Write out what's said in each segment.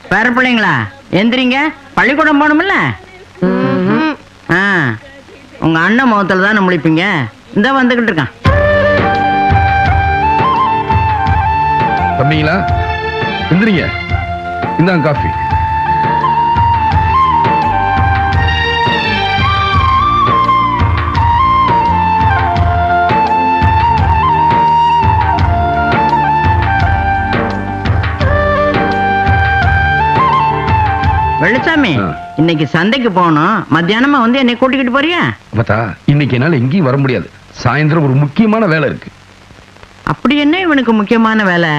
பேர பிள்ளைங்களா எந்திரிங்க பள்ளிக்கூடம் போகணுமில்ல ஆ உங்க அண்ணன் முகத்துல தானே முழிப்பீங்க இந்த வந்துகிட்டு இருக்கான் தம்பிங்களா எந்திரிங்க இந்தாங்க காஃபி வெள்ளச்சாமி ஆ. இன்னைக்கு சந்தைக்கு போகணும் மத்தியானமா வந்து என்னை கூட்டிக்கிட்டு போறியா பார்த்தா இன்னைக்கு என்னால எங்கேயும் வர முடியாது சாயந்தரம் ஒரு முக்கியமான வேலை இருக்கு அப்படி என்ன இவனுக்கு முக்கியமான வேலை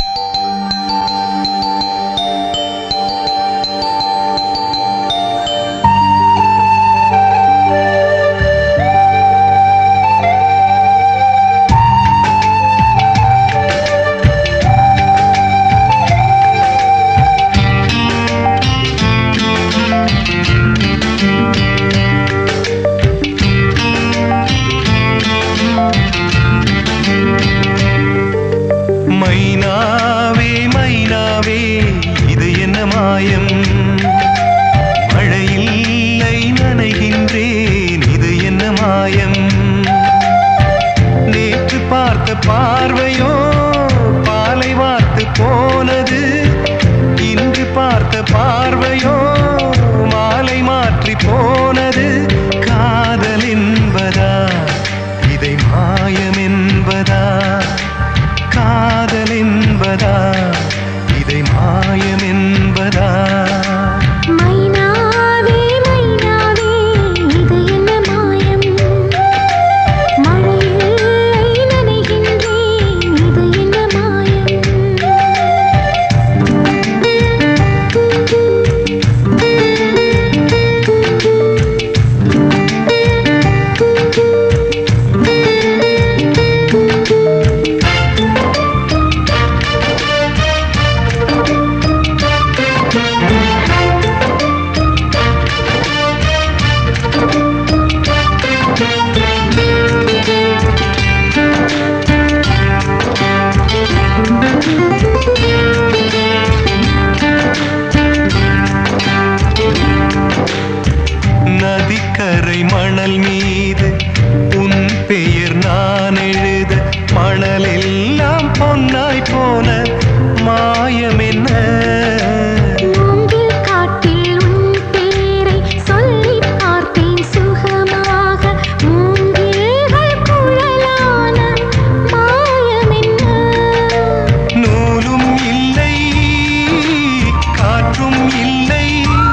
மைனாவே மைனாவே இது என்ன மாயம் மழையில்லை நனைகின்றேன் இது என்ன மாயம் நேற்று பார்த்த பார்வையோ பாலை வார்த்து போனது இன்று பார்த்த பார்வையோ மாலை மாற்றி போனது காதல் என்பதா இதை மாயம் என்பதா காதல் என்பதா இதை மாயம் என்பதா மைனாவே மைனாவே இது என்ன மாயம் மழையில்லை நனைகின்றேன் இது என்ன மாயம் நதிக்கரை மணல் மீது உன் பெயர் நான் எழுத மணலெல்லாம் பொன்னாய் போன மாயம் என்ன மூங்கில் காட்டில் உன் பேரை சொல்லிப் பார்த்தேன் சுகமாக மூங்கில்கள் குழலான மாயம் என்ன நூலும் இல்லை காற்றும் இல்லை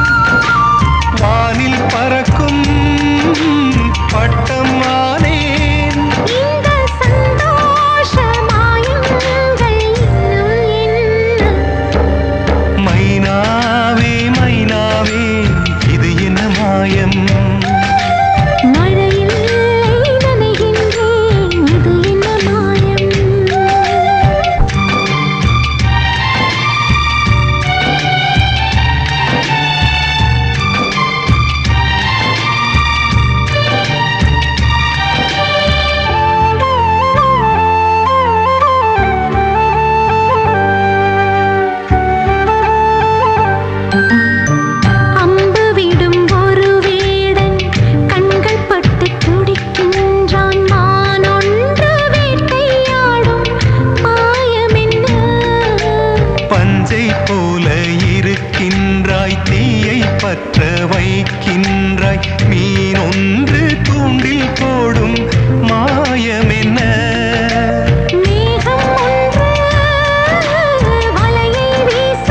வானில் பறக்கும் பட்டம் ஆனேன் இந்த சந்தோஷ மாயங்கள் இன்னும் என்ன மைனாவே மைனாவே இது என்ன மாயம் மழையில்லை நனைகின்றேன் இது என்ன மாயம் அம்பு விடும் ஒரு வேடன் கண்கள் பட்டு துடிக்கின்றான் மான் ஒன்று வேட்டையாடும் மாயம் என்ன பஞ்சை போல இருக்கின்றாய் தீயை பற்ற வைக்கின்றாய் மீன் ஒன்று தூண்டில் போடும் மாயம் என்ன மேகம் ஒன்று வலையை வீச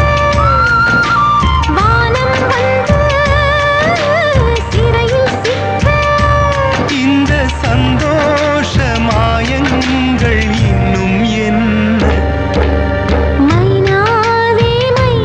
வானம் வந்து சிறையில் சிக்க இந்த சந்தோஷ மாயங்கள் இன்னும் என்ன மைனாவே மைனாவே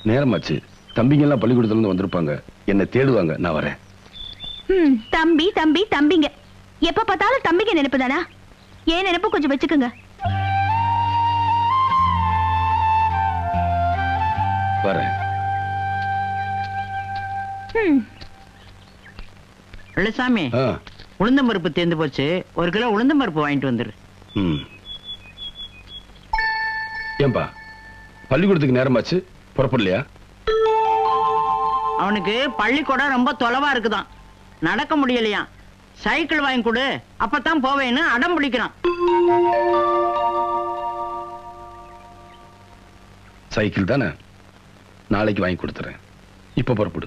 நேரமாச்சு தம்பிங்க எல்லாம் பள்ளிக்கூடத்துல இருந்து வந்திருப்பாங்க என்ன தேடுவாங்க நான் வரேன் ம், தம்பி தம்பி தம்பிங்க எப்ப பார்த்தாலும் தம்பிங்க நினைப்பு தானா ஏன் நினைப்பு கொஞ்சம் வச்சுக்குங்க வரேன் ம், வெள்ளசாமி ஆ உளுந்தம்பருப்பு தேர்ந்து போச்சு ஒரு கிலோ உளுந்தம்பருப்பு வாங்கிட்டு வந்துரு ம் ஏன்பா பள்ளிக்கூடத்துக்கு நேரமாச்சு புறப்படலையா அவனுக்கு பள்ளிக்கூடம் ரொம்ப தொலைவா இருக்குதாம் நடக்க முடியலையாம் சைக்கிள் வாங்கி கொடு அப்பதான் போவேன்னு அடம் பிடிக்கிறான் சைக்கிள் தானே நாளைக்கு வாங்கி கொடுத்துறேன் இப்ப புறப்படு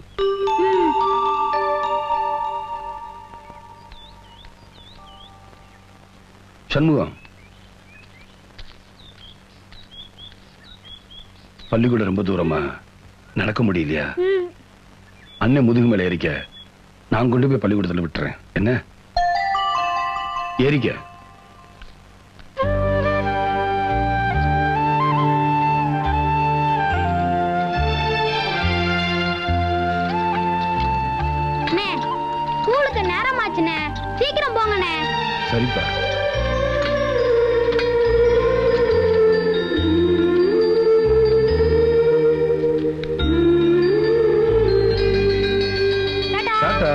சண்முகம் பள்ளிக்கூடம் ரொம்ப தூரமா நடக்க முடியலையா அண்ணன் முதுகு மேல ஏறிக்க நான் கொண்டு போய் பள்ளிக்கூடத்துல விட்டுறேன் என்ன ஏறிக்க அண்ணே ஸ்கூலுக்கு நேரமாச்சுண்ணே சீக்கிரம் போங்கண்ணே சரிப்பா டாடா டாடா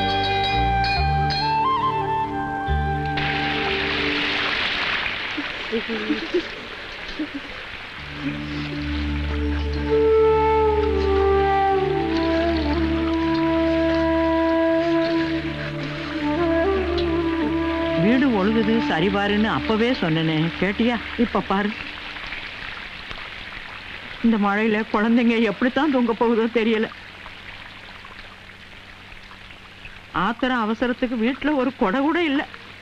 வீடு ஒழுகுது சரி பாருன்னு அப்பவே சொன்னனே கேட்டியா இப்ப பாரு இந்த மழையில குழந்தைங்க எப்படித்தான் தூங்க போகுதோ தெரியல ஆத்திரம் அவசரத்துக்கு வீட்டுல ஒரு கொடை கூட இல்ல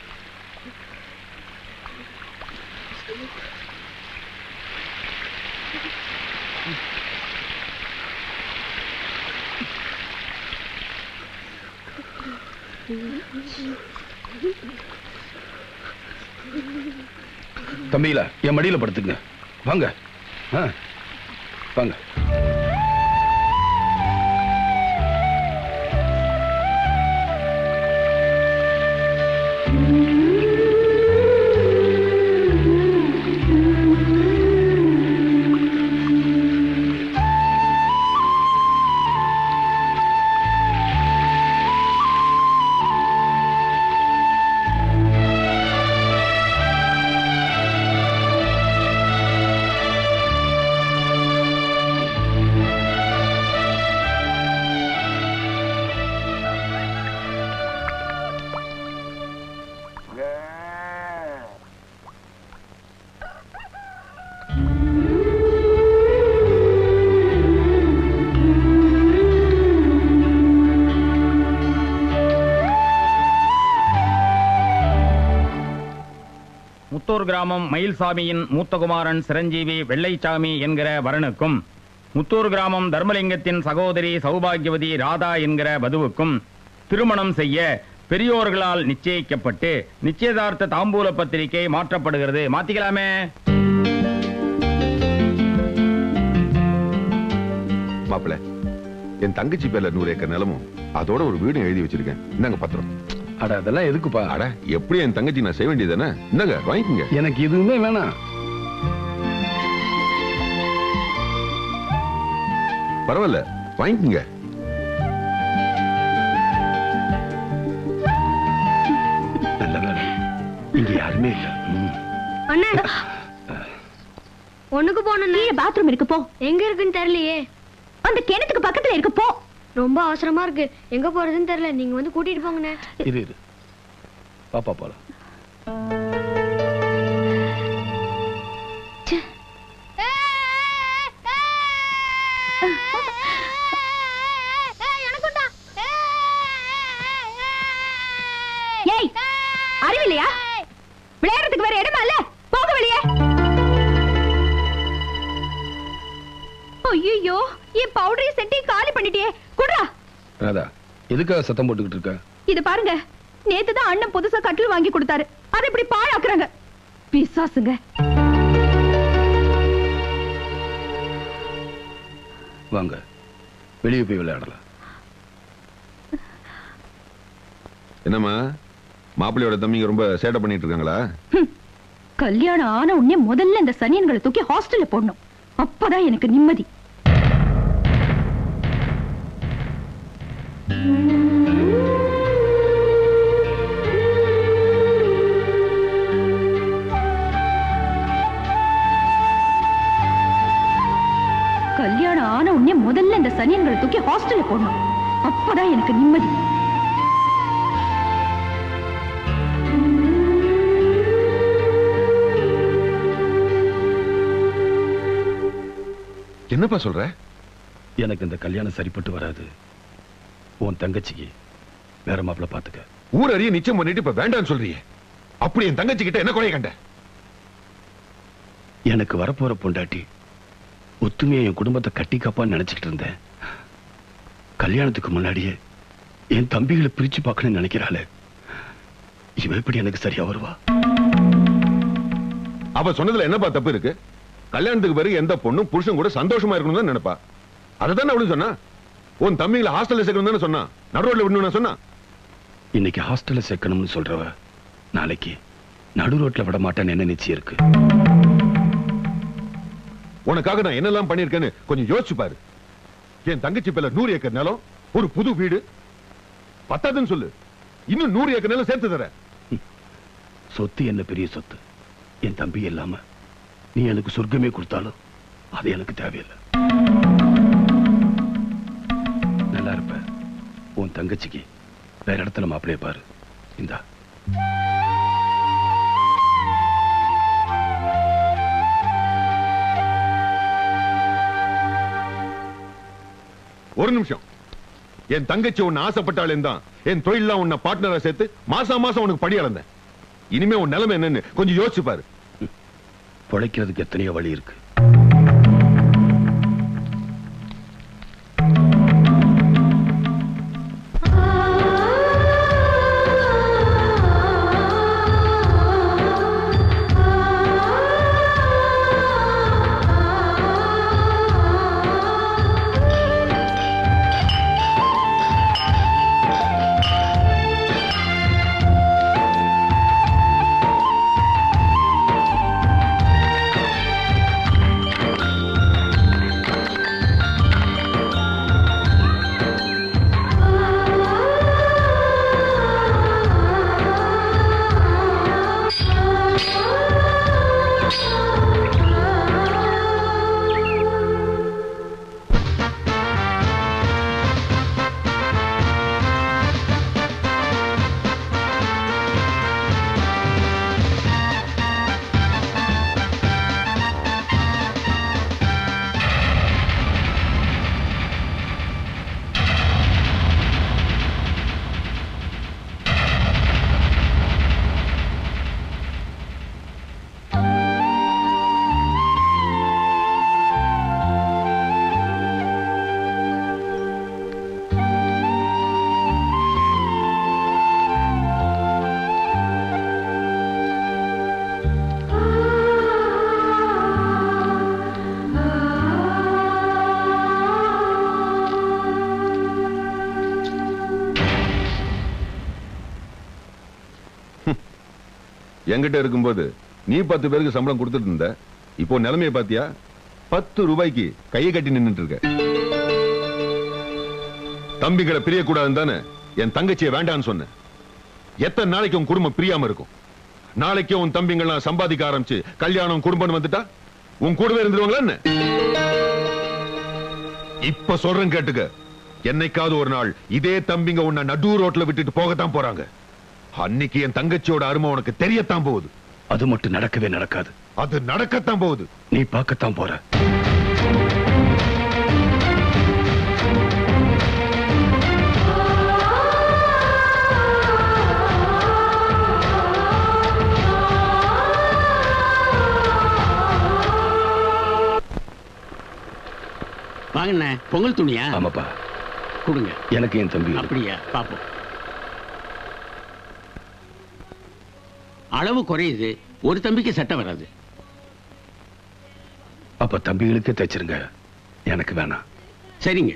தம்பிகளா என் மடியில படுத்துங்க வாங்க ஆ, வாங்க முத்தூர் கிராமம் மயில்சாமியின் மூத்தகுமாரன் சிரஞ்சீவி வெள்ளைச்சாமி என்கிற வரனுக்கும் முத்தூர் கிராமம் தர்மலிங்கத்தின் சகோதரி சௌபாகியவதி ராதா என்கிற வதுவுக்கும் திருமணம் செய்ய பெரியோர்களால் நிச்சயிக்கப்பட்டு நிச்சயதார்த்த தாம்பூல பத்திரிகை மாற்றப்படுகிறது மாத்திக்கலாமே மாப்பிள என் தங்கச்சி பேர்ல நூறு ஏக்கர் நிலமும் அதோட ஒரு வீடும் எழுதி வச்சிருக்கேன் இந்தாங்க பத்திரம் அட அதெல்லாம் எதுக்குப்பா அட எப்படி என் தங்கச்சி நான் செய்ய வேண்டியதானே இந்தாங்க வாங்கிக்கங்க எனக்கு எதுவுமே வேணாம் பரவாயில்ல வாங்கிக்கங்க நல்ல வேலை இங்க யாருமே இல்ல ம். அண்ணே ஒண்ணுக்கு போனே கீழே பாத்ரூம் இருக்கு போ எங்க இருக்குன்னு தெரியலையே அந்த கிணத்துக்கு பக்கத்துல இருக்கு போ ரொம்ப அவசரமா இருக்கு எங்க போறதுன்னு தெரியல நீங்க வந்து கூட்டிட்டு போங்கண்ணே இரு இரு பாப்பா போலாம் ஏய் அறிவில்லையா விளையாடுறதுக்கு வேற இடமா இல்ல போக வெளியே ஐயோ என் பவுடரையும் செட்டையும் காலி பண்ணிட்டியே குடுறா ராதா எதுக்காக சத்தம் போட்டுக்கிட்டு இருக்க இது பாருங்க நேத்து தான் அண்ணன் புதுசா கட்டில் வாங்கி கொடுத்தாரு அதை இப்படி பாழாக்குறாங்க பிசாசுங்க வாங்க வெளியே போய் விளையாடலாம் என்னம்மா மாப்பிள்ளையோட தம்பிங்க ரொம்ப சேட்டை பண்ணிட்டு இருக்காங்களா கல்யாணம் ஆன உடனே முதல்ல இந்த சனியன்களை தூக்கி ஹாஸ்டல்ல போடணும் அப்பதான் எனக்கு நிம்மதி கல்யாணம் ஆன உடனே முதல்ல இந்த சனியன்களை தூக்கி ஹாஸ்டல்ல போடணும் அப்பதான் எனக்கு நிம்மதி என்னப்பா சொல்ற எனக்கு இந்த கல்யாணம் சரிப்பட்டு வராது உன் தங்கச்சிக்கு வேற மாப்பிள்ள பாத்துக்க ஊர் அறிய நிச்சயம் பண்ணிட்டு இப்ப வேண்டாம்னு சொல்றியே அப்படி என் தங்கச்சி கிட்ட என்ன குறைய கண்ட எனக்கு வரப்போற பொண்டாட்டி ஒத்துமையா என் குடும்பத்தை கட்டி காப்பான்னு நினைச்சுக்கிட்டு இருந்தேன் கல்யாணத்துக்கு முன்னாடியே என் தம்பிகளை பிரிச்சு பார்க்கணும்னு நினைக்கிறாளே இவ எப்படி எனக்கு சரியா வருவா அவ சொன்னதுல என்னப்பா தப்பு இருக்கு கல்யாணத்துக்கு பிறகு எந்த பொண்ணும் புருஷன் கூட சந்தோஷமா இருக்கணும் தான் நினைப்பா அதுதானே அவளும் சொன்னா உன் தம்பிகளை ஹாஸ்டல்ல சேர்க்கணும் தானே சொன்னா நடுரோட்ல விடணும் சொன்னா இன்னைக்கு ஹாஸ்டல்ல சேர்க்கணும்னு சொல்றவ நாளைக்கு நடு ரோட்ல விட மாட்டேன்னு என்ன நிச்சயம் இருக்கு உனக்காக நான் என்னெல்லாம் பண்ணிருக்கேன்னு கொஞ்சம் யோசிச்சு பாரு என் தங்கச்சி பேர்ல நூறு ஏக்கர் நிலம் ஒரு புது வீடு பத்தாதுன்னு சொல்லு இன்னும் நூறு ஏக்கர் நிலம் சேர்த்து தரேன் சொத்து என்ன பெரிய சொத்து என் தம்பி இல்லாம நீ எனக்கு சொர்க்கமே கொடுத்தாலும் அது எனக்கு தேவையில்லை நல்லா இருப்ப உன் தங்கச்சிக்கு வேற இடத்துல மாப்பிளைய பாரு இந்தா ஒரு நிமிஷம் என் தங்கச்சி உன்னை ஆசைப்பட்டாலே தான் என் தொழிலாம் உன்னை பார்ட்னரா சேர்த்து மாசம் மாசம் உனக்கு படி அளந்தேன் இனிமே உன் நிலைமை என்னன்னு கொஞ்சம் யோசிச்சு பாரு பொழைக்கிறதுக்கு எத்தனையோ வழி இருக்கு என்கிட்ட இருக்கும்போது நீ பத்து பேருக்கு சம்பளம் கொடுத்துட்டு இருந்த இப்போ நிலைமைய பாத்தியா பத்து ரூபாய்க்கு கையை கட்டி நின்னுட்டு இருக்க தம்பிகளை பிரியக்கூடாதுன்னு தானே என் தங்கச்சியை வேண்டான்னு சொன்னேன் எத்தனை நாளைக்கு உன் குடும்பம் பிரியாம இருக்கும் நாளைக்கு உன் தம்பிங்கள்லாம் சம்பாதிக்க ஆரம்பிச்சு கல்யாணம் குடும்பம் வந்துட்டா உன் கூடவே இருந்துருவாங்களா என்ன இப்ப சொல்றேன் கேட்டுக்க என்னைக்காவது ஒரு நாள் இதே தம்பிங்க உன்னை நடு ரோட்ல விட்டுட்டு போகத்தான் போறாங்க அன்னைக்கு என் தங்கச்சியோட அருமை உனக்கு தெரியத்தான் போகுது அது மட்டும் நடக்கவே நடக்காது அது நடக்கத்தான் போகுது நீ பார்க்கத்தான் போற வாங்கண்ணே பொங்கல் துணியா ஆமாப்பா கொடுங்க எனக்கு என் தம்பி அப்படியா பாப்போம் அளவு குறையுது ஒரு தம்பிக்கு சட்டை வராது அப்ப தம்பிகளுக்கே தைச்சிருங்க எனக்கு வேணாம் சரிங்க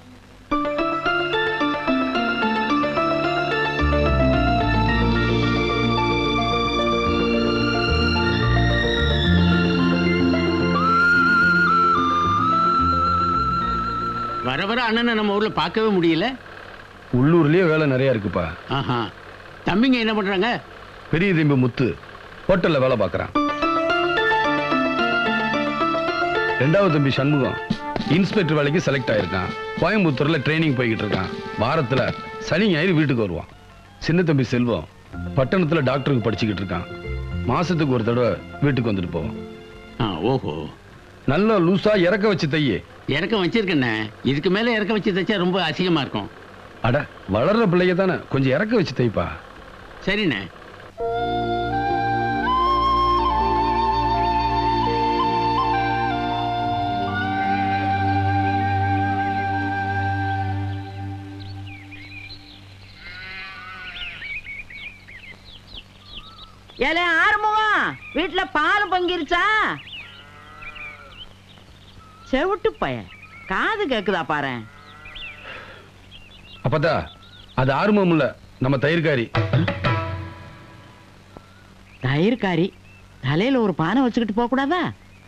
வர வர அண்ணனை நம்ம ஊர்ல பார்க்கவே முடியல உள்ளூர்லயே வேலை நிறைய இருக்குப்பா ஆஹா தம்பிங்க என்ன பண்றாங்க பெரிய தம்பி முத்து ஹோட்டல்ல வேலை பார்க்கறான் ரெண்டாவது தம்பி சண்முகம் இன்ஸ்பெக்டர் வேலைக்கு செலக்ட் ஆயிருக்கான் கோயம்புத்தூர்ல ட்ரைனிங் போய்கிட்டு இருக்கான் வாரத்துல சனி ஞாயிறு வீட்டுக்கு வருவான் சின்ன தம்பி செல்வம் பட்டணத்துல டாக்டருக்கு படிச்சுக்கிட்டு இருக்கான் மாசத்துக்கு ஒரு தடவை வீட்டுக்கு வந்துட்டு போவான் ஆ, ஓஹோ நல்லா லூசா இறக்க வச்சு தையே இறக்கம் வச்சிருக்கண்ணே இதுக்கு மேல இறக்க வச்சு தைச்சா ரொம்ப அசிங்கமா இருக்கும் அட வளர்ற பிள்ளைய தானே கொஞ்சம் இறக்க வச்சு தைப்பா சரிண்ணே ஏலே ஆறுமுகம் வீட்டுல பால் பொங்கிருச்சா செவிட்டு பய காது கேக்குதா பாரு அப்பதா அது ஆர்வம் இல்ல நம்ம தயிர்காரி தயிர்காரி தலையில ஒரு பானை வச்சுக்கிட்டு போக கூடாதா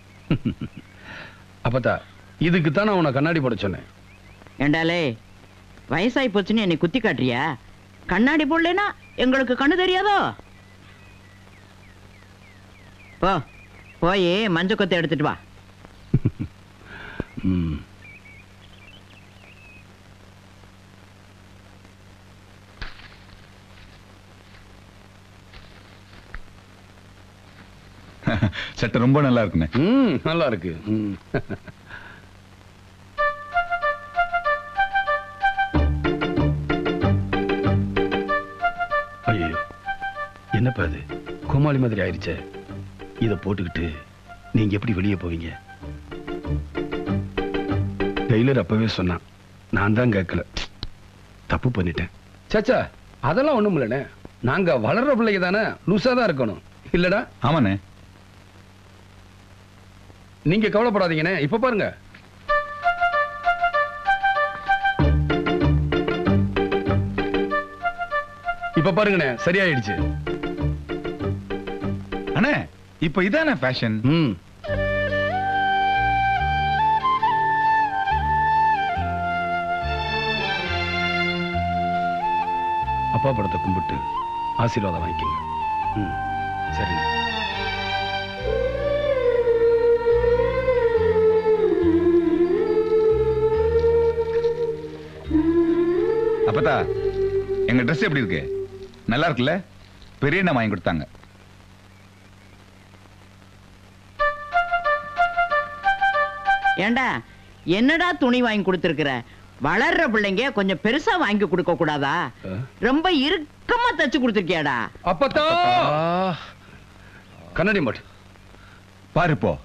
அப்பதா இதுக்கு தான் நான் உன்னை கண்ணாடி போட சொன்னேன் ஏண்டாலே வயசாகி போச்சுன்னு என்னை குத்தி காட்டுறியா கண்ணாடி போடலனா எங்களுக்கு கண்ணு தெரியாதோ போ போய் மஞ்ச கொத்தை எடுத்துட்டு வா ம். சட்டை ரொம்ப நல்லா இருக்குண்ணே ம் நல்லா இருக்கு ம். ஐயோ என்னப்பா அது கோமாளி மாதிரி ஆயிருச்சே இத போட்டுக்கிட்டு நீங்க எப்படி வெளியே போவீங்க டெய்லர் அப்பவே சொன்னான் நான் தான் கேட்கல தப்பு பண்ணிட்டேன் சாச்சா அதெல்லாம் ஒண்ணும் இல்லைண்ணே நாங்க வளர்ற பிள்ளைங்க தானே லூசா தான் இருக்கணும் இல்லடா ஆமாண்ணே நீங்க கவலைப்படாதீங்கண்ணே இப்ப பாருங்க இப்ப பாருங்கண்ணே சரியாயிடுச்சு அண்ணே இப்ப இதானே ஃபேஷன் ம் அப்பா படத்தை கும்பிட்டு ஆசீர்வாதம் வாங்கிக்கோங்க ம் சரிங்க அப்பதா எங்க ட்ரெஸ் எப்படி இருக்கு நல்லா இருக்குல்ல பெரிய அண்ணா வாங்கி கொடுத்தாங்க ஏண்டா என்னடா துணி வாங்கி கொடுத்துருக்குற வளர்ற பிள்ளைங்க கொஞ்சம் பெருசா வாங்கி கொடுக்க கூடாதா ஆ? ரொம்ப இறுக்கமா தச்சு கொடுத்துருக்கியாடா அப்பத்தா கண்ணாடி மாட்டு பாரு இப்போ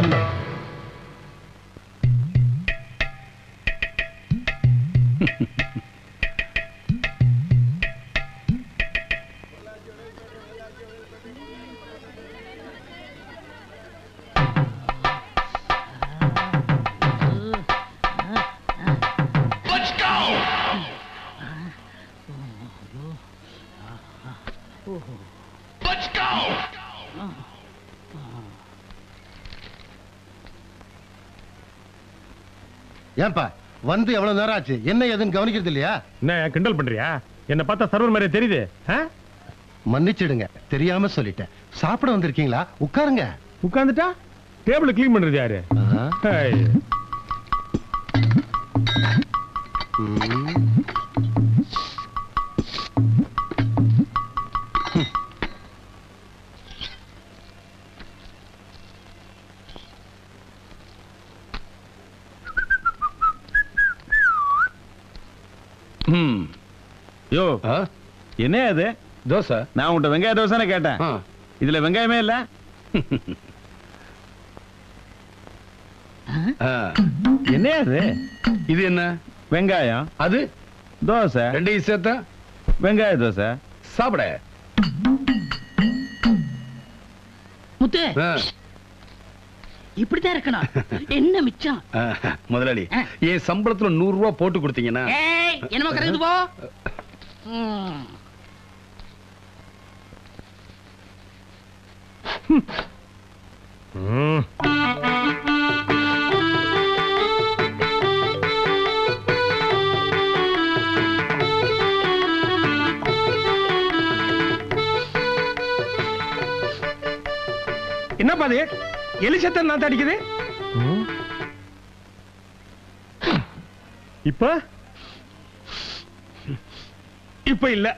ஏன்பா வந்து எவ்வளவு நேரம் ஆச்சு என்ன ஏதுன்னு கவனிக்கிறது இல்லையா என்ன கிண்டல் பண்றியா என்ன பார்த்தா சர்வர் மாதிரி தெரியுது ஆ? மன்னிச்சிடுங்க தெரியாம சொல்லிட்டேன் சாப்பிட வந்திருக்கீங்களா உட்காருங்க உட்கார்ந்துட்டா டேபிள் க்ளீன் பண்றது யாரு ஆஹா. ஹேய். ம். ம் யோ ஆ என்ன அது தோசை நான் உன்கிட்ட வெங்காய தோசைன்னு கேட்டேன் ஆ இதுல வெங்காயமே இல்ல ஆ. என்ன அது இது என்ன வெங்காயம் அது தோசை ரெண்டையும் சேர்த்தா வெங்காய தோசை சாப்பிட முத்து ஆ. இப்படித்தான் இருக்கணும் என்ன மிச்சம் ஆ, முதலாளி என் சம்பளத்துல நூறு ரூபாய் போட்டு கொடுத்தீங்கன்னா ஏய் என்னமோ கறந்து போ ம். ம். என்னப்பா அது எலி சத்தம் நான் அடிக்குது ம். இப்ப இப்ப இல்ல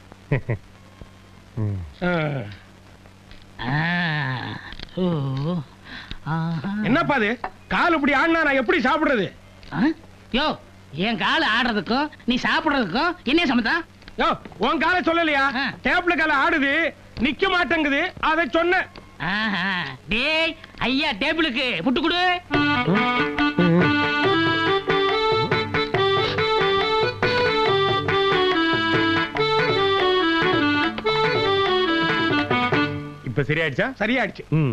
ம். ஆ. ஆ. ஓ. ஆஹா. என்னப்பா அது கால் இப்படி ஆடினா நான் எப்படி சாப்பிடுறது ஆ? யோ என் கால் ஆடுறதுக்கும் நீ சாப்பிடுறதுக்கும் என்ன சம்மந்தம் யோ உன் காலை சொல்லலையா ஆ. டேப்ல கால ஆடுது நிக்க மாட்டேங்குது அதை சொன்னேன் ஆஹா. டேய் ஐயா டேபிளுக்கு புட்டு கொடு இப்ப சரியாயிடுச்சா சரியாயிடுச்சு ம்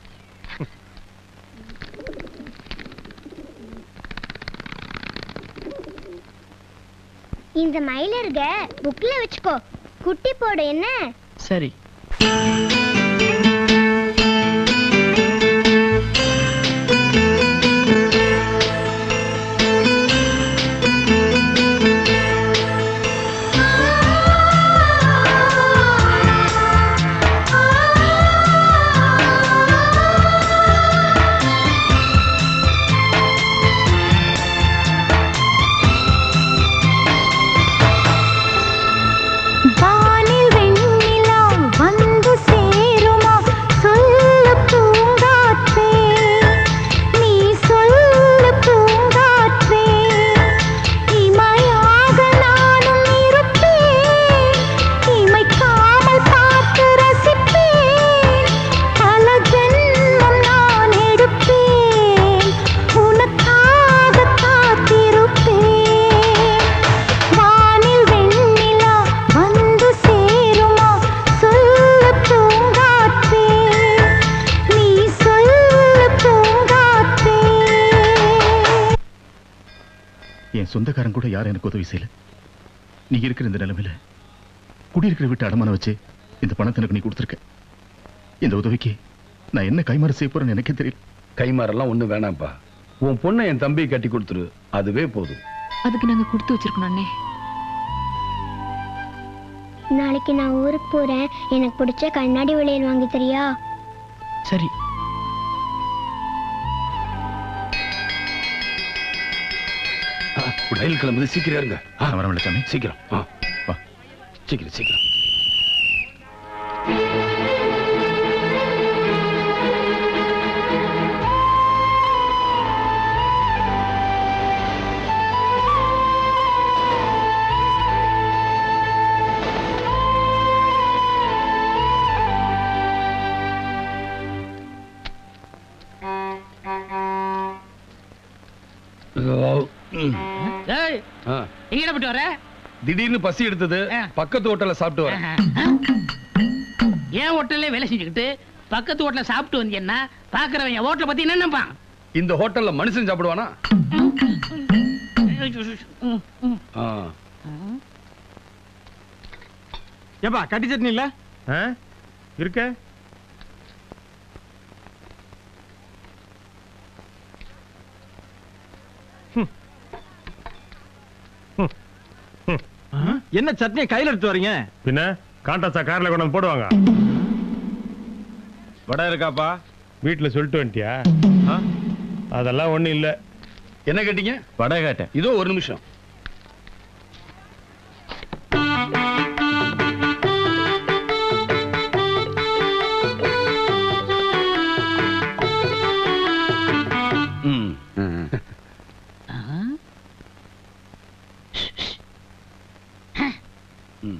இந்த மயிலருக புக்ல வச்சுக்கோ குட்டி போடு என்ன சரி வானில் வெண்ணிலா வந்து சேருமா சொல்லு பூங்காற்றே நீ சொல்லு பூங்காற்றே இமையாக நானும் இருப்பேன் இமைக்காமல் பார்த்து ரசிப்பேன் பல ஜென்மம் நான் எடுப்பேன் உனக்காக காத்திருப்பேன் வானில் வெண்ணிலா வந்து சேருமா சொல்லு பூங்காற்றே நீ சொல்லு பூங்காற்றே என் சொந்தக்காரன் கூட யாரும் எனக்கு உதவி செய்யல நீ இருக்கிற இந்த நிலைமையில குடியிருக்கிற வீட்டு அடமானம் வச்சு இந்த பணத்தை எனக்கு நீ கொடுத்துருக்க இந்த உதவிக்கு நான் என்ன கைமாறு செய்ய போறேன்னு எனக்கே தெரியல கைமாறெல்லாம் ஒண்ணு வேணாம்ப்பா உன் பொண்ணை என் தம்பி கட்டி கொடுத்துரு அதுவே போதும் அதுக்கு நாங்க கொடுத்து வச்சிருக்கோம் அண்ணே நாளைக்கு நான் ஊருக்கு போறேன் எனக்கு பிடிச்ச கண்ணாடி வளையல் வாங்கி தரியா சரி ரயில் கிளம்புது சீக்கிரம் இருங்க நான் வரேன் வெள்ளச்சாமி சீக்கிரம் ஆ, வா சீக்கிரம் சீக்கிரம் ம். ஏய் ஆ, எங்கடா போயிட்டு வர திடீர்னு பசி எடுத்தது பக்கத்து ஹோட்டல்ல சாப்பிட்டு வரேன் ஏன் ஹோட்டல்ல வேலை செஞ்சுக்கிட்டு பக்கத்து ஹோட்டல்ல சாப்பிட்டு வந்தீங்கன்னா பாக்குறவன் என் ஹோட்டலை பத்தி என்ன நினைப்பான் இந்த ஹோட்டல்ல மனுஷன் சாப்பிடுவானா ஆ. ஏப்பா கட்டி சட்னி இல்ல ஆ? இருக்க என்ன சட்னியை கையில எடுத்து வரீங்க பின்ன காண்டாசா கார்ல கொண்டு வந்து போடுவாங்க வடை இருக்காப்பா வீட்டுல சொல்லிட்டு வந்துட்டியா அதெல்லாம் ஒண்ணும் இல்ல என்ன கேட்டீங்க வடை கேட்டேன் இதோ ஒரு நிமிஷம் ம். ம்.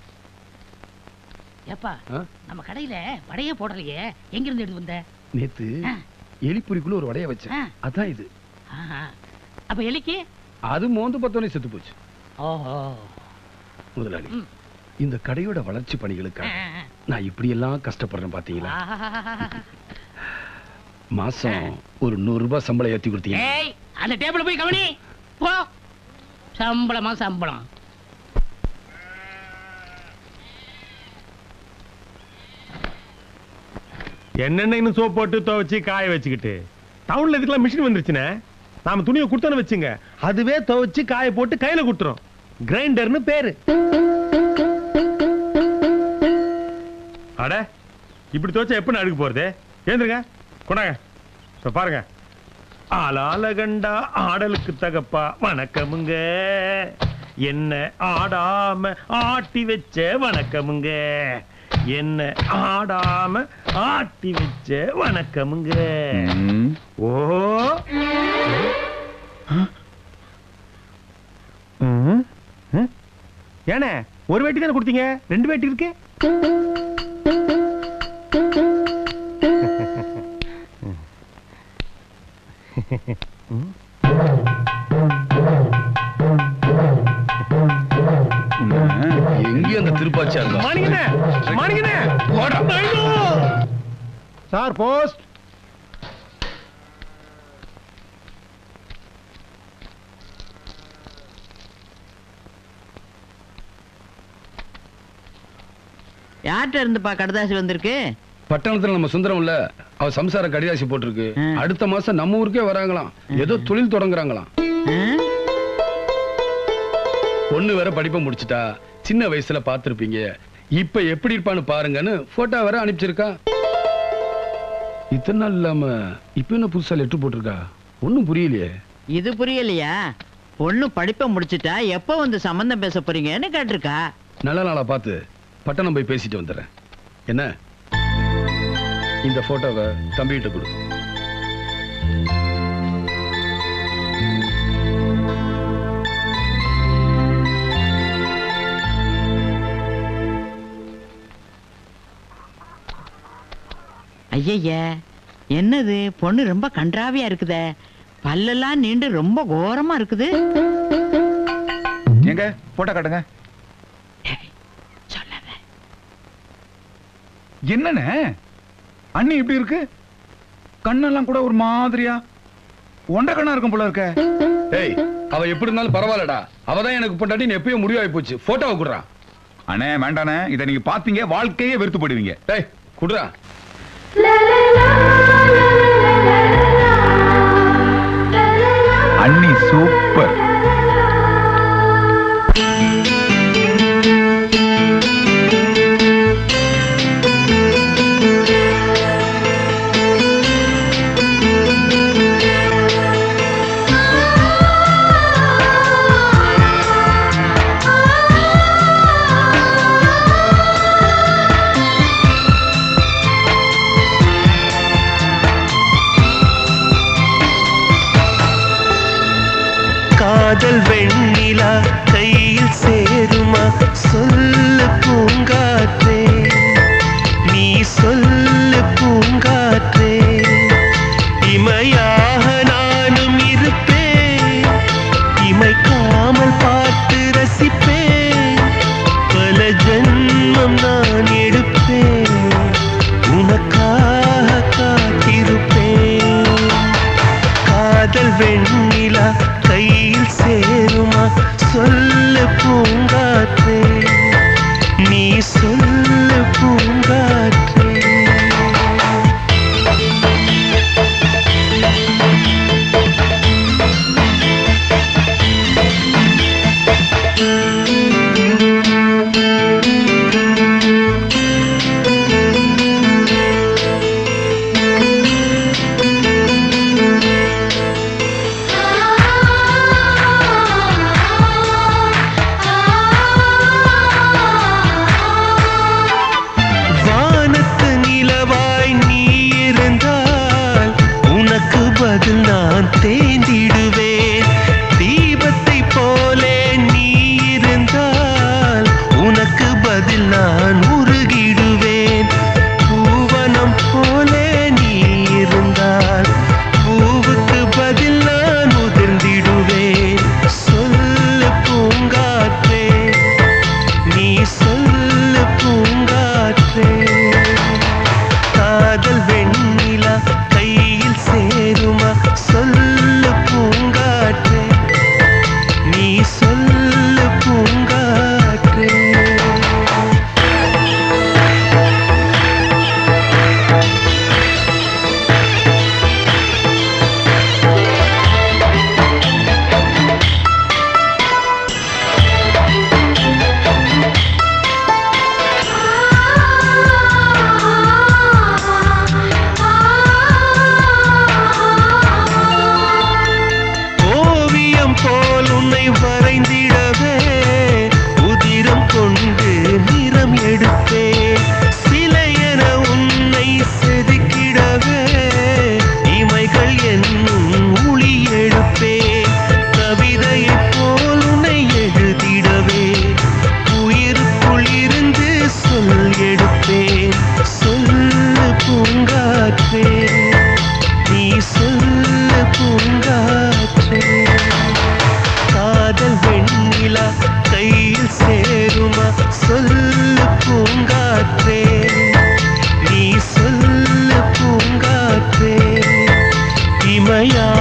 ஏப்பா ஆ? நம்ம கடையில வடையே போடலையே எங்க இருந்து எடுத்து வந்த நேத்து எலிப்புரிக்குள்ள ஒரு வடைய வச்சேன் ஆ. அதான் இது ஆஹா. அப்ப எலிக்கு அது மோந்து பத்தோனே செத்து போச்சு ஓஹோ முதலாளி ம். இந்த கடையோட வளர்ச்சி பணிகளுக்காக ஆ, ஆ. நான் இப்படி எல்லாம் கஷ்டப்படுறேன் பாத்தீங்களா ஆஹா. மாசம் ஒரு நூறு ரூபாய் சம்பளம் ஏத்தி கொடுத்தீங்க ஏய் அந்த டேபிள் போய் கவனி போ சம்பளமா சம்பளம் என்னென்ன இன்னும் சோப் போட்டு துவைச்சு காய வச்சுக்கிட்டு டவுன்ல இதுக்கெல்லாம் மிஷின் வந்துருச்சுனே நாம துணியை கொடுத்தோன்னு வச்சுங்க அதுவே துவைச்சு காய போட்டு கையில கொடுத்துரும் கிரைண்டர்னு பேரு அட இப்படி துவைச்சா எப்படி அழுக்கு போறது ஏந்துருங்க கொண்டாங்க இப்ப பாருங்க ஆளால கண்டா ஆடலுக்கு தகப்பா வணக்கமுங்க என்ன ஆடாம ஆட்டி வச்ச வணக்கமுங்க என்ன ஆடாம ஆட்டி வச்ச வணக்கமுங்க ஓ ம், ம். ஏண்ணே ஒரு வேட்டி தானே கொடுத்தீங்க ரெண்டு வேட்டி இருக்கு எங்கேயும் அந்த திருப்பாச்சி மாணிக்கண்ணே மாணிக்கண்ணே ஐயோ! சார் போஸ்ட் யார்கிட்ட இருந்துப்பா கடுதாசி வந்திருக்கு பட்டணத்துல நம்ம சுந்தரம் இல்ல அவ சம்சார கடிதாசி போட்டிருக்கு அடுத்த மாசம் நம்ம ஊருக்கே வராங்களாம் ஏதோ தொழில் தொடங்குறாங்களாம் பொண்ணு வேற படிப்பை முடிச்சிட்டா சின்ன வயசுல பாத்திருப்பீங்க இப்ப எப்படி இருப்பான்னு பாருங்கன்னு போட்டோ வேற அனுப்பிச்சிருக்கா இத்தனை நாள் இல்லாம இப்ப என்ன புதுசா லெட்டர் போட்டிருக்கா ஒண்ணும் புரியலையே இது புரியலையா பொண்ணு படிப்பை முடிச்சிட்டா எப்ப வந்து சம்பந்தம் பேச போறீங்கன்னு கேட்டிருக்கா நல்ல நாளா பார்த்து பட்டணம் போய் பேசிட்டு வந்துடுறேன் என்ன இந்த போட்டோவை தம்பிகிட்ட கொடு ஐயய்ய என்னது பொண்ணு ரொம்ப கன்றாவியா இருக்குதே பல்லெல்லாம் நீண்டு ரொம்ப கோரமா இருக்குது எங்க போட்டோ காட்டுங்க என்னண்ணே அண்ணி இப்படி இருக்கு கண்ணெல்லாம் கூட ஒரு மாதிரியா ஒன்றரை கண்ணா இருக்கும் போல இருக்க ஏய் அவ எப்படி இருந்தாலும் பரவாயில்லடா அவதான் எனக்கு பொண்டாட்டி எப்பயோ முடிவாகி போச்சு போட்டோவை குடுறா அண்ணே வேண்டாண்ணே இதை நீங்க பாத்தீங்க வாழ்க்கையே வெறுத்து போடுவீங்க டேய் குடுறா அண்ணி சூப்பர் காதல் வெண்ணிலா கையில் சேருமா சொல்லு பூங்காற்றே நீ சொல்லு பூங்காற்றே இமையாக நானும் இருப்பேன் இமைக்காமல் பார்த்து ரசிப்பேன் பல ஜென்மம் நான் எடுப்பேன் உனக்காக காத்திருப்பேன் காதல் வெண்ணிலா கையில் சேருமா சொல்லு பூங்காற்றே நீ சொல்லு பூங்காற்றே வானத்து நிலவாய் நீ இருந்தால் உனக்கு பதில் நான் தேர்ந்திடுவேன் தீபத்தை போலே நீ இருந்தால் உனக்கு பதில் நான் உருகிடுவேன் பூவனம் போலே நீ இருந்தால் பூவுக்கு பதில் நான் உதிர்ந்திடுவேன் சொல்லு பூங்காற்றே நீ சொல்லு பூங்காற்றே காதல் வெண்ணிலா கையில்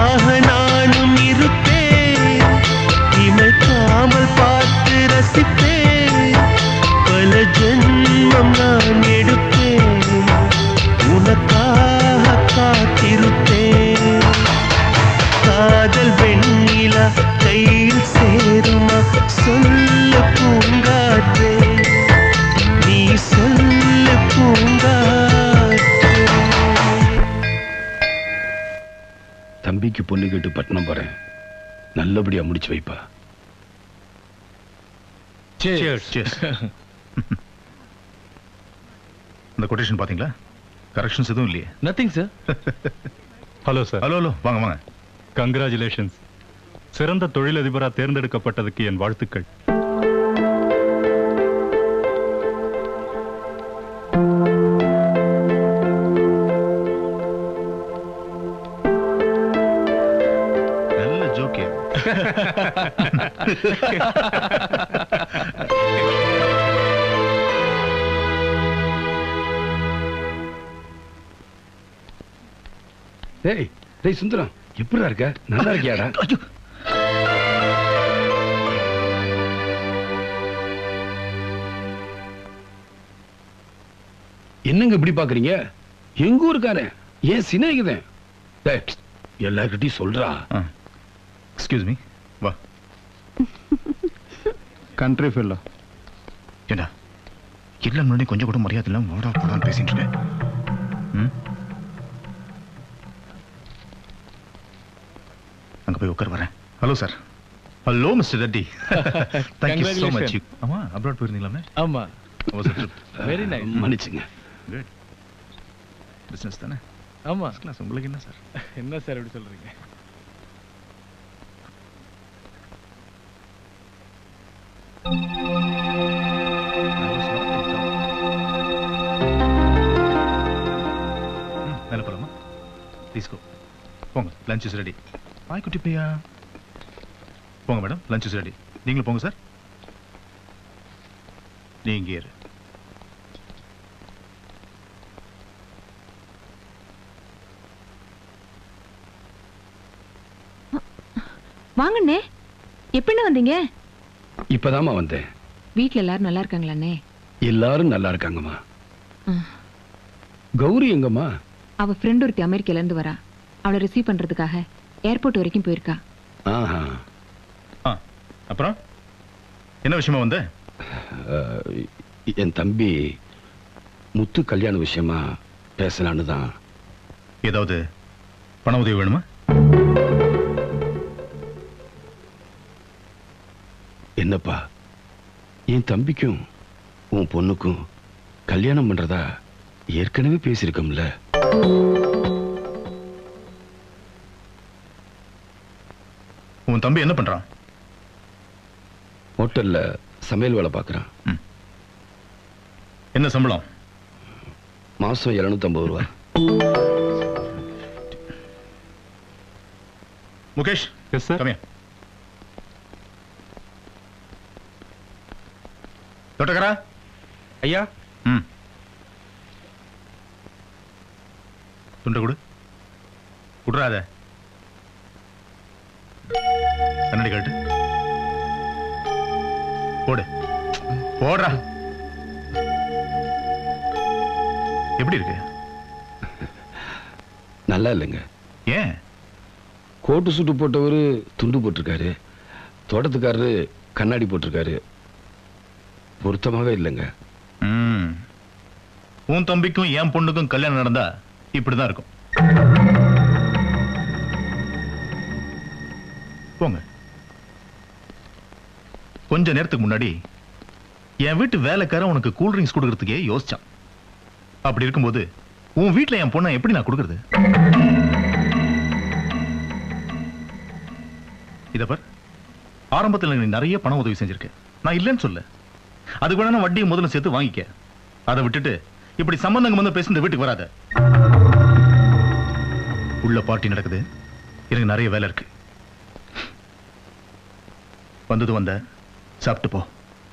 உனக்காக நானும் இருப்பேன் இமைக்காமல் பார்த்து ரசிப்பேன் பல ஜென்மம் நான் எடுப்பேன் உனக்காக காத்திருப்பேன் காதல் வெண்ணிலா கையில் சேருமா சொல்ல பூங்காற்றே நீ சொல்ல பூங்காற்றே தம்பிக்கு பொண்ணு கேட்டு பட்டணம் போறேன் நல்லபடியா முடிச்சு வைப்பா Cheers. Cheers. இந்த கொட்டேஷன் பாத்தீங்களா கரெக்ஷன்ஸ் எதுவும் இல்லையே nothing sir hello sir hello hello வாங்க வாங்க கங்க்ராச்சுலேஷன்ஸ் சிறந்த தொழிலதிபரா தேர்ந்தெடுக்கப்பட்டதுக்கு என் வாழ்த்துக்கள் நல்ல ஜோக்கே டேய் டேய் சுந்தரம் எப்படிடா இருக்க நல்லா இருக்கியாடா என்னங்க இப்படி பாக்குறீங்க எங்க ஊருக்காரன் ஏன் சிநேகிதன் டேய், எல்லார்கிட்டயும் சொல்றா எக்ஸ்கியூஸ் மீ வா கண்ட்ரி ஃபெல்லோ ஏண்டா இல்லை முன்னாடி கொஞ்சம் கூட மரியாதை இல்லாம வாடா போடான்னு பேசிட்டு இருக்க ம்? அங்க போய் உட்கார் வரேன் hello sir hello mister Reddy thank you so much Congratulations. ஆமா அப்ராட் போயிருந்தீங்களாமே ஆமா வெரி nice. மன்னிச்சுங்க குட் பிசினஸ் தானே ஆமா கிளாஸ் உங்களுக்கு என்ன சார் என்ன சார் எப்படி சொல்றீங்க மேலே போலாமா ப்ளீஸ் கோ போங்க லஞ்ச் இஸ் ரெடி பாய் குட்டி பையா போங்க மேடம் லஞ்ச் இஸ் ரெடி நீங்களும் போங்க சார் நீ இங்கே இரு வாங்கண்ணே எப்படிண்ணே வந்தீங்க இப்பதாம்மா வந்தேன் வீட்ல எல்லாரும் நல்லா இருக்காங்களாண்ணே எல்லாரும் நல்லா இருக்காங்கம்மா ம். கௌரி எங்கம்மா அவ ஃப்ரெண்ட் ஒருத்தி அமெரிக்கால இருந்து வரா அவளை ரிசீவ் பண்றதுக்காக ஏர்போர்ட் வரைக்கும் போயிருக்கா ஆஹா ஆ அப்புறம் என்ன விஷயமா வந்த அஹ், என் தம்பி முத்து கல்யாண விஷயமா பேசலான்னு தான் ஏதாவது பண உதவி வேணுமா என்னப்பா என் தம்பிக்கும் உன் பொண்ணுக்கும் கல்யாணம் பண்றதா ஏற்கனவே பேசியிருக்கோம்ல உன் தம்பி என்ன பண்றான் ஹோட்டல்ல சமையல் வேலை பார்க்கறான் என்ன சம்பளம் மாசம் 250 ரூபா முகேஷ் எஸ் சார் கம்மியா தோட்டக்காரா ஐயா ம் துண்டை கொடு குடுறாத கண்ணாடி காட்டு போடு போடுறா எப்படி இருக்கு நல்லா இல்லைங்க ஏன் கோட்டு சுட்டு போட்டவரு துண்டு போட்டிருக்காரு தோட்டத்துக்காரரு கண்ணாடி போட்டிருக்காரு பொருத்தமாவே இல்லைங்க ம். உன் தம்பிக்கும் என் பொண்ணுக்கும் கல்யாணம் நடந்தா இப்படிதான் இருக்கும் போங்க கொஞ்ச நேரத்துக்கு முன்னாடி என் வீட்டு வேலைக்காரன் உனக்கு கூல் ட்ரிங்க்ஸ் கொடுக்கறதுக்கே யோசிச்சான் அப்படி இருக்கும்போது உன் வீட்ல என் பொண்ணை எப்படி நான் கொடுக்கறது இத பார் ஆரம்பத்தில் நீ நிறைய பண உதவி செஞ்சிருக்க நான் இல்லைன்னு சொல்ல அதுக்கு வேணா நான் வட்டியை முதல்ல சேர்த்து வாங்கிக்க அதை விட்டுட்டு இப்படி சம்பந்தங்க வந்து பேசி இந்த வீட்டுக்கு வராத உள்ள பார்ட்டி நடக்குது எனக்கு நிறைய வேலை இருக்கு வந்தது வந்த சாப்பிட்டு போ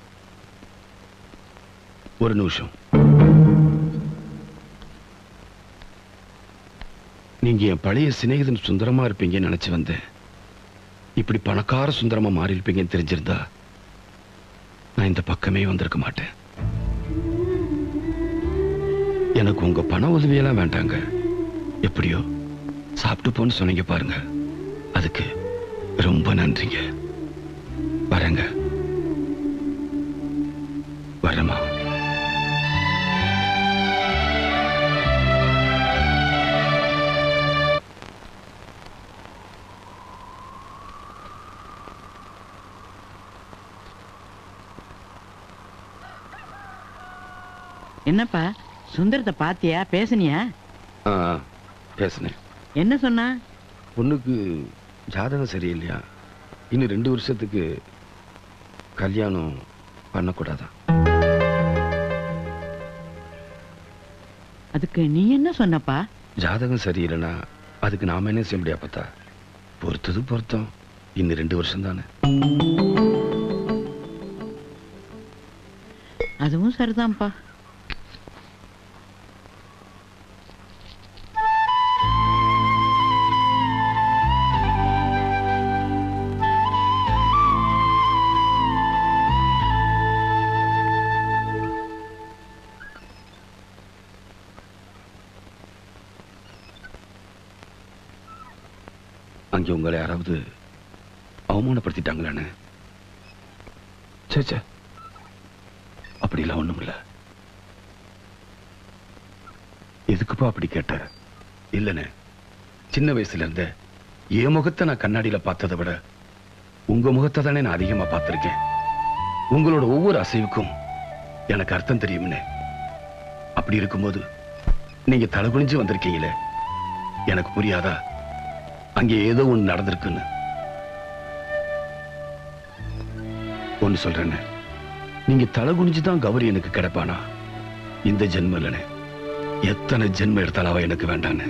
ஒரு நிமிஷம் நீ நீங்க என் பழைய சிநேகிதன் சுந்தரமா இருப்பீங்கன்னு நினைச்சு வந்தேன் இப்படி பணக்கார சுந்தரமா மாறி இருப்பீங்கன்னு தெரிஞ்சிருந்தா நான் இந்த பக்கமே வந்திருக்க மாட்டேன் எனக்கு உங்க பண உதவியெல்லாம் வேண்டாங்க எப்படியோ சாப்பிட்டு போன்னு சொன்னீங்க பாருங்க அதுக்கு ரொம்ப நன்றிங்க வரேங்க வரேம்மா என்னப்பா சுந்தரத்தை பாத்தியா பேசுனியா ஆ பேசுனேன் என்ன சொன்னா பொண்ணுக்கு ஜாதகம் சரியில்லையா இன்னும் ரெண்டு வருஷத்துக்கு கல்யாணம் பண்ணக்கூடாதான் அதுக்கு நீ என்ன சொன்னப்பா ஜாதகம் சரியில்லைன்னா அதுக்கு நாம என்ன செய்ய முடியா பார்த்தா பொறுத்தது பொருத்தம் இன்னும் ரெண்டு வருஷம் தானே அதுவும் சரிதான்ப்பா அங்கே உங்களை யாராவது அவமானப்படுத்திட்டாங்களான்னு சே சே அப்படிலாம் ஒண்ணும் இல்ல எதுக்குப்பா அப்படி கேட்ட இல்லனே சின்ன வயசுல இருந்த என் முகத்தை நான் கண்ணாடியில பார்த்ததை விட உங்க முகத்தை தானே நான் அதிகமா பார்த்திருக்கேன் உங்களோட ஒவ்வொரு அசைவுக்கும் எனக்கு அர்த்தம் தெரியும்னே அப்படி இருக்கும்போது நீங்க தலைகுனிஞ்சு வந்திருக்கீங்களே எனக்கு புரியாதா அங்கே ஏதோ ஒண்ணு நடந்திருக்குன்னு ஒண்ணு சொல்றேன்னு நீங்க தலை குனிஞ்சு தான் கௌரி எனக்கு கிடைப்பானா இந்த ஜென்மம் இல்லைன்னு எத்தனை ஜென்மம் எடுத்தாலும் அவ எனக்கு வேண்டான்னு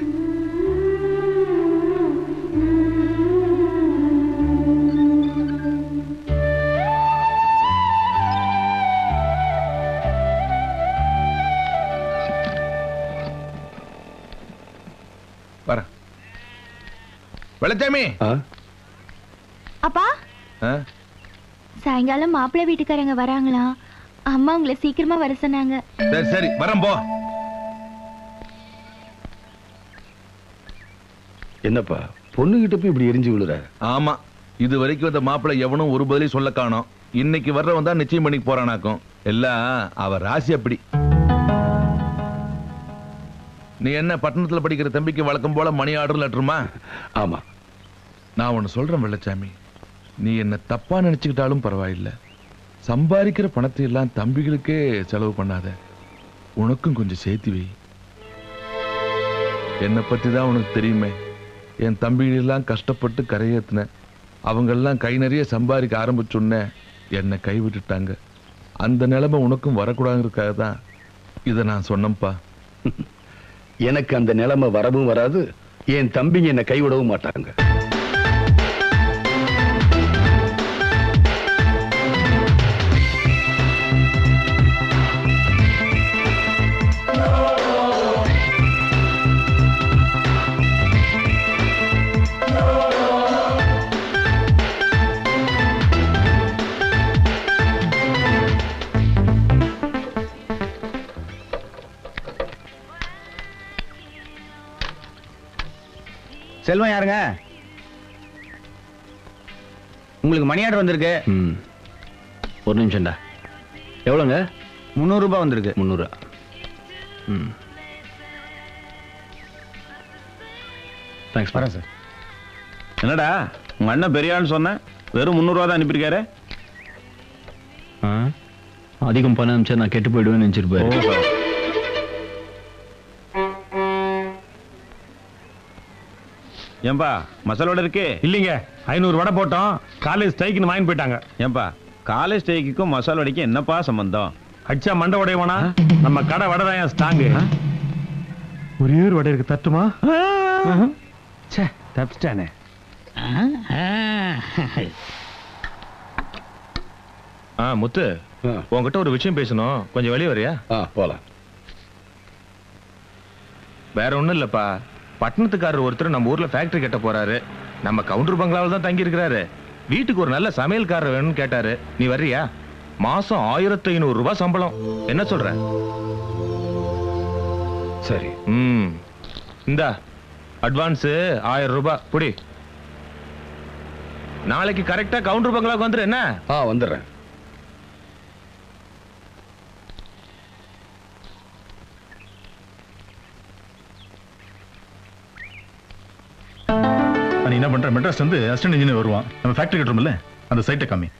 வர வெள்ளச்சாமி அப்பா ஆ? சாயங்காலம் மாப்பிள்ளை வீட்டுக்காரங்க வராங்களா அம்மா உங்களை சீக்கிரமா வர சொன்னாங்க சரி சரி வரேன் போ என்னப்பா பொண்ணுகிட்ட போய் இப்படி எரிஞ்சு விழுற ஆமா இது வரைக்கும் வந்த மாப்பிள்ளை எவனும் ஒரு பதிலையும் சொல்ல காணோம் இன்னைக்கு வர்றவன் தான் நிச்சயம் பண்ணிக்கு போறானாக்கும் எல்லாம் அவ ராசி அப்படி நீ என்ன பட்டணத்துல படிக்கிற தம்பிக்கு வழக்கம் போல மணி ஆர்டர் லெட்டருமா ஆமா நான் ஒன்னு சொல்றேன் வெள்ளச்சாமி நீ என்ன தப்பா நினைச்சுக்கிட்டாலும் பரவாயில்லை சம்பாதிக்கிற பணத்தை எல்லாம் தம்பிகளுக்கே செலவு பண்ணாத உனக்கும் கொஞ்சம் சேர்த்து வை என்னை பத்தி தான் உனக்கு தெரியுமே என் தம்பிகளெல்லாம் கஷ்டப்பட்டு கரையேத்தினேன் அவங்கெல்லாம் கை நிறைய சம்பாதிக்க ஆரம்பிச்சோன்னே என்னை கைவிட்டுட்டாங்க அந்த நிலைமை உனக்கும் வரக்கூடாதுங்கிறதுக்காக தான் இதை நான் சொன்னேன்ப்பா எனக்கு அந்த நிலைமை வரவும் வராது என் தம்பிங்க என்னை கைவிடவும் மாட்டாங்க செல்வம் யாருங்க உங்களுக்கு மணி ஆர்டர் வந்திருக்கு ஒரு நிமிஷம்டா எவ்வளோங்க முந்நூறு ரூபாய் வந்திருக்கு முந்நூறு ம் தேங்க்ஸ் வரேன் சார் என்னடா உங்க அண்ணன் பெரிய ஆள்னு சொன்னேன் வெறும் முந்நூறுவா தான் அனுப்பியிருக்காரு அதிகம் பணம் அனுப்பிச்சா நான் கெட்டு போயிடுவேன்னு நினைச்சிருப்பாரு ஏன்பா மசாலோட இருக்கு இல்லைங்க ஐநூறு வடை போட்டோம் காலேஜ் ஸ்ட்ரைக்குன்னு வாங்கி போயிட்டாங்க ஏன்பா காலேஜ் ஸ்டேக்குக்கும் மசாலா வடைக்கும் என்னப்பா சம்பந்தம் அடிச்சா மண்டை உடையவானா நம்ம கடை வடை தான் என் ஸ்டாங்கு ஒரே ஒரு வடை இருக்கு தட்டுமா ச்சே தப்பிச்சிட்டானே ஆ முத்து உன்கிட்ட ஒரு விஷயம் பேசணும் கொஞ்சம் வெளியே வரியா போலாம் வேற ஒண்ணும் இல்லப்பா பட்டணத்துக்காரர் ஒருத்தர் நம்ம ஊர்ல ஃபேக்டரி கட்ட போறாரு நம்ம கவுண்டர் பங்களாவில் தான் தங்கி இருக்கிறாரு வீட்டுக்கு ஒரு நல்ல சமையல்காரர் வேணும்னு கேட்டாரு நீ வர்றியா மாசம் ஆயிரத்தி ஐநூறு ரூபாய் சம்பளம் என்ன சொல்ற சரி ம் இந்தா அட்வான்ஸ் ஆயிரம் ரூபாய் புடி நாளைக்கு கரெக்டா கவுண்டர் பங்களாவுக்கு வந்துரு என்ன ஆ வந்துடுறேன் நீ என்ன பண்ற மெட்ராஸ் வந்து அசிஸ்டன்ட் இன்ஜினியர் வருவான் நம்ம ஃபேக்டரி கட்டுறோம்ல அந்த சைட்டை காமி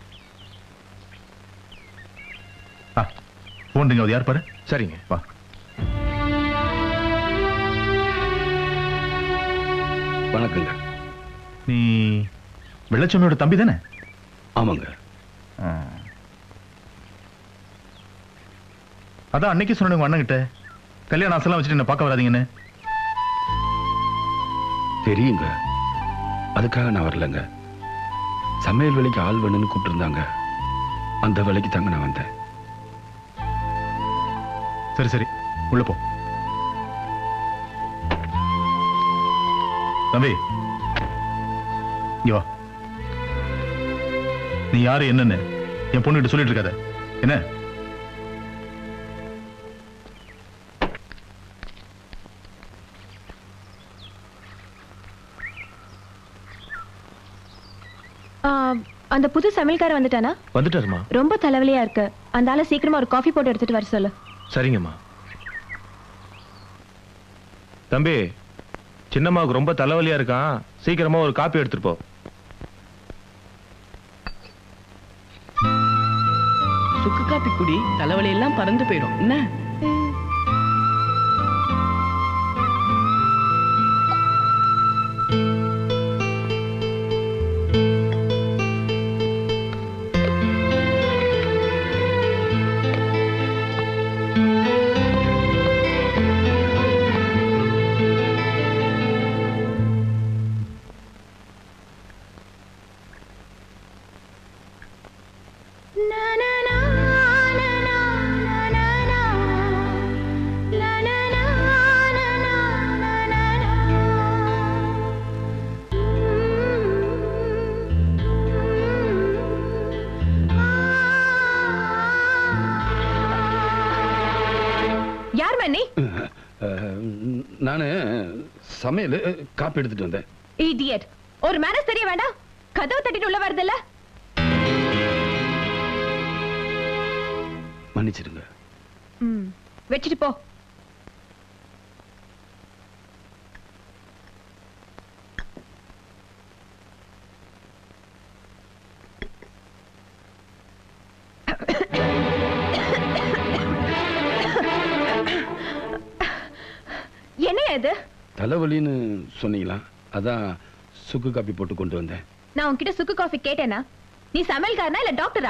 ஆ ஃபோன் ரிங் ஆகுது யார் பாரு சரிங்க வா வணக்கங்க நீ வெள்ளச்சாமியோட தம்பி தானே ஆமாங்க அதான் அன்னைக்கு சொன்ன உங்க அண்ணன் கிட்ட கல்யாணம் ஆசைலாம் வச்சுட்டு என்ன பார்க்க வராதீங்கன்னு தெரியுங்க அதுக்காக நான் வரலங்க சமையல் வேலைக்கு ஆள் வேணும்னு கூப்பிட்டுருந்தாங்க அந்த வேலைக்கு தாங்க நான் வந்தேன் சரி சரி உள்ள போ தம்பி இங்க வா நீ யாரு என்னன்னு என் பொண்ணுகிட்ட சொல்லிட்டு இருக்காத என்ன ஆ, அந்த புது சமையல்காரர் வந்துட்டானா வந்துட்டாருமா ரொம்ப தலைவலியா இருக்கு அந்த ஆளை சீக்கிரமா ஒரு காஃபி போட்டு எடுத்துட்டு வர சொல்லு சரிங்கம்மா தம்பி சின்னம்மாவுக்கு ரொம்ப தலைவலியா இருக்கான் சீக்கிரமா ஒரு காப்பி எடுத்துட்டு போ சுக்கு காப்பி குடி தலைவலி எல்லாம் பறந்து போயிடும் என்ன யார் மன்னி நான் சமையல் காப்பி எடுத்துட்டு வந்தேன் இடியட் ஒரு மேனஸ் தெரிய வேண்டாம் கதவு தட்டிட்டு உள்ள வருதுல்ல மன்னிச்சிடுங்க ம், வச்சுட்டு போ என்ன இது தலைவலின்னு சொன்னீங்களா அதான் சுக்கு காப்பி போட்டு கொண்டு வந்தேன் நான் உன்கிட்ட சுக்கு காஃபி கேட்டேனா நீ சமையல்காரனா இல்ல டாக்டரா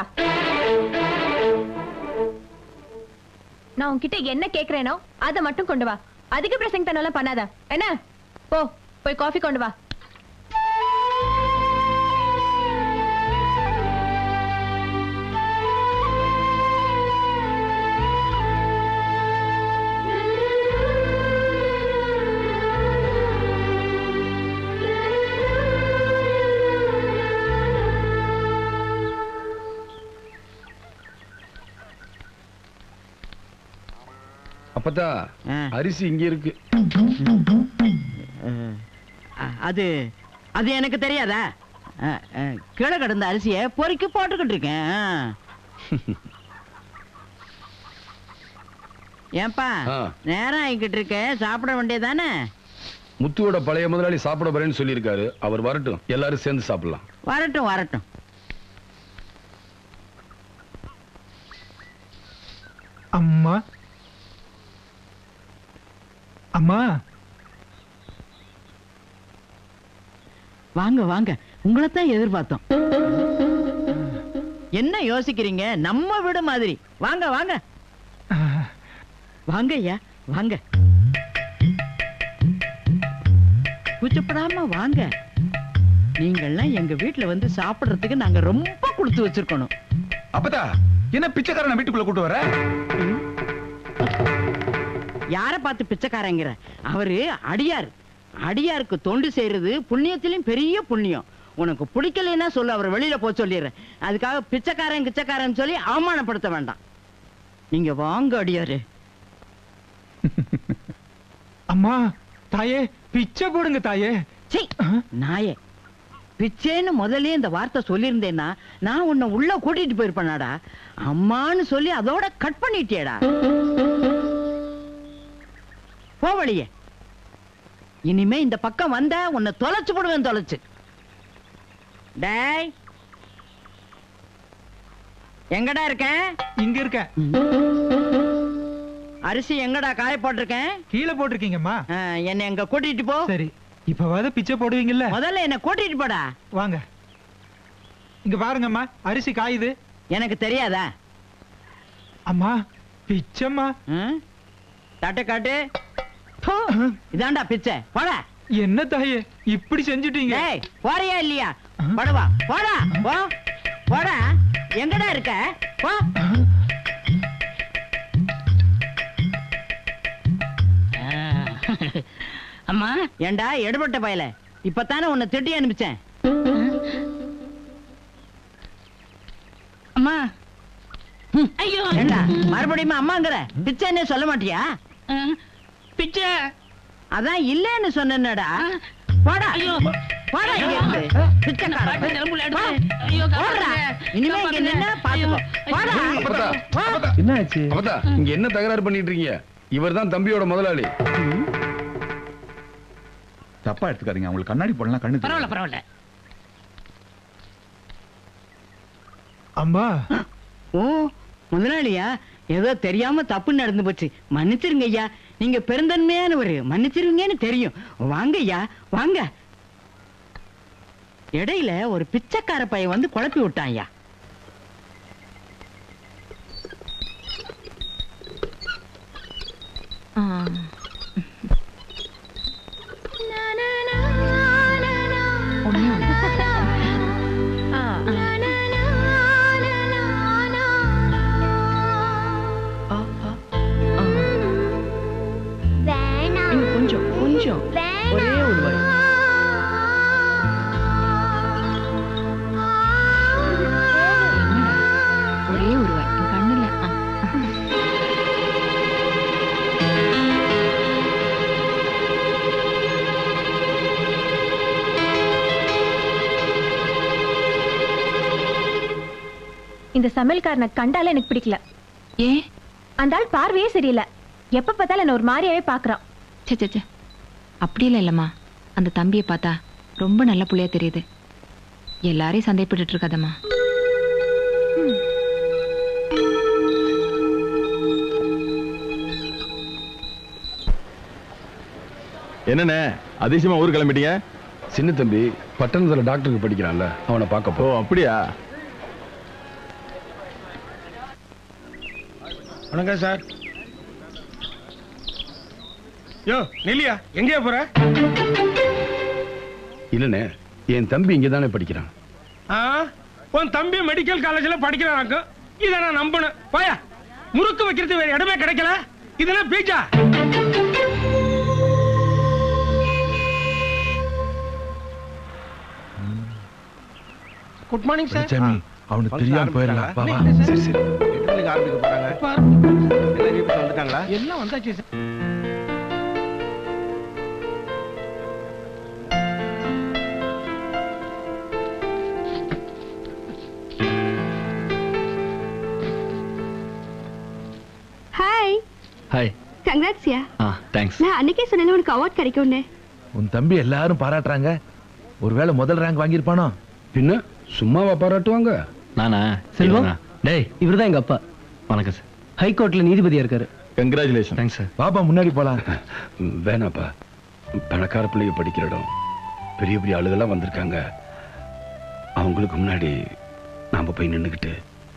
நான் உன்கிட்ட என்ன கேக்குறேனோ அதை மட்டும் கொண்டு வா அதிக பிரசங்க தனெல்லாம் பண்ணாத என்ன போ போய் காஃபி கொண்டு வா அப்பதா அரிசி இங்க இருக்கு அ- அது அது எனக்கு தெரியாதா அ, அ, கீழே கிடந்த அரிசியை பொறுக்கி போட்டுக்கிட்டு இருக்கேன் ஆ. ஏன்பா ஆ. நேரம் ஆகிக்கிட்டு இருக்க சாப்பிட வேண்டியதானே முத்துவோட பழைய முதலாளி சாப்பிட போறேன்னு சொல்லியிருக்காரு அவர் வரட்டும் எல்லாரும் சேர்ந்து சாப்பிடலாம் வரட்டும் வரட்டும் அம்மா அம்மா வாங்க வாங்க உங்களைத்தான் எதிர்பார்த்தோம் என்ன யோசிக்கிறீங்க நம்ம வீடு மாதிரி வாங்க வாங்க வாங்க ஐயா வாங்க கூச்சப்படாம வாங்க நீங்கள்லாம் எங்க வீட்டுல வந்து சாப்பிடுறதுக்கு நாங்க ரொம்ப கொடுத்து வச்சிருக்கணும் அப்பதா என்ன பிச்சைக்காரனை வீட்டுக்குள்ள கூட்டு வர யார பார்த்து பிச்சைக்காரங்கிற அவரு அடியார் அடியாருக்கு தொண்டு செய்யறது புண்ணியத்திலும் பெரிய புண்ணியம் உனக்கு பிடிக்கலைன்னா சொல்லு அவர் வெளியில போக சொல்லிடுறேன் அதுக்காக பிச்சைக்காரன் கிச்சைக்காரன் சொல்லி அவமானப்படுத்த வேண்டாம் நீங்க வாங்க அடியாரு அம்மா தாயே பிச்சை போடுங்க தாயே சீ நாயே பிச்சைன்னு முதல்லயே இந்த வார்த்தை சொல்லியிருந்தேன்னா நான் உன்னை உள்ள கூட்டிட்டு போயிருப்பேனாடா அம்மான்னு சொல்லி அதோட கட் பண்ணிட்டியேடா போ வழியே இனிமே இந்த பக்கம் வந்த உன்னை தொலைச்சு போடுவேன் தொலைச்சு டேய் எங்கடா இருக்க இங்க இருக்க அரிசி எங்கடா காய போட்டிருக்கேன் கீழே போட்டிருக்கீங்கம்மா என்ன எங்க கூட்டிட்டு போ சரி இப்பவாத பிச்சை போடுவீங்கல்ல முதல்ல என்ன கூட்டிட்டு போடா வாங்க இங்க பாருங்கம்மா அரிசி காயுது எனக்கு தெரியாதா அம்மா பிச்சைம்மா தட்டு காட்டு போ. இதாண்டா பிச்சை போடா என்ன தாயே இப்படி செஞ்சுட்டீங்க டேய் போறியா இல்லையா போடவா போடா போ போடா எங்கடா இருக்க போ அம்மா ஏண்டா எடுபட்ட பயல இப்பதானே உன்னை திட்டி அனுப்பிச்சேன் அம்மா ஐயோ ஏண்டா மறுபடியும் அம்மாங்கிற பிச்சைன்னு சொல்ல மாட்டியா பிச்சை அதான் இல்லன்னு சொன்னேன்டா போடா ஐயோ. போடா இங்க இருந்து. பிச்சைக்காரன். நிலம்புல போ. ஐயோ போடுறா. இனிமே இங்க நின்னா பாத்துக்கோ போடா போ. என்னாச்சு அப்பதா இங்க என்ன தகராறு பண்ணிட்டு இருக்கீங்க இவர்தான் தம்பியோட முதலாளி தப்பா எடுத்துக்காதீங்க அவங்களுக்கு கண்ணாடி போடலாம் கண்ணு தெரியாது. பரவாயில்ல பரவாயில்ல அம்மா ஓ முதலாளியா ஏதோ தெரியாம தப்பு நடந்து போச்சு மன்னிச்சிருங்க ஐயா நீங்க பெருந்தன்மையானவரு மன்னிச்சிருங்கன்னு தெரியும் வாங்க ஐயா வாங்க இடையில ஒரு பிச்சைக்கார பையன் வந்து குழப்பி விட்டான் ஐயா வேணாம் கொஞ்சம் கொஞ்சம் ஒரே ஒரு வாய் ஒரே ஒரு வாய் என் கண்ணுல ஆ. இந்த சமையல்காரனை கண்டாலே எனக்கு பிடிக்கல ஏன் அந்த ஆள் பார்வையே சரியில்லை எப்ப பார்த்தாலும் என்ன ஒரு மாதிரியாவே பாக்குறான் சே சே சே அப்படி இல்லை இல்லம்மா அந்த தம்பியை பார்த்தா ரொம்ப நல்ல புள்ளையா தெரியுது எல்லாரையும் சந்தேகப்பட்டுட்டு இருக்காதம்மா என்னண்ணே அதிசயமா ஊர் கிளம்பிட்டீங்க சின்ன தம்பி பட்டணத்துல டாக்டருக்கு படிக்கிறான்ல அவனை பார்க்க போ அப்படியா வணக்கம் சார் யோ நெல்லியா எங்கேயா போற இல்லண்ணே என் தம்பி இங்க தானே படிக்கிறான் ஆ உன் தம்பி மெடிக்கல் காலேஜ்ல படிக்கிறானாக்கும் இதை நான் நம்பணும் போயா முறுக்கு வைக்கிறது வேற இடமே கிடைக்கல இதெல்லாம் பீச்சா குட் மார்னிங் சார் சாமி அவனுக்கு தெரியாம போயிடலாம் வா, வா. சரி சரி ஆரம்பிக்க போறாங்க எல்லாரும் இப்ப வந்துட்டாங்களா எல்லாம் வந்தாச்சு சார் ஹாய் ஹாய் கங்க்ராட்ஸ்யா ஆ தேங்க்ஸ் நான் அன்னைக்கே சொன்னேன் உனக்கு அவார்ட் கிடைக்கும்னு உன் தம்பி எல்லாரும் பாராட்டுறாங்க ஒருவேளை முதல் ரேங்க் வாங்கியிருப்பானோ பின்ன சும்மாவா பாராட்டுவாங்க நானா செல்வம்? இவனா? டேய் இவர்தான் எங்க அப்பா வணக்கம் சார் ஹைகோர்ட்ல நீதிபதியா இருக்காரு கங்க்ராச்சுலேஷன் தேங்க்ஸ் சார் பாப்பா முன்னாடி போலாம் வேணாப்பா பணக்கார பிள்ளைங்க படிக்கிற இடம் பெரிய பெரிய ஆளுகள்லாம் வந்திருக்காங்க அவங்களுக்கு முன்னாடி நாம போய் நின்னுக்கிட்டு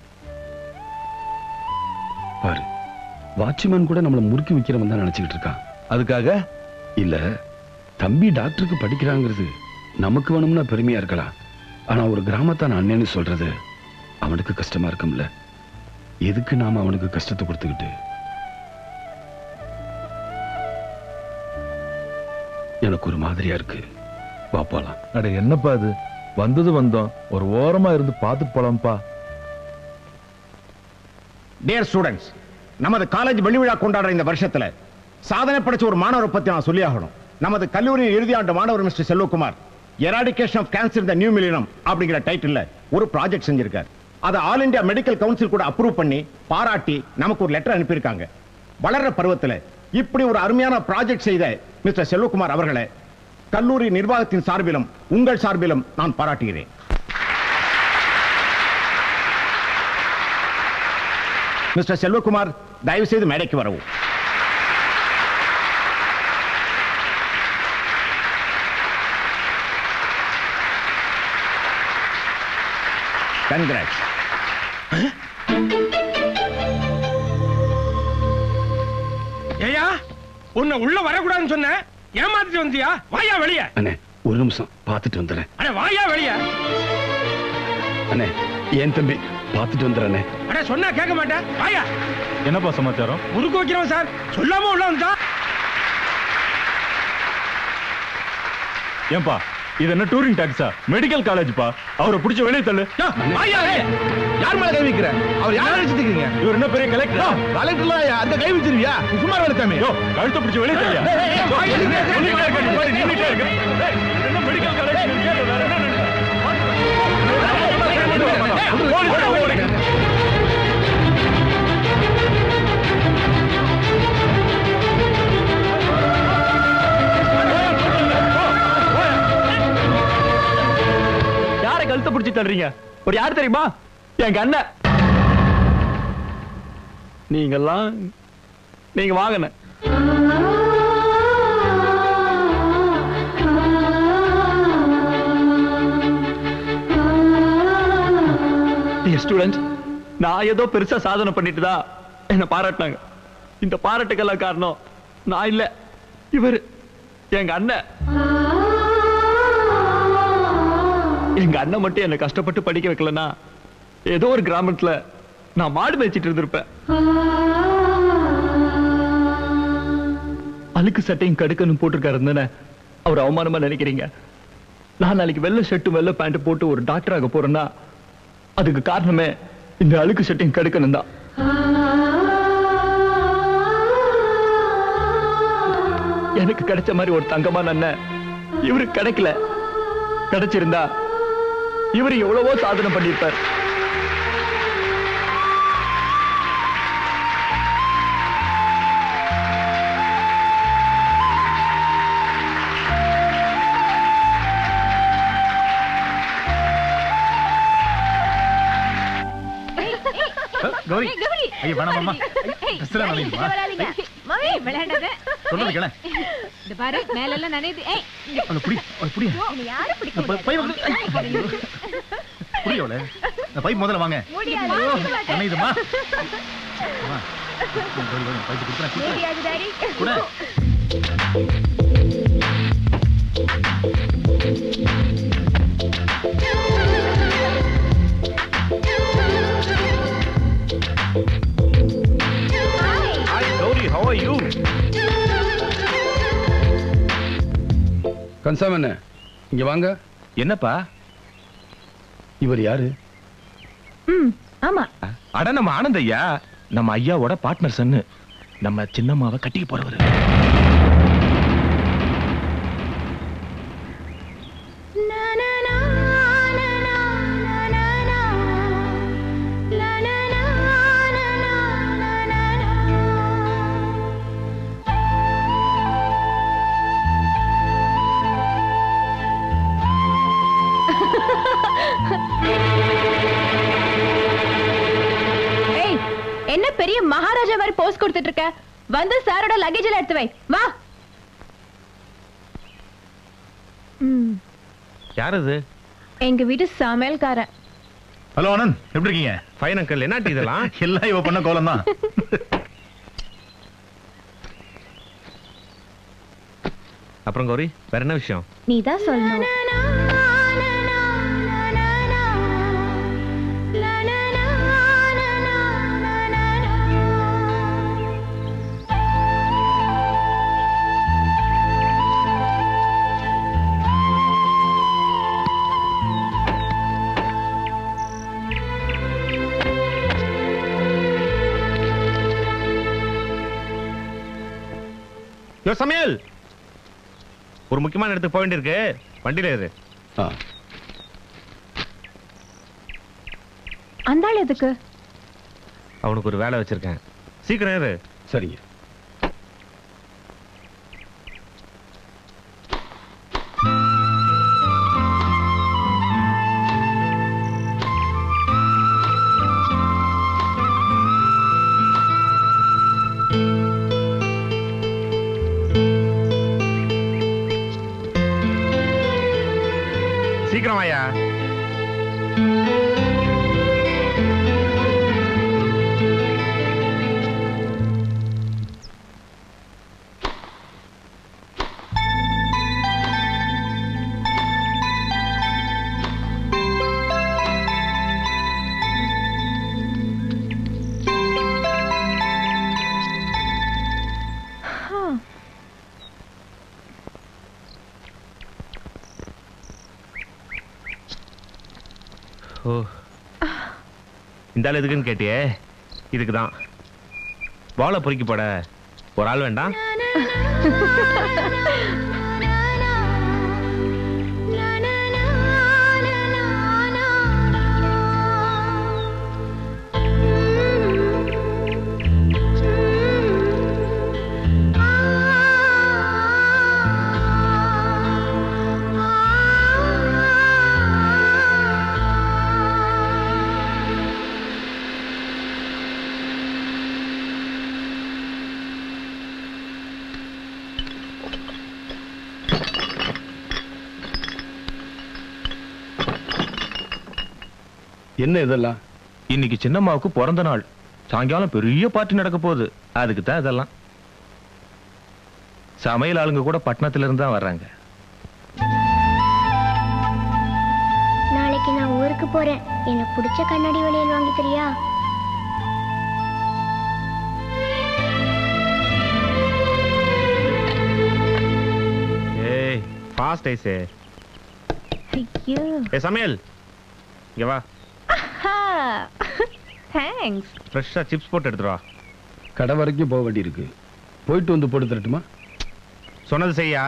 பாரு வாட்ச்மேன் கூட நம்மள முறுக்கி வைக்கிறவன் தான் நினைச்சுக்கிட்டு இருக்கான் அதுக்காக இல்ல தம்பி டாக்டருக்கு படிக்கிறாங்கிறது நமக்கு வேணும்னா பெருமையா இருக்கலாம் ஆனா ஒரு கிராமத்தான் அண்ணன்னு சொல்றது அவனுக்கு கஷ்டமா இருக்கும்ல எதுக்கு நாம அவனுக்கு கஷ்டத்தை கொடுத்துக்கிட்டு என்ன எனக்கு ஒரு மாதிரியா இருக்கு வா போலாம் அட என்னப்பா அது வந்தது வந்தோம் ஒரு ஓரமா இருந்து பார்த்துட்டு போலாம்ப்பா டியர் ஸ்டூடெண்ட்ஸ் நமது காலேஜ் வெள்ளி விழா கொண்டாடுற இந்த வருஷத்துல சாதனை படைச்ச ஒரு மாணவரை பத்தி நான் சொல்லியாகணும் நமது கல்லூரியின் இறுதி ஆண்டு மாணவர் mister Selvakumar eradication of cancer the new millennium அப்படிங்கிற டைட்டில்ல ஒரு ப்ராஜெக்ட் செஞ்சிருக்கார் அதை ஆல் இந்தியா மெடிக்கல் கவுன்சில் கூட அப்ரூவ் பண்ணி பாராட்டி நமக்கு ஒரு லெட்டர் அனுப்பியிருக்காங்க வளர்ற பருவத்துல இப்படி ஒரு அருமையான ப்ராஜெக்ட் செய்த மிஸ்டர் செல்வகுமார் அவர்களை கல்லூரி நிர்வாகத்தின் சார்பிலும் உங்கள் சார்பிலும் நான் பாராட்டுகிறேன் மிஸ்டர் செல்வகுமார் தயவு செய்து மேடைக்கு வரவும் கங்க்ராட்ஸ் ஏயா உன்னை உள்ள வரக்கூடாதுன்னு சொன்னேன் ஏமாத்திட்டு வந்தியா வாயா வெளிய அண்ணே ஒரு நிமிஷம் பார்த்துட்டு வந்துடுறேன் அட வாயா வெளிய அண்ணே ஏன் தம்பி பார்த்துட்டு வந்துடுறேண்ணே அட சொன்னா கேட்க மாட்டேன் வாயா என்னப்பா சமாச்சாரம் முறுக்கு வைக்கிறோம் சார் சொல்லாம உள்ள வந்தா ஏன்பா இது என்ன டூரிங் டாக்ஸா மெடிக்கல் காலேஜ்ப்பா அவரை பிடிச்ச வெளியே தள்ளு வாயா யார் மேல கை வைக்கிற அவர் யார நினைச்சிருக்கீங்க இவர் என்ன பெரிய கலெக்டர் கலெக்டர்ல அந்த கை வச்சிருவியா நீ சும்மா வேலை தாமே யோ கழுத்தை பிடிச்ச வெளியே தள்ளியா ஏய், ஏய், ஏய், வாய் இருக்கு, சொல்லிட்டே இருக்க, நீ பாரு, நின்னுட்டே இருக்க. ஏய், இது என்ன மெடிக்கல் காலேஜ் நீ கேளு, வேற என்ன நினைக்கிற? போலீஸ் ஓடி. யாரை கழுத்தை பிடிச்சி தள்ளுறீங்க ஒரு யார் தெரியுமா எங்க அண்ணன் நீங்கெல்லாம் நீங்க வாங்கின ஸ்டூடெண்ட் நான் ஏதோ பெருசா சாதனை பண்ணிட்டு தான் என்ன பாராட்டினாங்க இந்த பாராட்டுக்கெல்லாம் காரணம் நான் இல்ல இவர் எங்க அண்ணன் எங்க அண்ணன் மட்டும் என்னை கஷ்டப்பட்டு படிக்க வைக்கலன்னா ஏதோ ஒரு கிராமத்துல நான் மாடு மேய்ச்சிட்டு இருந்திருப்பேன் அழுக்கு சட்டையும் கடுக்கணும் போட்டிருக்காரு தானே அவர் அவமானமா நினைக்கிறீங்க நான் நாளைக்கு வெள்ளை ஷர்ட்டும் வெள்ளை பேண்ட் போட்டு ஒரு டாக்டர் ஆக போறேன்னா அதுக்கு காரணமே இந்த அழுக்கு சட்டையும் கடுக்கணும் தான் எனக்கு கிடைச்ச மாதிரி ஒரு தங்கமான அண்ணன் இவருக்கு கிடைக்கல கிடைச்சிருந்தா இவர் எவ்வளவோ சாதனை பண்ணியிருப்பார் கௌரி ஐயோ, வேணாம், மாமா. dress எல்லாம் நனையுதுமா? மம்மி விளையாடாத சொல்றது கேள. இந்த பாரு மேல எல்லாம் நனையுது ஏய் இங்க. அவனை புடி, அவனை புடி. உன்னை யாரும் பிடிக்க பை- பை வந்து- முடியாது. புரிய அவளை. இந்த பைப் முதல்ல வாங்க முடியாது. ஐயோ, நனையுதுமா? அம்மா, கௌரி, கௌரி, பைப்பு கொடுக்குறேன், கொடுக்குறேன். முடியாது, டாடி. கொடு. Hi, Gauri, how are you? கன்சாம் என்ன இங்க வாங்க என்னப்பா இவர் யாரு ம் ஆமா அட நம்ம ஆனந்த் ஐயா நம்ம ஐயாவோட பார்ட்னர் சன்னு நம்ம சின்னம்மாவை கட்டிக்க போறவரு ஏய் என்ன பெரிய மகாராஜா மாதிரி போஸ் கொடுத்துட்டு இருக்க வந்து சாரோட லக்கேஜ் எல்லாம் எடுத்து வை வா ம், யார் அது எங்க வீட்டு சமையல்காரன் ஹலோ ஆனந்த் எப்படி இருக்கீங்க ஃபைன் அங்கிள் என்ன டீ இதெல்லாம் எல்லாம் இவ பண்ண கோலம் தான் அப்புறம் கௌரி வேற என்ன விஷயம் நீ தான் சொல்லணும் யோ சமையல் ஒரு முக்கியமான இடத்துக்கு போக வேண்டியிருக்கு வண்டியில இரு அந்த ஆள் எதுக்கு அவனுக்கு ஒரு வேலை வச்சிருக்கேன் சீக்கிரம் இரு சரிங்க சீக்கிரம் வாயா ஓ இந்த ஆள் எதுக்குன்னு கேட்டியே இதுக்கு தான் வாழை பொறுக்கி போட ஒரு ஆள் வேண்டாம் என்ன இதெல்லாம் இன்னைக்கு சின்னம்மாவுக்கு பிறந்த நாள் சாயங்காலம் பெரிய பார்ட்டி நடக்க போகுது அதுக்கு தான் இதெல்லாம் சமையல் ஆளுங்க கூட பட்டணத்துல இருந்து தான் வர்றாங்க நாளைக்கு நான் ஊருக்கு போறேன் எனக்கு பிடிச்ச கண்ணாடி வளையல் வாங்கி தரியா ஏய் ஃபாஸ்ட் ஐஸே ஐயோ ஏ சமையல் இங்க வா தேங்க்ஸ் ஃப்ரெஷ்ஷா சிப்ஸ் போட்டு எடுத்துட்டு வா கடை வரைக்கும் போக வேண்டியிருக்கு போயிட்டு வந்து போட்டு தரட்டுமா சொன்னது செய்யா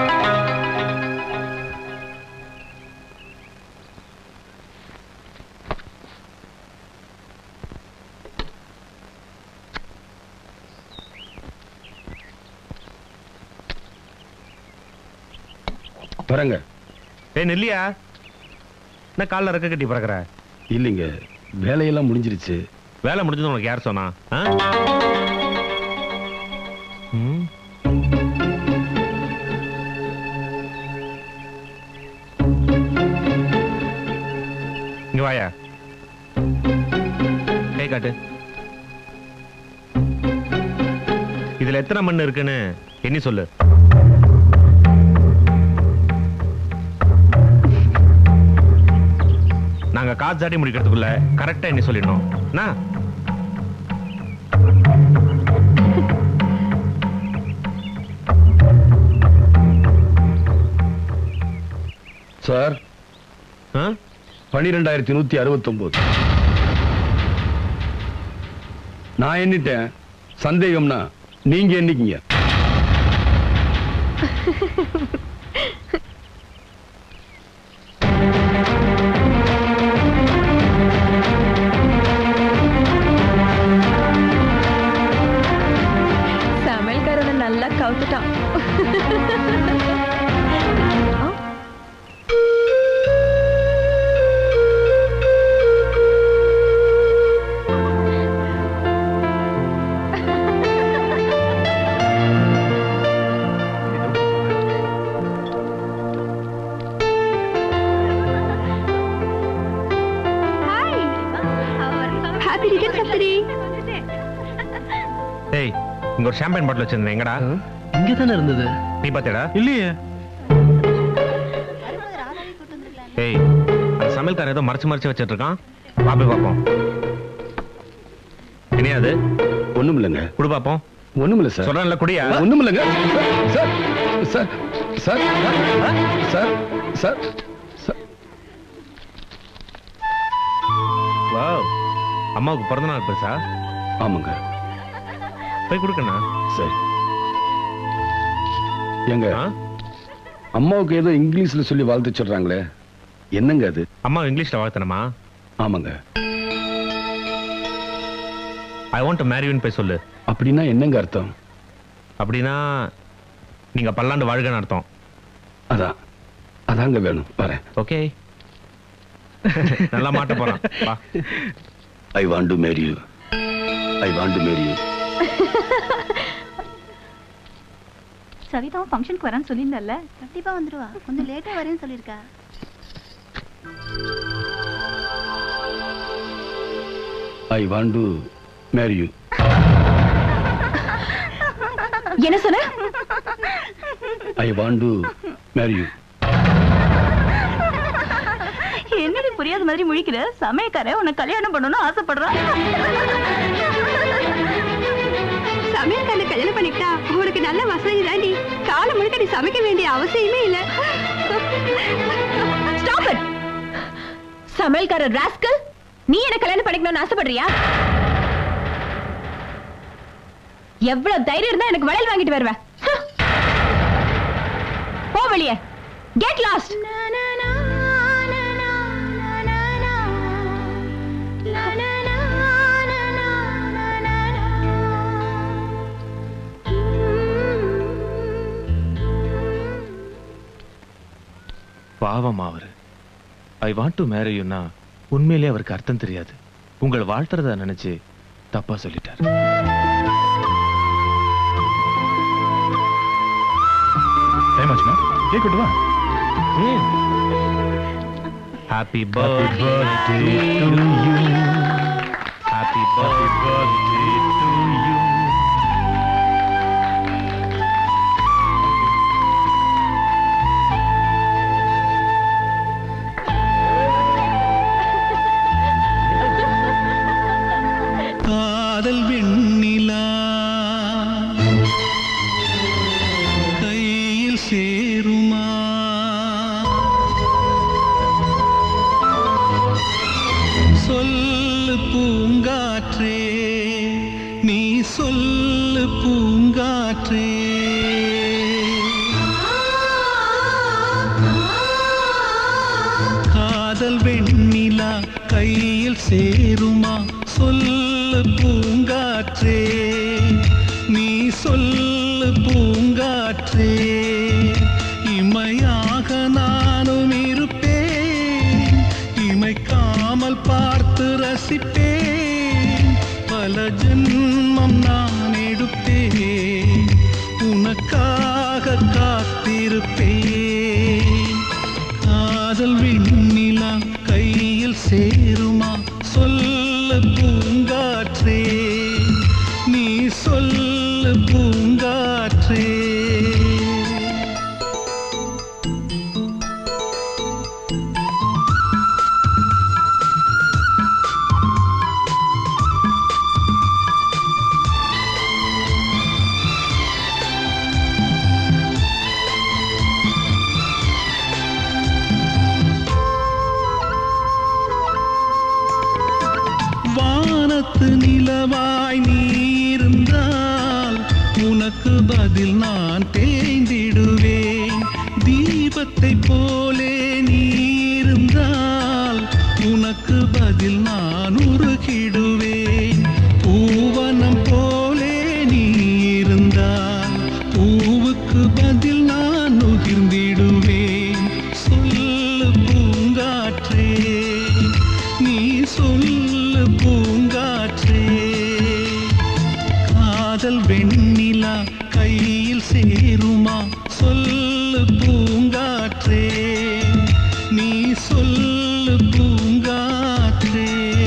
வரங்க ஏய் நெல்லியா என்ன காலில் ரெக்க கட்டி பறக்குற இல்லைங்க வேலையெல்லாம் முடிஞ்சிருச்சு வேலை முடிஞ்சது உனக்கு யார் சொன்னா ஆ? ம். இங்க வாயா கை காட்டு இதுல எத்தனை மண் இருக்குன்னு எண்ணி சொல்லு நாங்க காசு சாட்டி முடிக்கிறதுக்குள்ள கரெக்டா எண்ணி சொல்லிடணும் என்ன சார் பனிரெண்டாயிரத்தி நூத்தி அறுபத்தொன்பது நான் எண்ணிட்டேன் சந்தேகம்னா நீங்க எண்ணிக்கீங்க சமையல்காரனை நல்லா கவுத்துட்டான் happy returns of the day ஏய் இங்க ஒரு ஷாம்பைன் பாட்டில் வச்சிருந்தேன் எங்கடா இங்க தானே இருந்தது நீ பாத்தியாடா இல்லையே ஏய் அந்த சமையல்காரன் ஏதோ மறைச்சு மறைச்சு வச்சிட்டு இருக்கான் வா போய் பார்ப்போம் இனியாது ஒண்ணும் இல்லைங்க குடு பார்ப்போம் ஒண்ணும் இல்ல சார் சொல்றேன்ல குடியா ஒண்ணும் இல்லைங்க sir sir sir sir sir sir wow அம்மாவுக்கு பிறந்த நாள் பெருசா ஆமாங்க போய் கொடுக்கண்ணா சரி ஏங்க அம்மாவுக்கு ஏதோ இங்கிலீஷ்ல சொல்லி வாழ்த்து சொல்றாங்களே என்னங்க அது அம்மா இங்கிலீஷ்ல வாழ்த்தணுமா ஆமாங்க ஐ வாண்ட் டு மேரியூன்னு போய் சொல்லு அப்படின்னா என்னங்க அர்த்தம் அப்படின்னா நீங்க பல்லாண்டு வாழ்கன்னு அர்த்தம் அதான் அதாங்க வேணும் வரேன் ஓகே நல்லா மாட்ட போறான் வா I want to marry you I want to marry you சவிதாவும் ஃபங்க்ஷனுக்கு வரேன்னு சொல்லியிருந்தல்ல கண்டிப்பா வந்துருவா கொஞ்சம் லேட்டா வரேன்னு சொல்லியிருக்கா I want to marry you என்ன சொன்ன I want to marry you என்னடி புரியாத மாதிரி முழிக்கிற சமயக்காரன் உன்னை கல்யாணம் பண்ணணும்னு ஆசைப்படுறான் சமையல்காரனை கல்யாணம் பண்ணிக்கிட்டா உனக்கு நல்ல வசதி தாண்டி காலம் முழுக்க நீ சமைக்க வேண்டிய அவசியமே இல்ல ஸ்டாப் இட் சமையல்காரர் ராஸ்கல் நீ என்ன கல்யாணம் பண்ணிக்கணும்னு ஆசைப்படுறியா எவ்வளவு தைரியம் இருந்தா எனக்கு வளையல் வாங்கிட்டு வருவ ஹ். போ வெளியே கெட் லாஸ்ட் பாவம் அவரு ஐ வாண்ட் டு மேரி யூன்னா உண்மையிலே அவருக்கு அர்த்தம் தெரியாது உங்கள் வாழ்த்துறத நினைச்சு தப்பா சொல்லிட்டார் டைம் ஆச்சுமா கேக் கொண்டு வா happy birthday to you happy birthday to you காதல் வெண்ணிலா கையில் சேருமா சொல்லு பூங்காற்றே நீ சொல்லு பூங்காற்றே காதல் வெண்ணிலா கையில் சேருமா சொல்லு பூங்காற்றே நீ சொல்லு பூங்காற்றே இமையாக நானும் இருப்பேன் இமைக்காமல் பார்த்து ரசிப்பேன் பல ஜென்மம் நான் எடுப்பேன் உனக்காக காத்திருப்பேன் காதல் வெண்ணிலா கையில் சேருமா சொல்ல பூங்காற்றே நீ சொல்ல பூங்காற்றே வானத்து நிலவாய் நீ இருந்தால் உனக்கு பதில் நான் தேய்ந்திடுவேன் தீபத்தை போலே நீ இருந்தால் உனக்கு பதில் நான் உருகிடுவேன் பூவனம் போலே நீ இருந்தால் பூவுக்கு பதில் நான் நுகிர்ந்திடுவேன் சொல்லு பூங்காற்றே நீ சொல்லு பூங்காற்றே காதல் வெண்ணிலா கையில் சேருமா சொல்லு பூங்காற்றே நீ சொல்லு பூங்காற்றே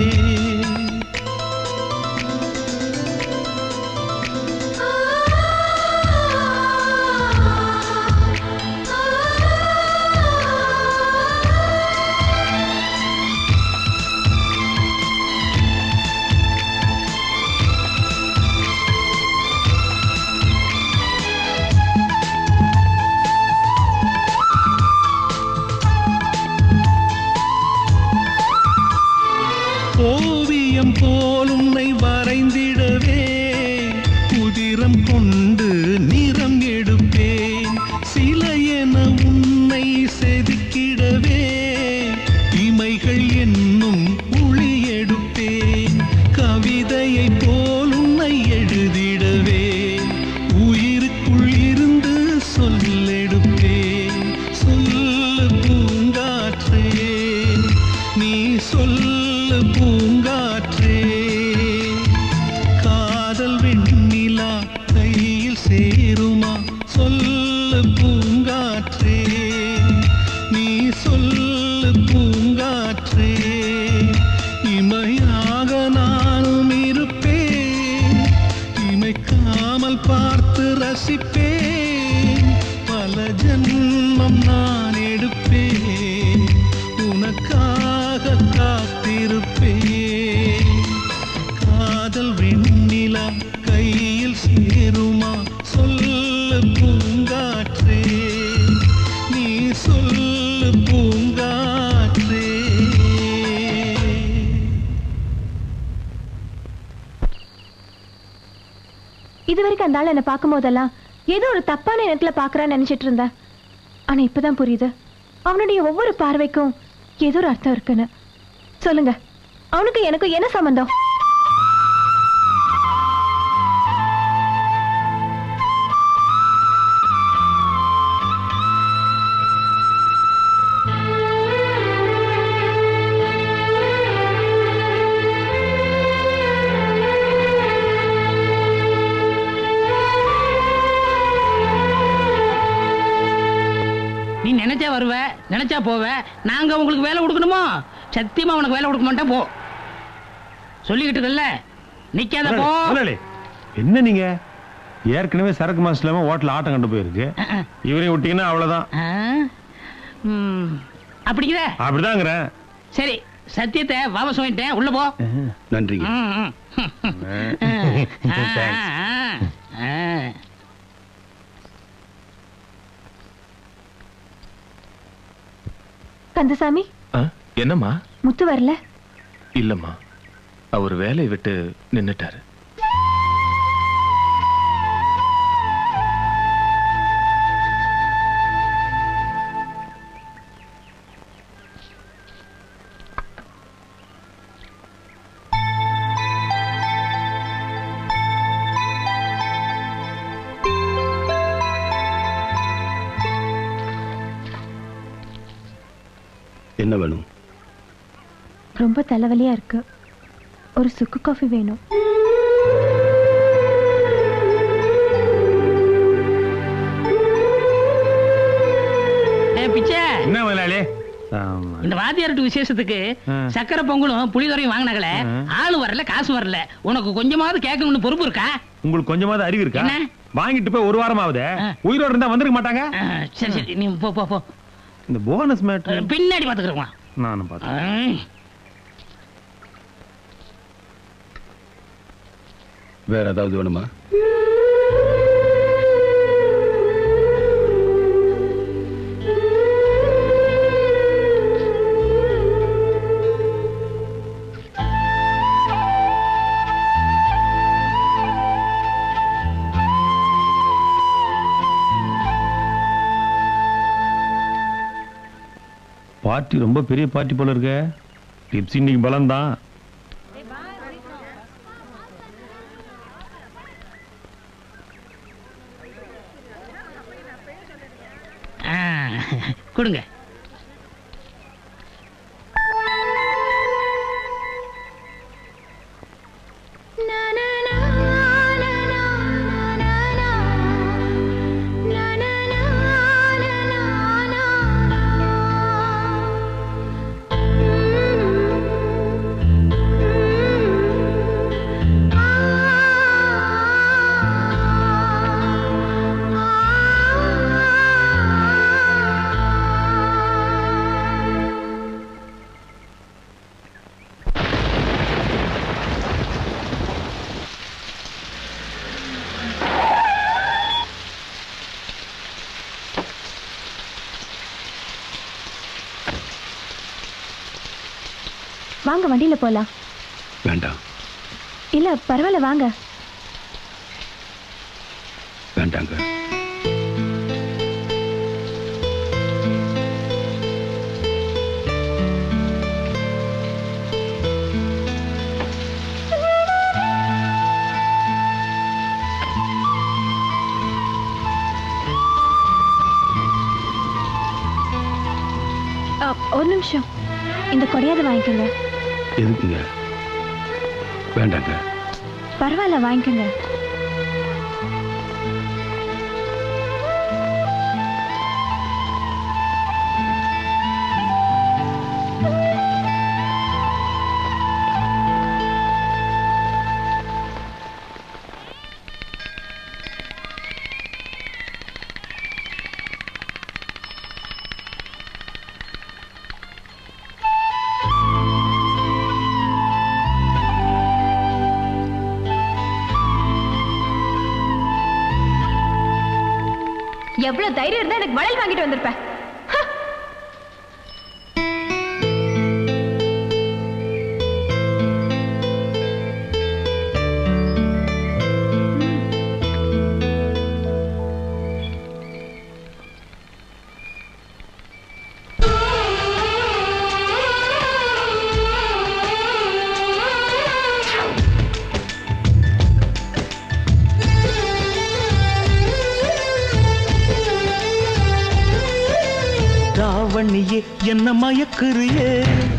ஓவியம் போல் உன்னை வரைந்திடவே உதிரம் கொண்டு நிறம் எடுப்பேன் கண்கள் என்னும் உளி எடுப்பேன் கவிதையை போல் உன்னை எழுதிடவே உயிருக்குள் இருந்து சொல்லெடுப்பேன் சொல்லு பூங்காற்றே நீ சொல்லு பூங்காற்றே காதல் வெண்ணிலா கையில் சேருமா சொல்லு பூங்காற்றே நீ சொல்லு பூங்காற்றே இமையாக நானும் இருப்பேன் இமைக்காமல் பார்த்து ரசிப்பேன் பல ஜன்மம் நான் எடுப்பேன் உனக்காக காத்திருப்பேன் காதல் வெண்ணிலா கையில் சேருமா சொல்லு பூங்காற்றே நீ சொல்லு பூங்காற்றே இது வரைக்கும் அந்த ஆள் என்னை பார்க்கும் போதெல்லாம் ஏதோ ஒரு தப்பான எண்ணத்துல பார்க்கறான்னு நினைச்சிட்டு இருந்தேன் ஆனா இப்பதான் புரியுது அவனுடைய ஒவ்வொரு பார்வைக்கும் ஏதோ ஒரு அர்த்தம் இருக்குன்னு சொல்லுங்க அவனுக்கு எனக்கும் என்ன சம்பந்தம் நீ நினைச்சா வருவ நினைச்சா போவ நாங்க உங்களுக்கு வேலை கொடுக்கணுமோ சத்தியமா உனக்கு வேலை கொடுக்க மாட்டேன் போ சொல்லிக்கிட்டு இருக்கல நிக்காத போ முதலாளி, என்ன நீங்க ஏற்கனவே சரக்கு மாசம் இல்லாம ஹோட்டல் ஆட்டம் கண்டு போயிருக்கு இவரையும் விட்டீங்கன்னா அவ்வளவுதான் ஆ? ம், அப்படிங்கிற அப்படிதாங்கிறேன் சரி சத்தியத்தை வாபஸ் வாங்கிட்டேன் உள்ள போ நன்றிங்க ம், ம். ஆ, Thanks. ஆ, ஆ. கந்தசாமி ஆ, என்னம்மா முத்து வரல இல்லம்மா அவர் வேலையை விட்டு நின்னுட்டாரு என்ன வேணும் ரொம்ப தலைவலியா இருக்கு ஒரு சுக்கு காஃபி வேணும் ஏய், பிச்சை என்ன முதலாளி இந்த வாத்தியார்ட்டு விசேஷத்துக்கு சக்கரை பொங்கலும் புளிதுறையும் வாங்கினாங்களே ஆளு வரல காசு வரல உனக்கு கொஞ்சமாவது கேட்கணும்னு பொறுப்பு இருக்கா உங்களுக்கு கொஞ்சமாவது அறிவு இருக்கா என்ன? வாங்கிட்டு போய் ஒரு வாரம் ஆகுது உயிரோட இருந்தா வந்திருக்க மாட்டாங்க ஆ, சரி சரி நீ போ போ போ இந்த போனஸ் மேட்ரு பின்னாடி பாத்துக்கிறோம் நானும் பார்த்தேன் வேற ஏதாவது வேணுமா பார்ட்டி ரொம்ப பெரிய பார்ட்டி போல இருக்க டிப்ஸ் இன்னைக்கு பலம் தான் ஆ, கொடுங்க வாங்க வண்டியில போலாம் வேண்டாம் இல்ல பரவாயில்ல வாங்க வேண்டாங்க நிமிஷம் இந்த கொடையாவது வாங்கிக்கோங்க எதுக்குங்க வேண்டாங்க பரவாயில்ல வாங்கிக்கோங்க எவ்வளவு தைரியம் இருந்தா எனக்கு வளையல் வாங்கிட்டு வந்திருப்பேன் ஹ! ராவணியே என்ன மயக்குறியே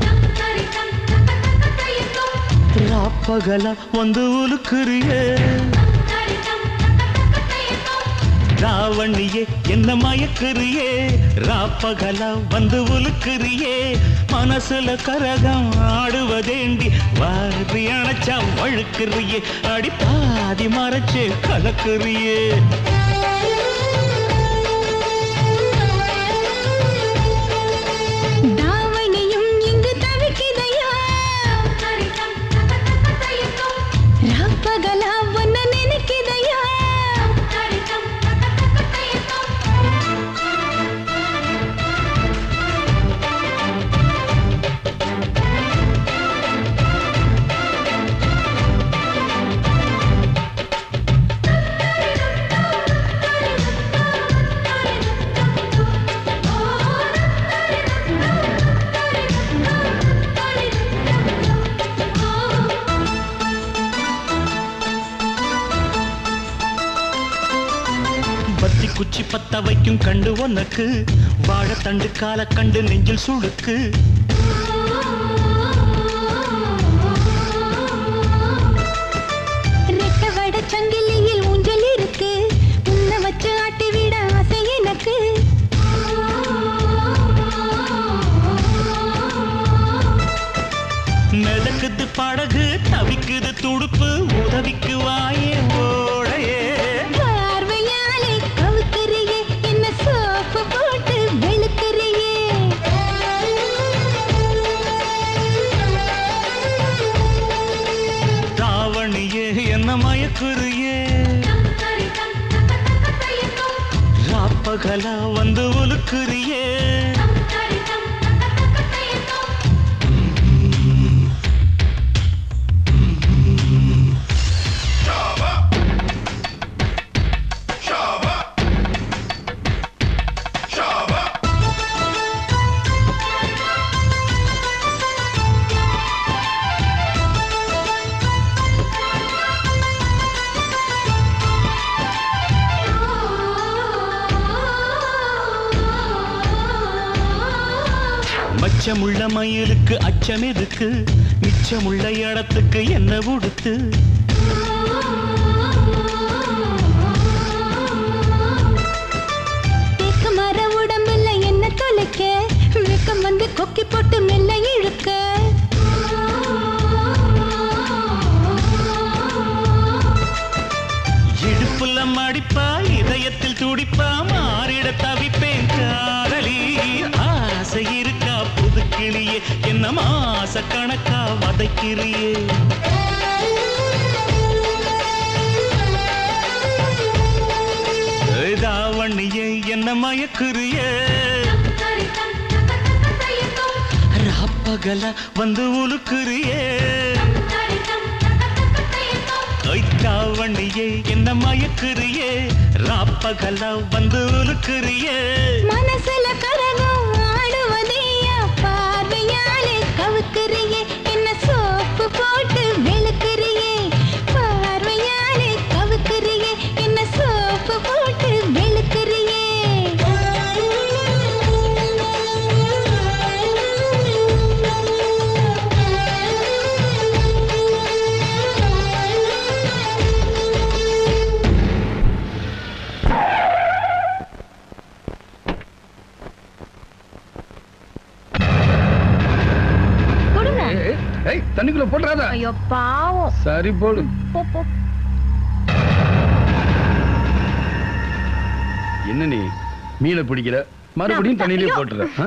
ராப்பகலா வந்து உலுக்குறியே ராவணியே என்ன மயக்குறியே ராப்பகலா வந்து உலுக்குறியே மனசுல கரகம் ஆடுவதேண்டி வாரி அணைச்சா வழுக்குறியே அடி பாதி மறைச்சு கலக்குறியே தாவணியும் இங்கு தவிக்குதையா ராப்பகலா ஒன்ன நினைக்குதையா பத்தி குச்சி பத்த வைக்கும் கண்டு உனக்கு வாழைத்தண்டு கால கண்டு நெஞ்சில் சுழுக்கு ரெக்க வட சங்கிலியில் ஊஞ்சல் இருக்கு உன்னை வச்சு ஆட்டி விட ஆசை எனக்கு மிதக்குது படகு தவிக்குது துடுப்பு உதவிக்கு வாயே ஓடையே பார்வையாலே கவுக்குறியே என்ன சோப்பு போட்டு வெளுக்குறியே தாவணியே என்ன மயக்குறியே ராப்பகலா வந்து உலுக்குறியே மச்சமுள்ள மயிலுக்கு அச்சம் எதுக்கு மிச்சமுள்ள இடத்துக்கு என்ன உடுத்து தேக்கு மர உடம்புல என்ன தொலைக்க வெக்கம் வந்து கொக்கி போட்டு மெல்ல இழுக்க இடுப்புல மடிப்பா இதயத்தில் துடிப்பா மாறிட தவிப்பேன் காதலி ஆசை இருக்கா புது கிளியே என்ன மாச கணக்கா வதைக்கிறியே ஏய் தாவணியே என்ன மயக்குறியே ராப்பகல வந்து உலுக்குறியே தாவணியே என்ன மயக்குறியே ராப்பகல வந்து உலுக்குறியே மனசுல கரகம் ஆடுவதையா பார்வையாலே கவுக்குறியே என்ன சோப்பு போட்டு வெளுக்குறியே பார்வையாலே கவுக்குறியே என்ன சோப்பு போட்டு வெளுக்குறியே ஏய் தண்ணிக்குள்ள போட்டுறாத ஐயோ பாவம் சரி போடு போ போ என்ன நீ மீனை பிடிக்கிற மறுபடியும் தண்ணியிலே ஐயோ. போட்டுற ஆ?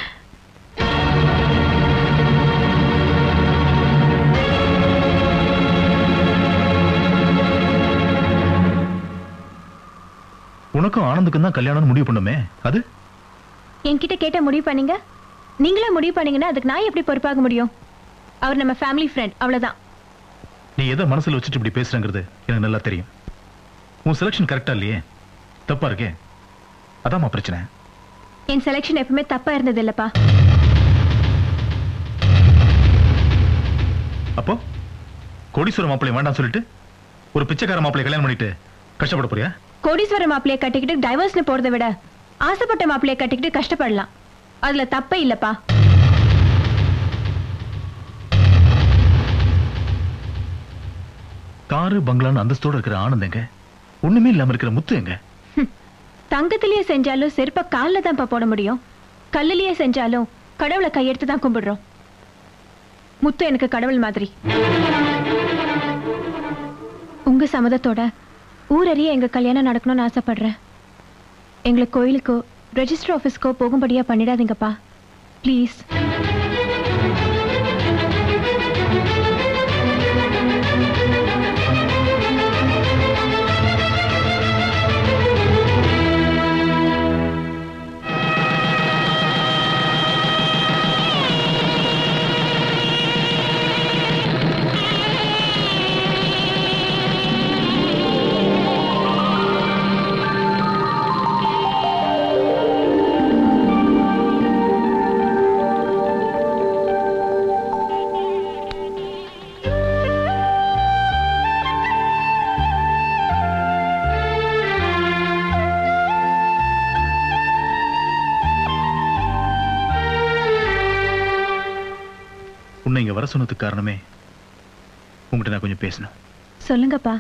உனக்கும் ஆனந்துக்கும் தான் கல்யாணம்னு முடிவு பண்ணுமே அது என்கிட்ட கேட்ட முடிவு பண்ணீங்க நீங்களே முடிவு பண்ணீங்கன்னா அதுக்கு நான் எப்படி பொறுப்பாக முடியும் அவர் நம்ம ஃபேமிலி ஃப்ரெண்ட் அவ்வளவுதான் நீ எதை மனசுல வச்சுட்டு இப்படி பேசுறங்கிறது எனக்கு நல்லா தெரியும் உன் செலக்ஷன் கரெக்டா இல்லையே தப்பா இருக்கே அதாம்மா பிரச்சனை என் செலெக்ஷன் எப்பவுமே தப்பா இருந்தது இல்லப்பா அப்போ கோடீஸ்வர மாப்பிள்ளை வேண்டாம் சொல்லிட்டு ஒரு பிச்சைக்கார மாப்பிள்ளை கல்யாணம் பண்ணிட்டு கஷ்டப்பட போறியா கோடீஸ்வர மாப்பிளைய கட்டிக்கிட்டு டைவர்ஸ்னு போறதை விட ஆசைப்பட்ட மாப்பிளைய கட்டிக்கிட்டு கஷ்டப்படலாம் அதுல தப்பே இல்லப்பா காரு பங்களான்னு அந்தஸ்தோட இருக்கிற ஆனந்த் எங்க ஒண்ணுமே இல்லாம இருக்கிற முத்து எங்க தங்கத்திலேயே செஞ்சாலும் செருப்ப கால்ல தான்ப்பா போட முடியும் கல்லுலயே செஞ்சாலும் கடவுளை கையெடுத்து தான் கும்பிடுறோம் முத்து எனக்கு கடவுள் மாதிரி உங்க சம்மதத்தோட ஊரறிய எங்க கல்யாணம் நடக்கணும்னு ஆசைப்படுறேன் எங்களை கோயிலுக்கோ ரெஜிஸ்டர் ஆஃபீஸ்க்கோ போகும்படியா பண்ணிடாதீங்கப்பா ப்ளீஸ் உன்னை இங்க வர சொன்னதுக்கு காரணமே உங்ககிட்ட நான் கொஞ்சம் பேசணும் சொல்லுங்கப்பா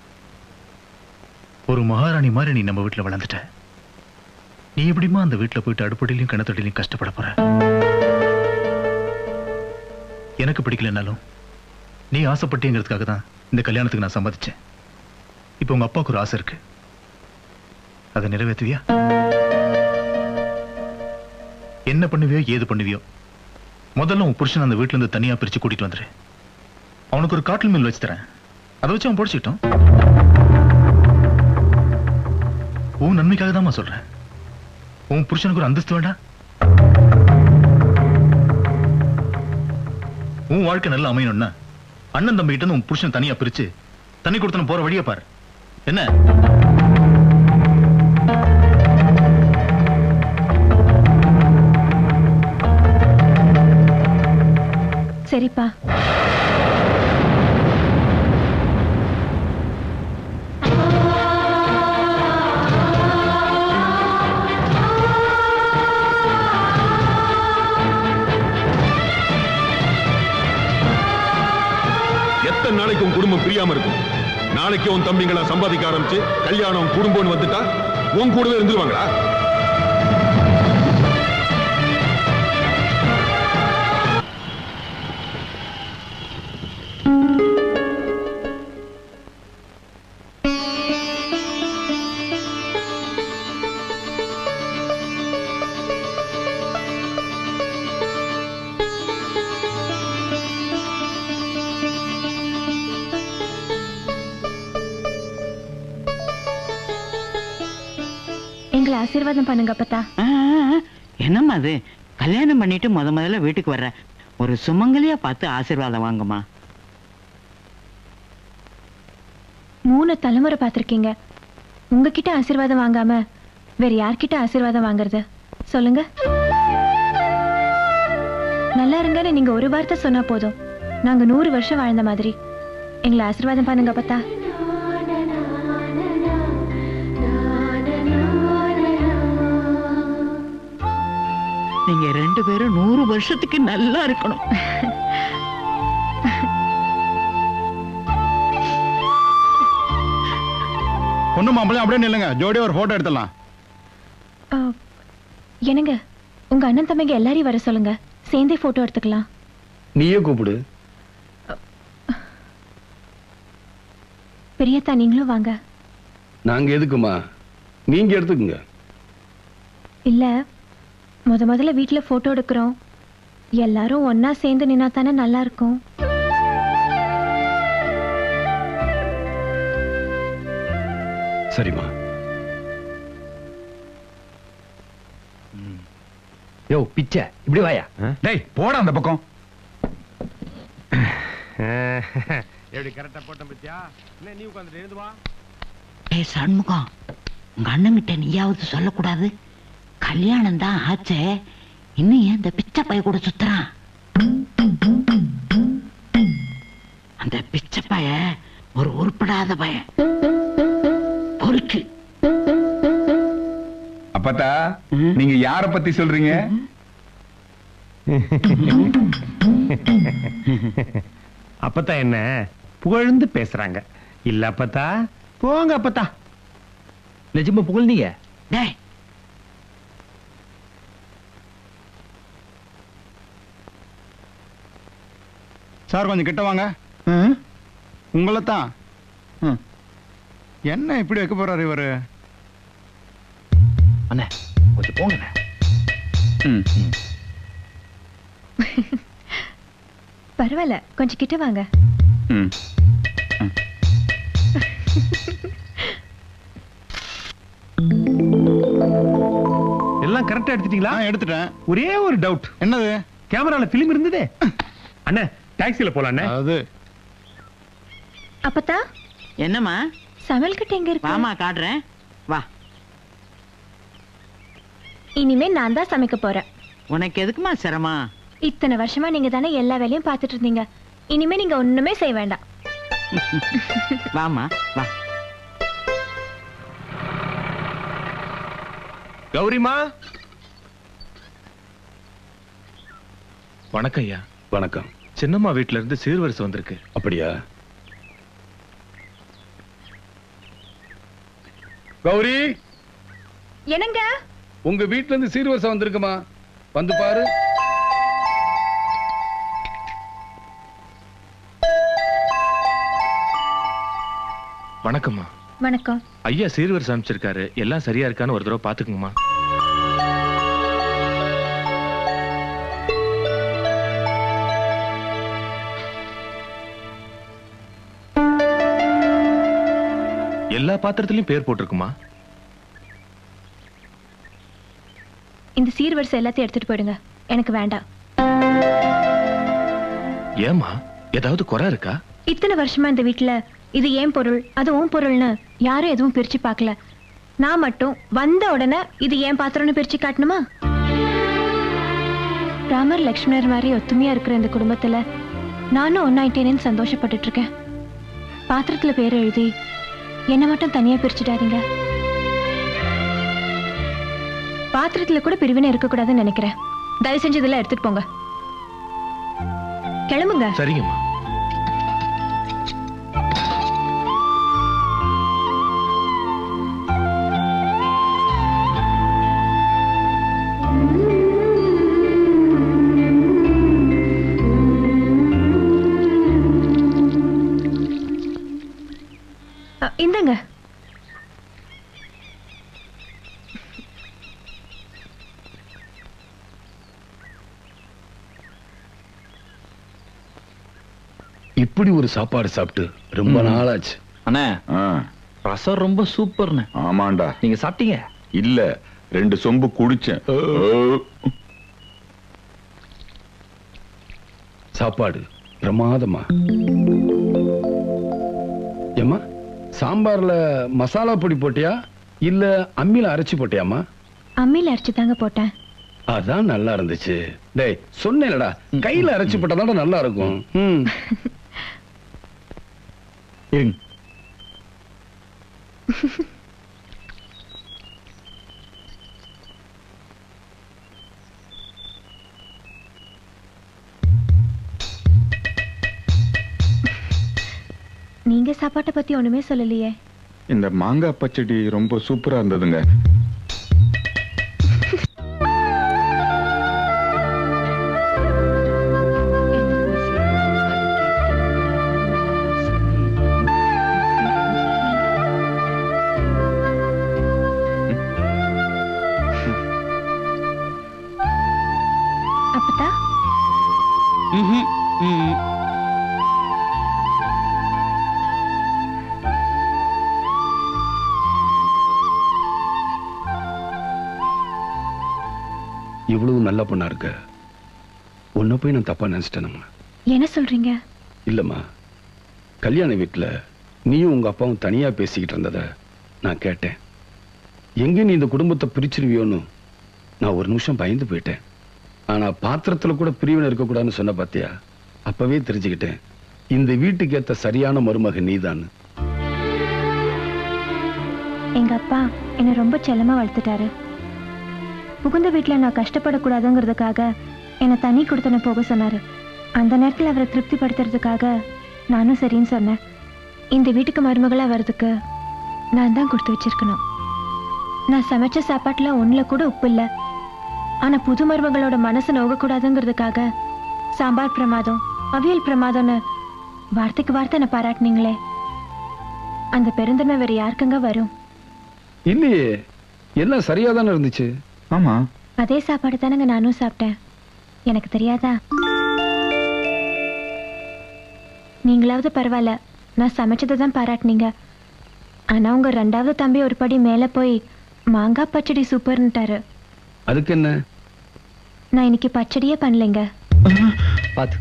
ஒரு மகாராணி மாதிரி நீ நம்ம வீட்டுல வளர்ந்துட்ட நீ எப்படிமா அந்த வீட்டுல போயிட்டு அடுப்படிலையும் கிணத்தடிலையும் கஷ்டப்பட போற எனக்கு பிடிக்கலனாலும் நீ ஆசைப்பட்டேங்கிறதுக்காக தான் இந்த கல்யாணத்துக்கு நான் சம்மதிச்சேன் இப்போ உங்க அப்பாவுக்கு ஒரு ஆசை இருக்கு அதை நிறைவேற்றுவியா என்ன பண்ணுவியோ ஏது பண்ணுவியோ முதல்ல உன் புருஷன் அந்த வீட்டுல இருந்து தனியா பிரிச்சு கூட்டிட்டு வந்துரு அவனுக்கு ஒரு காட்டில் மில் வச்சு தரேன் அதை வச்சு அவன் பொடிச்சிட்டோம் உன் நன்மைக்காக தான் சொல்றேன் உன் புருஷனுக்கு ஒரு அந்தஸ்து வேண்டாம் உன் வாழ்க்கை நல்லா அமையணும்னா அண்ணன் தம்பி கிட்ட இருந்து உன் புருஷன் தனியா பிரிச்சு தண்ணி கொடுத்தன போற வழியை பாரு என்ன சரிப்பா எத்தனை நாளைக்கு உன் குடும்பம் பிரியாம இருக்கும் நாளைக்கு உன் தம்பிங்களா சம்பாதிக்க ஆரம்பிச்சு கல்யாணம் குடும்பம்னு வந்துட்டா உன் கூடவே இருந்துருவாங்களா எங்களை ஆசீர்வாதம் பண்ணுங்க அப்பத்தா ஆ, ஆ, ஆ. என்னம்மா அது கல்யாணம் பண்ணிட்டு முத முதல்ல வீட்டுக்கு வர்ற ஒரு சுமங்கலியா பார்த்து ஆசீர்வாதம் வாங்கம்மா மூணு தலைமுறை பார்த்திருக்கீங்க உங்ககிட்ட ஆசீர்வாதம் வாங்காம வேற யார்கிட்ட ஆசீர்வாதம் வாங்குறது சொல்லுங்க நல்லா இருங்கன்னு நீங்க ஒரு வார்த்தை சொன்னா போதும் நாங்க நூறு வருஷம் வாழ்ந்த மாதிரி எங்களை ஆசீர்வாதம் பண்ணுங்க அப்பத்தா நீங்க ரெண்டு பேரும் நூறு வருஷத்துக்கு நல்லா இருக்கணும் பொண்ணு மாப்பிள்ளை அப்படியே நில்லுங்க ஜோடியா ஒரு போட்டோ எடுத்துடலாம் ஆ, என்னங்க உங்க அண்ணன் தம்பிங்க எல்லாரையும் வர சொல்லுங்க சேர்ந்தே போட்டோ எடுத்துக்கலாம் நீயே கூப்பிடு பெரியத்தா நீங்களும் வாங்க நாங்க எதுக்குமா நீங்க எடுத்துக்கங்க இல்ல முத முதல்ல வீட்ல போட்டோ எடுக்கிறோம் எல்லாரும் ஒண்ணா சேர்ந்து நின்னா தானே நல்லா இருக்கும் சரிம்மா யோ பிச்சை இப்படி வாயா டேய் போடா அந்த பக்கம் எப்படி கரெக்டா போட்டேன் பத்தியா என்ன நீ உட்காந்துட்டு எழுந்து வா ஏய் சண்முகம் உங்க அண்ணங்கிட்ட நீயாவது சொல்லக்கூடாது கல்யாணம் தான் ஆச்சே இன்னும் ஏன் இந்த பிச்சை பைய கூட சுத்துறான் அந்த பிச்சை பைய ஒரு உருப்படாத பையன் பொறுக்கு அப்பத்தா நீங்க யார பத்தி சொல்றீங்க அப்பத்தா என்ன புகழ்ந்து பேசுறாங்க இல்ல அப்பத்தா போங்க அப்பத்தா நிஜமா புகழ்ந்தீங்க டேய் சார் கொஞ்சம் கிட்ட வாங்க உங்களை தான் என்ன இப்படி வைக்க போறாரு இவரு அண்ணே கொஞ்சம் போங்க பரவாயில்ல கொஞ்சம் கிட்ட வாங்க எல்லாம் கரெக்டா எடுத்துட்டீங்களா எடுத்துட்டேன் ஒரே ஒரு டவுட் என்னது கேமரால பிலிம் இருந்ததே அண்ணா டாக்ஸில போலாம் அண்ணே அது அப்பத்தா என்னம்மா சமையல் கட்டு எங்க இருக்கு வாமா காட்டுறேன் வா இனிமே நான் தான் சமைக்க போறேன் உனக்கு எதுக்குமா சிரமம் இத்தனை வருஷமா நீங்க தானே எல்லா வேலையும் பார்த்துட்டு இருந்தீங்க இனிமே நீங்க ஒண்ணுமே செய்ய வேண்டாம் வாமா வா கௌரிமா வணக்கம் ஐயா வணக்கம் சின்னம்மா வீட்ல இருந்து சீர்வரிசை வந்திருக்கு அப்படியா கௌரி என்னங்க உங்க வீட்ல இருந்து சீர்வரிசை வந்திருக்குமா வந்து பாரு வணக்கம்மா வணக்கம் ஐயா சீர்வரிசை அனுப்பிச்சிருக்காரு எல்லாம் சரியா இருக்கான்னு ஒரு தடவை பாத்துக்குங்கம்மா எல்லா பாத்திரத்திலயும் பேர் போட்டிருக்குமா இந்த சீர்வரிசை எல்லாத்தையும் எடுத்துட்டு போயிடுங்க எனக்கு வேண்டாம் ஏமா ஏதாவது குறை இருக்கா இத்தனை வருஷமா இந்த வீட்ல இது ஏன் பொருள் அது உன் பொருள்னு யாரும் எதுவும் பிரிச்சு பார்க்கல நான் மட்டும் வந்த உடனே இது ஏன் பாத்திரம்னு பிரிச்சு காட்டணுமா ராமர் லக்ஷ்மணர் மாதிரி ஒத்துமையா இருக்கிற இந்த குடும்பத்துல நானும் ஒன்னாயிட்டேனேன்னு சந்தோஷப்பட்டுட்டு இருக்கேன் பாத்திரத்துல பேர் எழுதி என்ன மட்டும் தனியா பிரிச்சுடாதீங்க பாத்திரத்துல கூட பிரிவினை இருக்கக்கூடாதுன்னு நினைக்கிறேன் தயவு செஞ்சு இதெல்லாம் எடுத்துட்டு போங்க கிளம்புங்க சரிங்கம்மா அ, இந்தாங்க இப்படி ஒரு சாப்பாடு சாப்பிட்டு ரொம்ப நாளாச்சு அண்ணே ரசம் ரொம்ப சூப்பர்ண்ணே ஆமாண்டா நீங்க சாப்பிட்டீங்க இல்ல ரெண்டு சொம்பு குடிச்சேன் சாப்பாடு பிரமாதமா ஏம்மா சாம்பார்ல மசாலா பொடி போட்டியா இல்ல அம்மியில அரைச்சு போட்டியாம்மா அம்மியில அரைச்சு தாங்க போட்டேன் அதான் நல்லா இருந்துச்சு டேய் சொன்னேன்லடா கையில அரைச்சு போட்டா நல்லா இருக்கும் ம். இருங்க நீங்க சாப்பாட்டை பத்தி ஒண்ணுமே சொல்லலையே இந்த மாங்காய் பச்சடி ரொம்ப சூப்பரா இருந்ததுங்க இவ்வளவு நல்ல பொண்ணா இருக்க உன்னை போய் நான் தப்பா நினைச்சிட்டேனம்மா என்ன சொல்றீங்க இல்லம்மா கல்யாண வீட்டுல நீயும் உங்க அப்பாவும் தனியா பேசிக்கிட்டு இருந்தத நான் கேட்டேன் எங்க நீ இந்த குடும்பத்தை பிரிச்சிருவியோன்னு நான் ஒரு நிமிஷம் பயந்து போயிட்டேன் ஆனா பாத்திரத்துல கூட பிரிவினை இருக்கக்கூடாதுன்னு சொன்ன பாத்தியா அப்பவே தெரிஞ்சுக்கிட்டேன் இந்த வீட்டுக்கு ஏத்த சரியான மருமக நீதான் எங்க அப்பா என்னை ரொம்ப செல்லமா வளர்த்துட்டாரு புகுந்த வீட்டுல நான் கஷ்டப்படக்கூடாதுங்கிறதுக்காக என்னை தனி கொடுத்தன போக சொன்னாரு அந்த நேரத்தில் அவரை திருப்திப்படுத்துறதுக்காக நானும் சரின்னு சொன்னேன் இந்த வீட்டுக்கு மருமகளா வர்றதுக்கு நான் தான் கொடுத்து வச்சிருக்கணும் நான் சமைச்ச சாப்பாட்டுல ஒண்ணுல கூட உப்பு இல்லை ஆனா புது மருமகளோட மனசு நோகக்கூடாதுங்கிறதுக்காக சாம்பார் பிரமாதம் அவியல் பிரமாதம்னு வார்த்தைக்கு வார்த்தை என்ன பாராட்டுனீங்களே அந்த பெருந்தன்மை வேற யாருக்குங்க வரும் இல்லையே எல்லாம் சரியா தானே இருந்துச்சு ஆமா அதே சாப்பாடு தானங்க நானும் சாப்பிட்டேன் எனக்கு தெரியாதா நீங்களாவது பரவாயில்ல நான் சமைச்சதை தான் பாராட்டுனீங்க ஆனா உங்க ரெண்டாவது தம்பி ஒரு படி மேல போய் மாங்காய் பச்சடி சூப்பர்ன்ட்டாரு அதுக்கு என்ன நான் இன்னைக்கு பச்சடியே பண்ணலைங்க பாத்து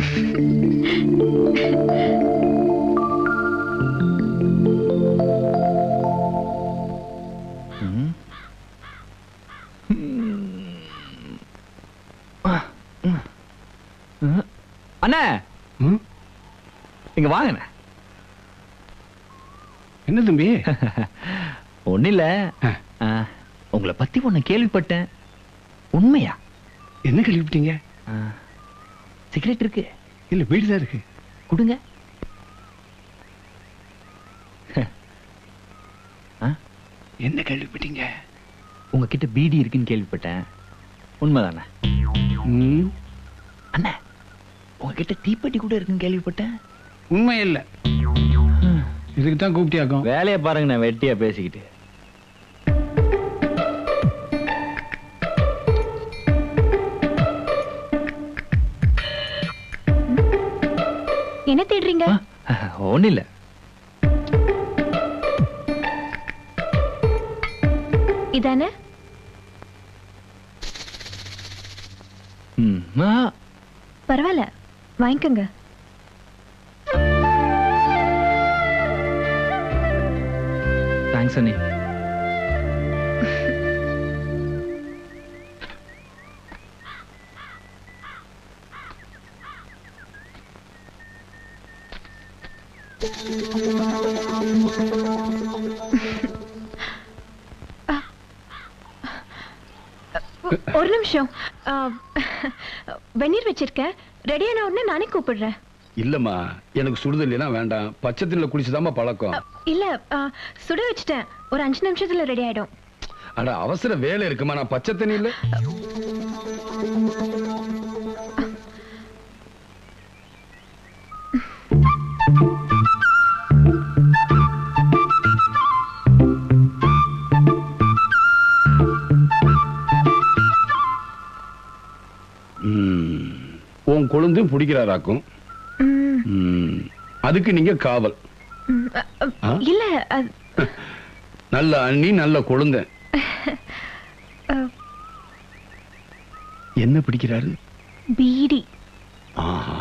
அண்ணா இங்க வாங்கண்ணே என்ன தம்பி ஒண்ணு இல்ல ஆ, உங்களை பத்தி ஒண்ணு கேள்விப்பட்டேன் உண்மையா என்ன கேள்விப்பட்டீங்க சிகரெட் இருக்கு இல்ல வீடு தான் இருக்கு கொடுங்க ஆ? என்ன கேள்விப்பட்டீங்க உங்ககிட்ட பீடி இருக்குன்னு கேள்விப்பட்டேன் உண்மைதானே அண்ணா உங்ககிட்ட தீப்பெட்டி கூட இருக்குன்னு கேள்விப்பட்டேன் உண்மை இல்ல இதுக்கு தான் கூப்பிட்டியாக்கும் வேலையை பாருங்க நான் வெட்டியா பேசிக்கிட்டு என்ன தேடுறீங்க ஒண்ணு இல்ல இதானே ம், ஆ, பரவாயில்ல வாங்கிக்கோங்க தேங்க்ஸ் அண்ணி ஒரு நிமிஷம் ஆ, வெந்நீர் வச்சிருக்கேன் ரெடியான உடனே நானே கூப்பிடுறேன் இல்லம்மா எனக்கு சுடுதண்ணிலாம் வேண்டாம் பச்சை தண்ணில குடிச்சுதாம்மா பழக்கம் இல்ல ஆ, சுட வச்சுட்டேன் ஒரு அஞ்சு நிமிஷத்துல ரெடி ஆயிடும் அட அவசர வேலை இருக்குமா நான் பச்சை தண்ணி இல்ல ம், உன் கொழுந்தும் பிடிக்கிறாராக்கும் ம், ம், அதுக்கு நீங்க காவல் ம், அ, அ, ஆ? இல்ல அது, நல்ல அண்ணி நல்ல கொழுந்த அ, என்ன பிடிக்கிறாரு பீடி ஆஹா.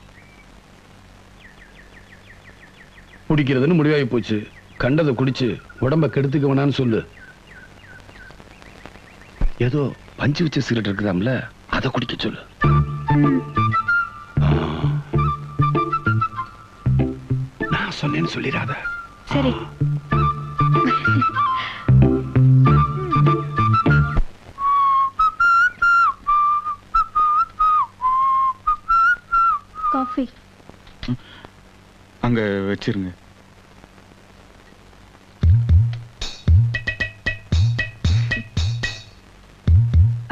குடிக்கிறதுன்னு முடிவாகி போச்சு கண்டதை குடிச்சு உடம்ப கெடுத்துக்க வேணான்னு சொல்லு ஏதோ பஞ்சு வச்ச சிகரெட் இருக்குதாம்ல அதை குடிக்க சொல்லு ஆ. நான் சொன்னேன்னு சொல்லிடாத சரி காஃபி அங்க வச்சிருங்க ஆ,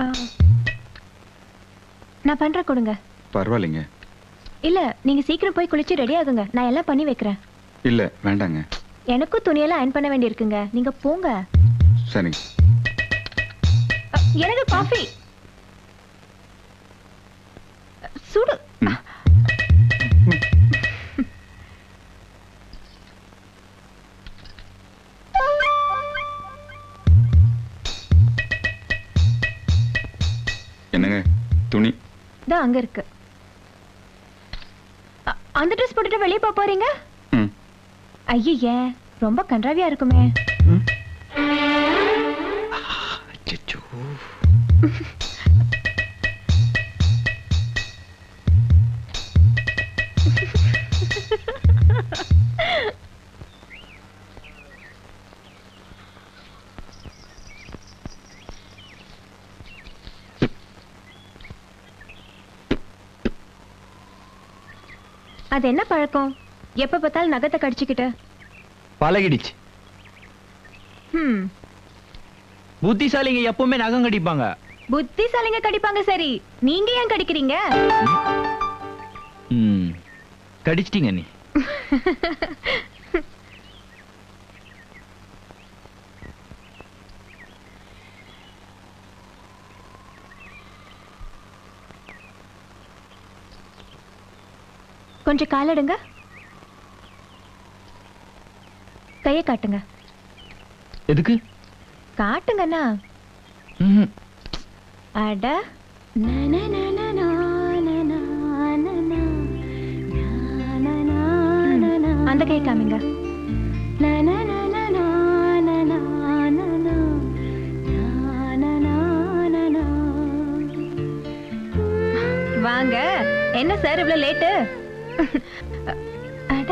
நான் பண்றேன் கொடுங்க பரவாயில்லைங்க இல்ல நீங்க சீக்கிரம் போய் குளிச்சு ரெடி ஆகுங்க நான் எல்லாம் பண்ணி வைக்கிறேன் இல்ல வேண்டாங்க எனக்கும் துணியெல்லாம் அயன் பண்ண வேண்டியிருக்குங்க நீங்க போங்க சரிங்க அ, எனக்கு காஃபி சுடு அங்க இருக்கு அ- அந்த ட்ரெஸ் போட்டுட்டு வெளியே போக போறீங்க ம். ஐயே ரொம்ப கன்றாவியா இருக்குமே அது என்ன பழக்கம் எப்ப பார்த்தாலும் நகத்தை கடிச்சுக்கிட்டு பழகிடுச்சு ஹம் புத்திசாலிங்க எப்பவுமே நகம் கடிப்பாங்க புத்திசாலிங்க கடிப்பாங்க சரி நீங்க ஏன் கடிக்கிறீங்க ம் கடிச்சிட்டீங்க நீ கொஞ்சம் காலடுங்க கைய காட்டுங்க எதுக்கு காட்டுங்கண்ணா ம்ஹும். அட அந்த கை காமிங்க வாங்க என்ன சார் இவ்வளவு லேட்டு அட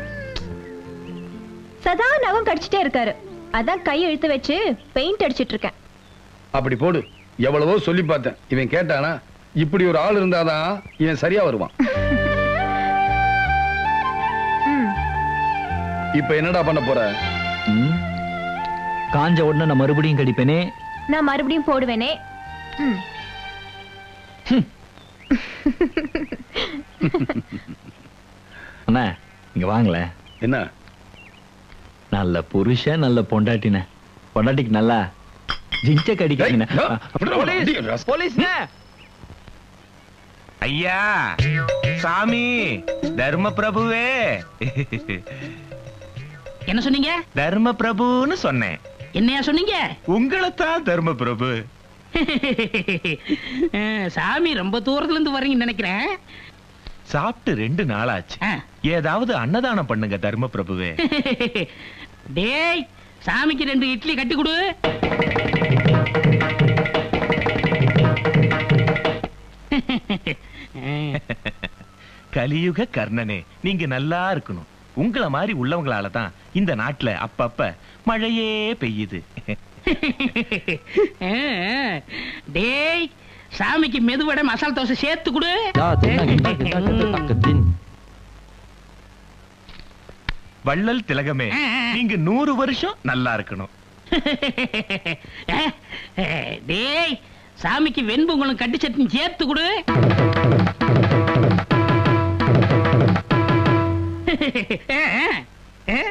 சதா நகம் கடிச்சிட்டே இருக்காரு அதான் கை இழுத்து வச்சு பெயிண்ட் அடிச்சிட்டு இருக்கேன் அப்படி போடு எவ்வளவோ சொல்லி பார்த்தேன் இவன் கேட்டானா இப்படி ஒரு ஆள் இருந்தாதான் இவன் சரியா வருவான் இப்ப என்னடா பண்ண போற ம். காஞ்ச உடனே நான் மறுபடியும் கடிப்பேனே நான் மறுபடியும் போடுவேனே ம். அண்ணா இங்க வாங்கல என்ன நல்ல புருஷன் நல்ல பொண்டாட்டின பொண்டாட்டிக்கு நல்லா ஜிஞ்ச கடிக்கிறீங்க போலீஸ்ண்ணே ஐயா சாமி தர்ம பிரபுவே என்ன சொன்னீங்க தர்ம பிரபுன்னு சொன்னேன் என்னையா சொன்னீங்க உங்களைத்தான் தர்ம பிரபு அஹ், சாமி ரொம்ப தூரத்துல இருந்து வர்றீங்கன்னு நினைக்கிறேன் சாப்பிட்டு ரெண்டு நாளாச்சு ஏதாவது அன்னதானம் பண்ணுங்க தர்ம பிரபுவே டேய் சாமிக்கு ரெண்டு இட்லி கட்டி கொடு கலியுக கர்ணனே நீங்க நல்லா இருக்கணும் உங்கள மாதிரி உள்ளவங்களால தான் இந்த நாட்டுல அப்பப்ப மழையே பெய்யுது அஹ், டேய் சாமிக்கு மெதுவடை மசாலா தோசை சேர்த்து கொடு வள்ளல் திலகமே நீங்க நூறு வருஷம் நல்லா இருக்கணும் அஹ், அஹ், டேய் சாமிக்கு வெண்பொங்கலும் கட்டி சட்னி சேர்த்து கொடு அஹ், அஹ்,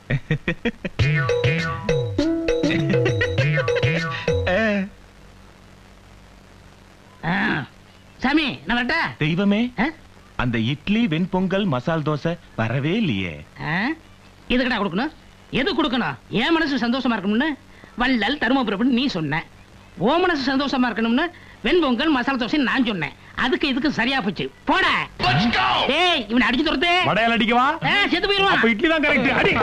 அஹ். சாமி நான் வரட்டா தெய்வமே அந்த இட்லி வெண்பொங்கல் மசால் தோசை வரவே இல்லையே ஆ? எதுக்குடா கொடுக்கணும் எது கொடுக்கணும் என் மனசு சந்தோஷமா இருக்கணும்னு வள்ளல் தருமபுரம்னு நீ சொன்ன ஓ மனசு சந்தோஷமா இருக்கணும்னு வெண்பொங்கல் மசாலா தோசை நான் சொன்னேன் அதுக்கு இதுக்கு சரியா போச்சு போட ஏய் இவனை அடிச்சு துரத்து வடையால் அடிக்கவா ஆ, செத்து போயிருவான் அப்ப இட்லி தான் கரெக்ட் அடி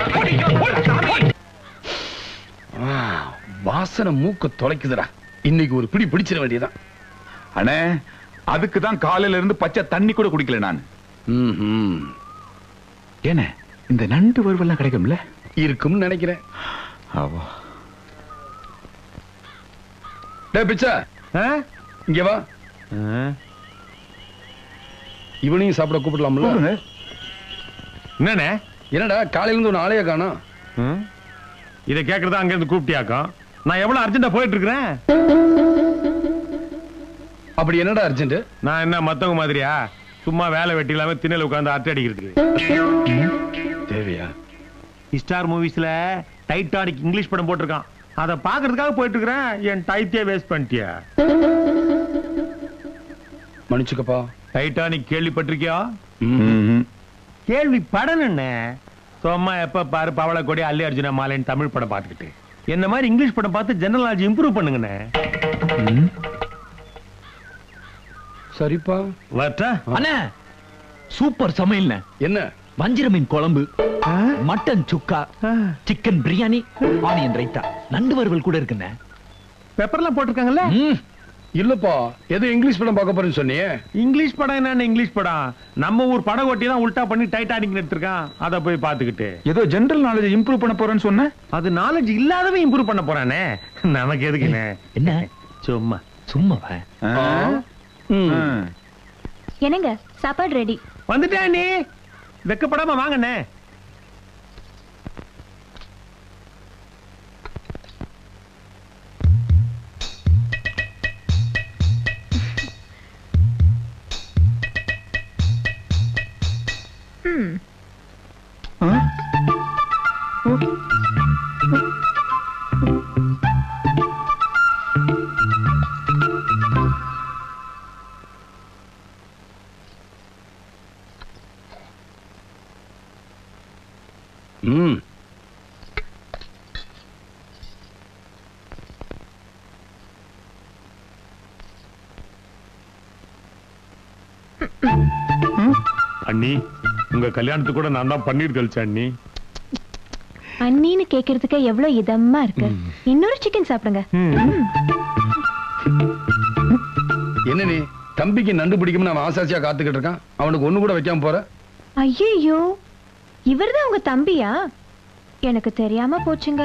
ஆ, வாசனை மூக்க தொலைக்குதுடா இன்னைக்கு ஒரு பிடி பிடிச்சிட வேண்டியதான் அண்ணே அதுக்கு தான் காலையில இருந்து பச்சை தண்ணி கூட குடிக்கல நான் ஏனே இந்த நண்டு வறுவல்லாம் கிடைக்கும்ல இருக்கும்னு நினைக்கிறேன் ஆவா டே பிச்சா இங்க வா இவனையும் சாப்பிட கூப்பிடலாம்ல என்னண்ணே என்னடா காலையில இருந்து ஒரு ஆளைய காணோம் இதை கேக்குறதா அங்க இருந்து கூப்பிட்டியாக்கும் நான் எவ்வளவு அர்ஜென்டா போயிட்டு இருக்கிறேன் அப்படி என்னடா அர்ஜென்ட் நான் என்ன மத்தவங்க மாதிரியா சும்மா வேலை வெட்டி இல்லாம திண்ணையில உட்கார்ந்து அரட்டை அடிக்கிறதுக்கு தேவையா ஸ்டார் மூவிஸ்ல டைட்டானிக் இங்கிலீஷ் படம் போட்டிருக்கான் அதை பாக்குறதுக்காக போயிட்டு இருக்கிறேன் என் டைத்தே வேஸ்ட் பண்ணிட்டியா மன்னிச்சுக்கப்பா டைட்டானிக் கேள்விப்பட்டிருக்கியா கேள்வி படம் என்ன சும்மா எப்ப பாரு பவள கொடி அல்லி அர்ஜுனா மாலைன்னு தமிழ் படம் பார்த்துக்கிட்டு என்ன மாதிரி இங்கிலீஷ் படம் பார்த்து ஜெனரல் நாலேஜ் இம்ப்ரூவ் பண்ணுங்கண்ணே சரிப்பா வரட்டா அண்ணே சூப்பர் சமையல் என்ன வஞ்சிர மீன் குழம்பு mutton chukka chicken biryani onion raita நண்டு வறுவல் கூட இருக்குண்ணே பெப்பர்லாம் போட்டிருக்காங்கல்ல இல்லப்பா ஏதோ இங்கிலீஷ் படம் பார்க்க போறேன்னு சொன்னியே இங்கிலீஷ் படம் என்னன்னு இங்கிலீஷ் படம் நம்ம ஊர் படம் ஒட்டி தான் உல்டா பண்ணி டைட்டானிக் எடுத்திருக்கான் அதை போய் பார்த்துக்கிட்டு ஏதோ ஜெனரல் நாலேஜ் இம்ப்ரூவ் பண்ண போறேன்னு சொன்னேன் அது நாலேஜ் இல்லாதவன் இம்ப்ரூவ் பண்ண போறானே நமக்கு எதுக்குண்ணே என்ன சும்மா சும்மாவா என்னங்க சாப்பாடு ரெடி வந்துட்டே நீ வெக்கப்படாம வாங்கண்ணே ம் ம் அண்ணி உங்க கல்யாணத்துக்கு கூட நான் தான் பன்னீர் கழிச்சேன் அண்ணி அண்ணின்னு கேக்குறதுக்கு எவ்வளவு இதமா இருக்கு இன்னொரு சிக்கன் சாப்பிடுங்க ம். என்ன நீ தம்பிக்கு நண்டு பிடிக்கும்னு அவன் ஆசாசியா காத்துக்கிட்டு இருக்கான் அவனுக்கு ஒண்ணு கூட வைக்காம போற ஐயையோ இவர்தான் உங்க தம்பியா எனக்கு தெரியாம போச்சுங்க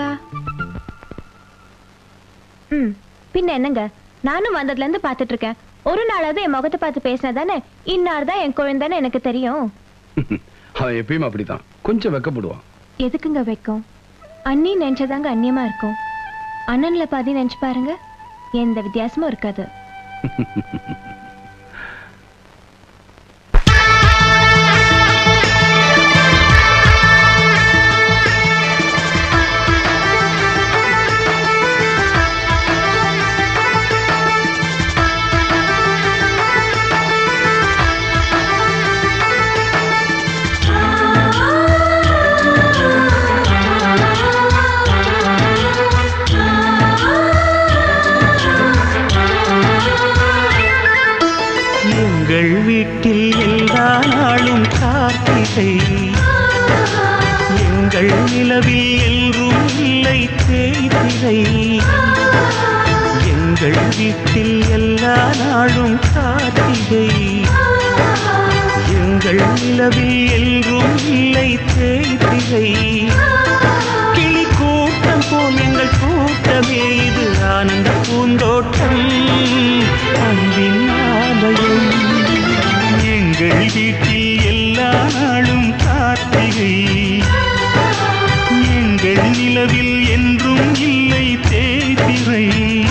ம் பின்ன என்னங்க நானும் வந்ததுல இருந்து பாத்துட்டு இருக்கேன் ஒரு நாளாவது என் முகத்தை பார்த்து பேசினா தானே இன்னார் தான் என் குழந்தைன்னு எனக்கு தெரியும் அவன் எப்பயுமே அப்படித்தான் கொஞ்சம் வெக்கப்படுவான் எதுக்குங்க வைக்கும் அண்ணி நினைச்சதாங்க அந்நியமா இருக்கும் அண்ணன்ல பாதி நினைச்சு பாருங்க எந்த வித்தியாசமும் இருக்காது எங்கள் வீட்டில் எல்லா நாளும் கார்த்திகை எங்கள் நிலவில் எல்லோரும் இல்லை தேய்திரை எங்கள் வீட்டில் எல்லா நாளும் கார்த்திகை எங்கள் நிலவில் எல்லோரும் இல்லை தேய்திரை கிளி கூட்டம் போல் எங்கள் கூட்டமே இது ஆனந்த பூந்தோட்டம் அன்பின் ஆலயம் எங்கள் வீட்டில் எல்லா நாளும் கார்த்திகை எங்கள் நிலவில் என்றும் இல்லை தேய்திரை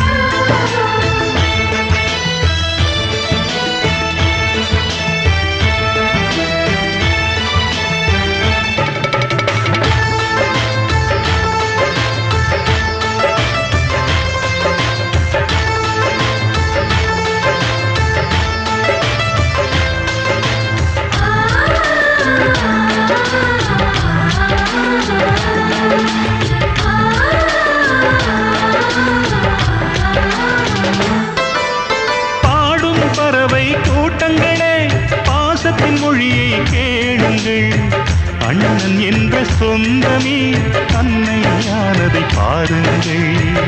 பாடும் பறவை கூட்டங்களே பாசத்தின் மொழியை கேளுங்கள் அண்ணன் என்ற சொந்தமே அன்னையானதை பாருங்கள்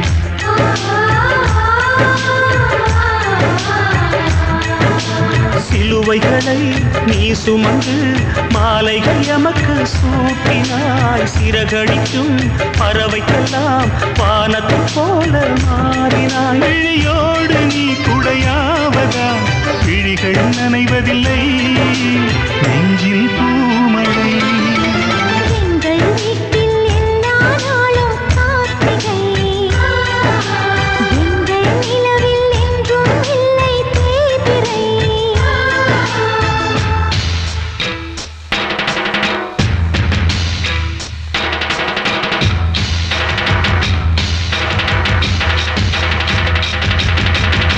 சிலுவைகளை நீ சுமந்து மாலைகள் எமக்கு சூட்டினாய் சிறகடிக்கும் பறவைக்கெல்லாம் வானத்து போல மாறினாய் விழியோடு நீ குடையாவதா விழிகள் நனைவதில்லை நெஞ்சில் பூமழை எங்கள் வீட்டில் எல்லா நாளும் கார்த்திகை எங்கள் நிலவில் என்றும் இல்லை தேய்பிறை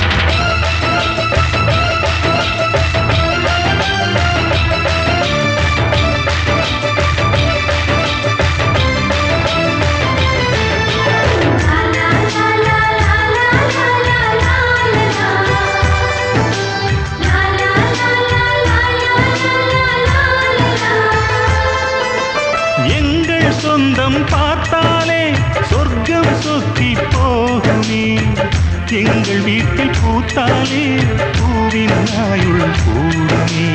ஆ எங்கள் வீட்டில் பூத்தாலே பூவின் ஆயுள் கூடுமே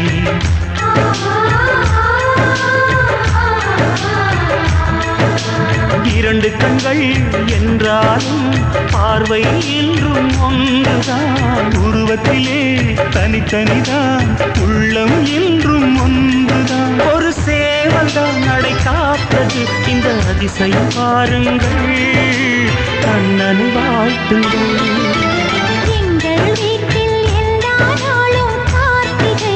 இரண்டு கண்கள் என்றாலும் பார்வை என்றும் ஒன்றுதான் உருவத்திலே தனித்தனிதான் உள்ளம் என்றும் ஒன்றுதான் ஒரு சேவல்தான் நடை காத்தது இந்த அதிசயம் பாருங்கள் கண்ணனை வாழ்த்துங்கள் எங்கள் வீட்டில் எல்லா நாளும் கார்த்திகை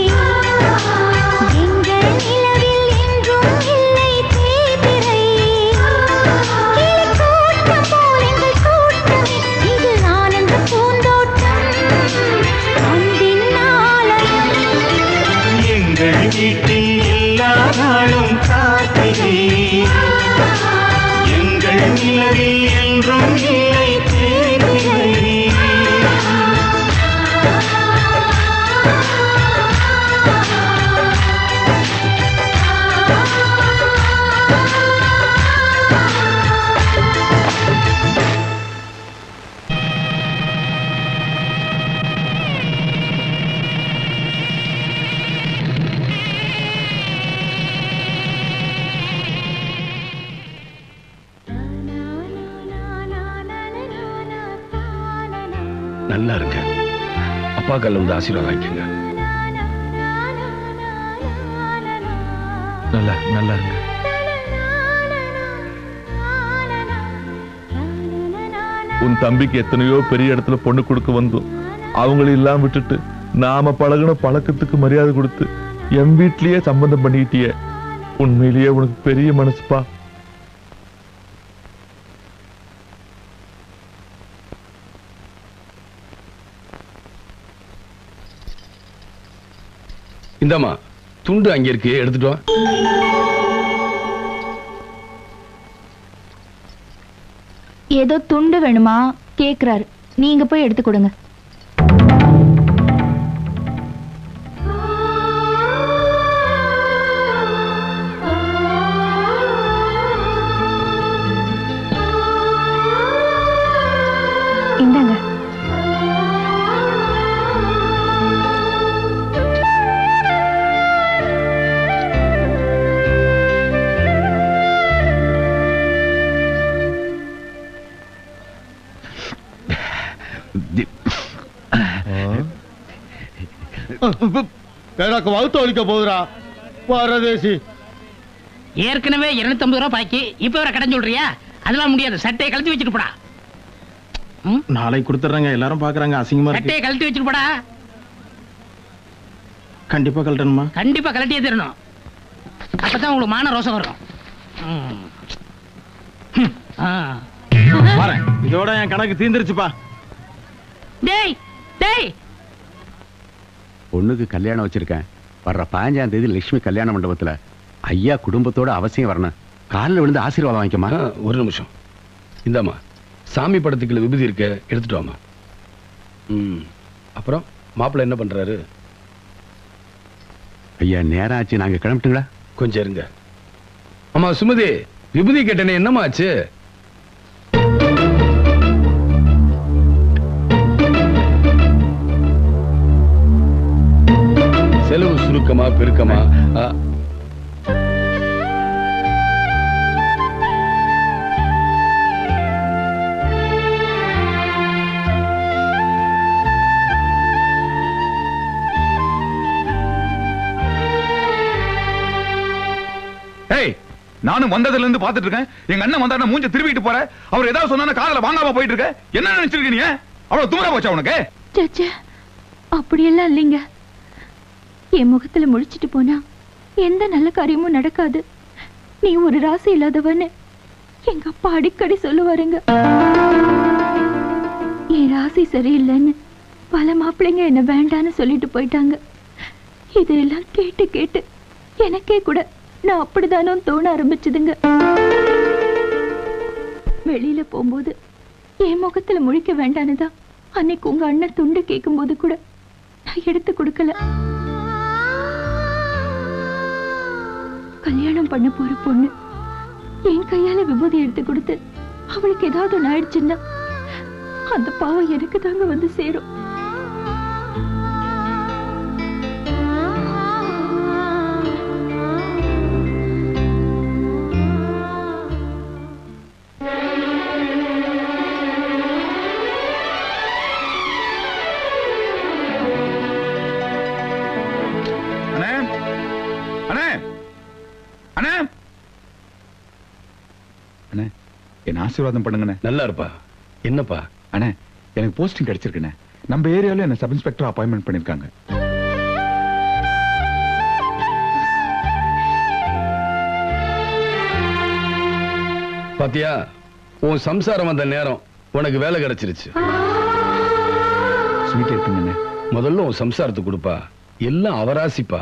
எங்கள் நிலவில் என்றும் இல்லை தேய்பிறை கிளிக்கூட்டம் போல் எங்கள் கூட்டமே இது ஆனந்த பூந்தோட்டம் அன்பின் ஆலயம் எங்கள் வீட்டில் எல்லா நாளும் காத்திரை எங்கள் நிலவில் என்றும் இல்லை தேய்பிறை நல்லா இருங்க அப்பா காலில் வந்து ஆசீர்வாதம் வாங்கிக்கோங்க நல்லா நல்லா இருங்க உன் தம்பிக்கு எத்தனையோ பெரிய இடத்துல பொண்ணு கொடுக்க வந்தோம் அவங்கள எல்லாம் விட்டுட்டு நாம பழகுன பழக்கத்துக்கு மரியாதை கொடுத்து என் வீட்லயே சம்பந்தம் பண்ணிக்கிட்டியே உண்மையிலேயே உனக்கு பெரிய மனசுப்பா இந்தாம்மா துண்டு அங்க இருக்கு எடுத்துட்டு வா ஏதோ துண்டு வேணுமா கேக்குறாரு நீங்க போய் எடுத்து கொடுங்க இந்தாங்க எனக்கு வகுத்து ஒழிக்க போகுதுடா பரதேசி ஏற்கனவே 250 ரூபாய் பாக்கி இப்ப வேற கடன் சொல்றியா அதெல்லாம் முடியாது சட்டையை கழட்டி வச்சுட்டு போடா நாளைக்கு கொடுத்துட்றாங்க எல்லாரும் பாக்குறாங்க அசிங்கமா சட்டையை இருக்கு கழட்டி வச்சுட்டு போடா கண்டிப்பா கழட்டணுமா கண்டிப்பா கழட்டியே தரணும் அப்பதான் உங்களுக்கு மான ரோசம் வரும் ம். ஹம். ஆ. வரேன் இதோட என் கணக்கு தீந்துருச்சுப்பா டேய் டேய் பொண்ணுக்கு கல்யாணம் வச்சிருக்கேன் வர்ற பதினஞ்சாம் தேதி லட்சுமி கல்யாண மண்டபத்துல ஐயா குடும்பத்தோட அவசியம் வரணும் காலில் விழுந்து ஆசீர்வாதம் வாங்கிக்கமா ஆ, ஒரு நிமிஷம் இந்தாம்மா சாமி படத்துக்குள்ள விபூதி இருக்க எடுத்துட்டு வாமா ம் அப்புறம் மாப்பிள்ளை என்ன பண்றாரு ஐயா நேரம் ஆச்சு நாங்க கிளம்பிட்டுங்களா கொஞ்சம் இருங்க ஆமா சுமதி விபூதி கேட்டனே என்னம்மா ஆச்சு செலவு சுருக்கமா பெருக்கமா ஆ, ஏய் நானும் வந்ததுல இருந்து பாத்துட்டு இருக்கேன் எங்க அண்ணன் வந்தாருன்னா மூஞ்ச திருப்பிட்டு போற அவர் ஏதாவது சொன்னா காதுல வாங்காம போயிட்டு இருக்க என்ன நினைச்சிருக்க நீ அவ்வளவு தூர போச்சா உனக்கு சச்சா அப்படியெல்லாம் இல்லைங்க என் முகத்துல முழிச்சிட்டு போனா எந்த நல்ல காரியமும் நடக்காது நீ ஒரு ராசி இல்லாதவன்னு எங்க அப்பா அடிக்கடி சொல்லுவாருங்க என் ராசி சரியில்லைன்னு பல மாப்பிள்ளைங்க என்ன வேண்டான்னு சொல்லிட்டு போயிட்டாங்க இதெல்லாம் கேட்டு கேட்டு எனக்கே கூட நான் அப்படிதானோ தோண ஆரம்பிச்சதுங்க வெளியில போகும்போது என் முகத்துல முழிக்க வேண்டானுதான் அன்னைக்கு உங்க அண்ணன் துண்டு கேட்கும்போது கூட நான் எடுத்து கொடுக்கல கல்யாணம் பண்ண போற பொண்ணு என் கையால விபூதி எடுத்து கொடுத்து அவளுக்கு ஏதாவது ஒண்ணு ஆயிடுச்சுன்னா அந்த பாவம் எனக்கு தாங்க வந்து சேரும் அண்ணே அண்ணே அண்ணே அண்ணே என்ன ஆசீர்வாதம் பண்ணுங்கண்ணே நல்லா இருப்பா என்னப்பா அண்ணே எனக்கு போஸ்டிங் கிடைச்சிருக்குண்ணே நம்ம ஏரியால என்ன சப் இன்ஸ்பெக்டர் அப்பாயின்மெண்ட் பண்ணிருக்காங்க பாத்தியா உன் சம்சாரம் வந்த நேரம் உனக்கு வேலை கிடைச்சிருச்சு ஸ்வீட் எடுத்துங்கண்ணே முதல்ல உன் சம்சாரத்துக்கு கொடுப்பா எல்லாம் அவராசிப்பா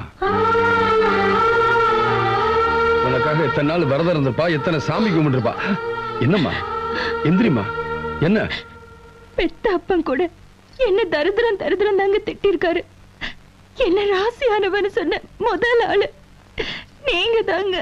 உனக்காக எத்தனை நாள் விரதம் இருந்திருப்பா எத்தனை சாமி கும்பிட்டுருப்பா என்னம்மா எந்திரிம்மா என்ன பெத்த அப்பன் கூட என்ன தரித்திரம் தரித்திரம் தாங்க திட்டிருக்காரு என்ன ராசியானவன்னு சொன்ன முதல் ஆளு நீங்க தாங்க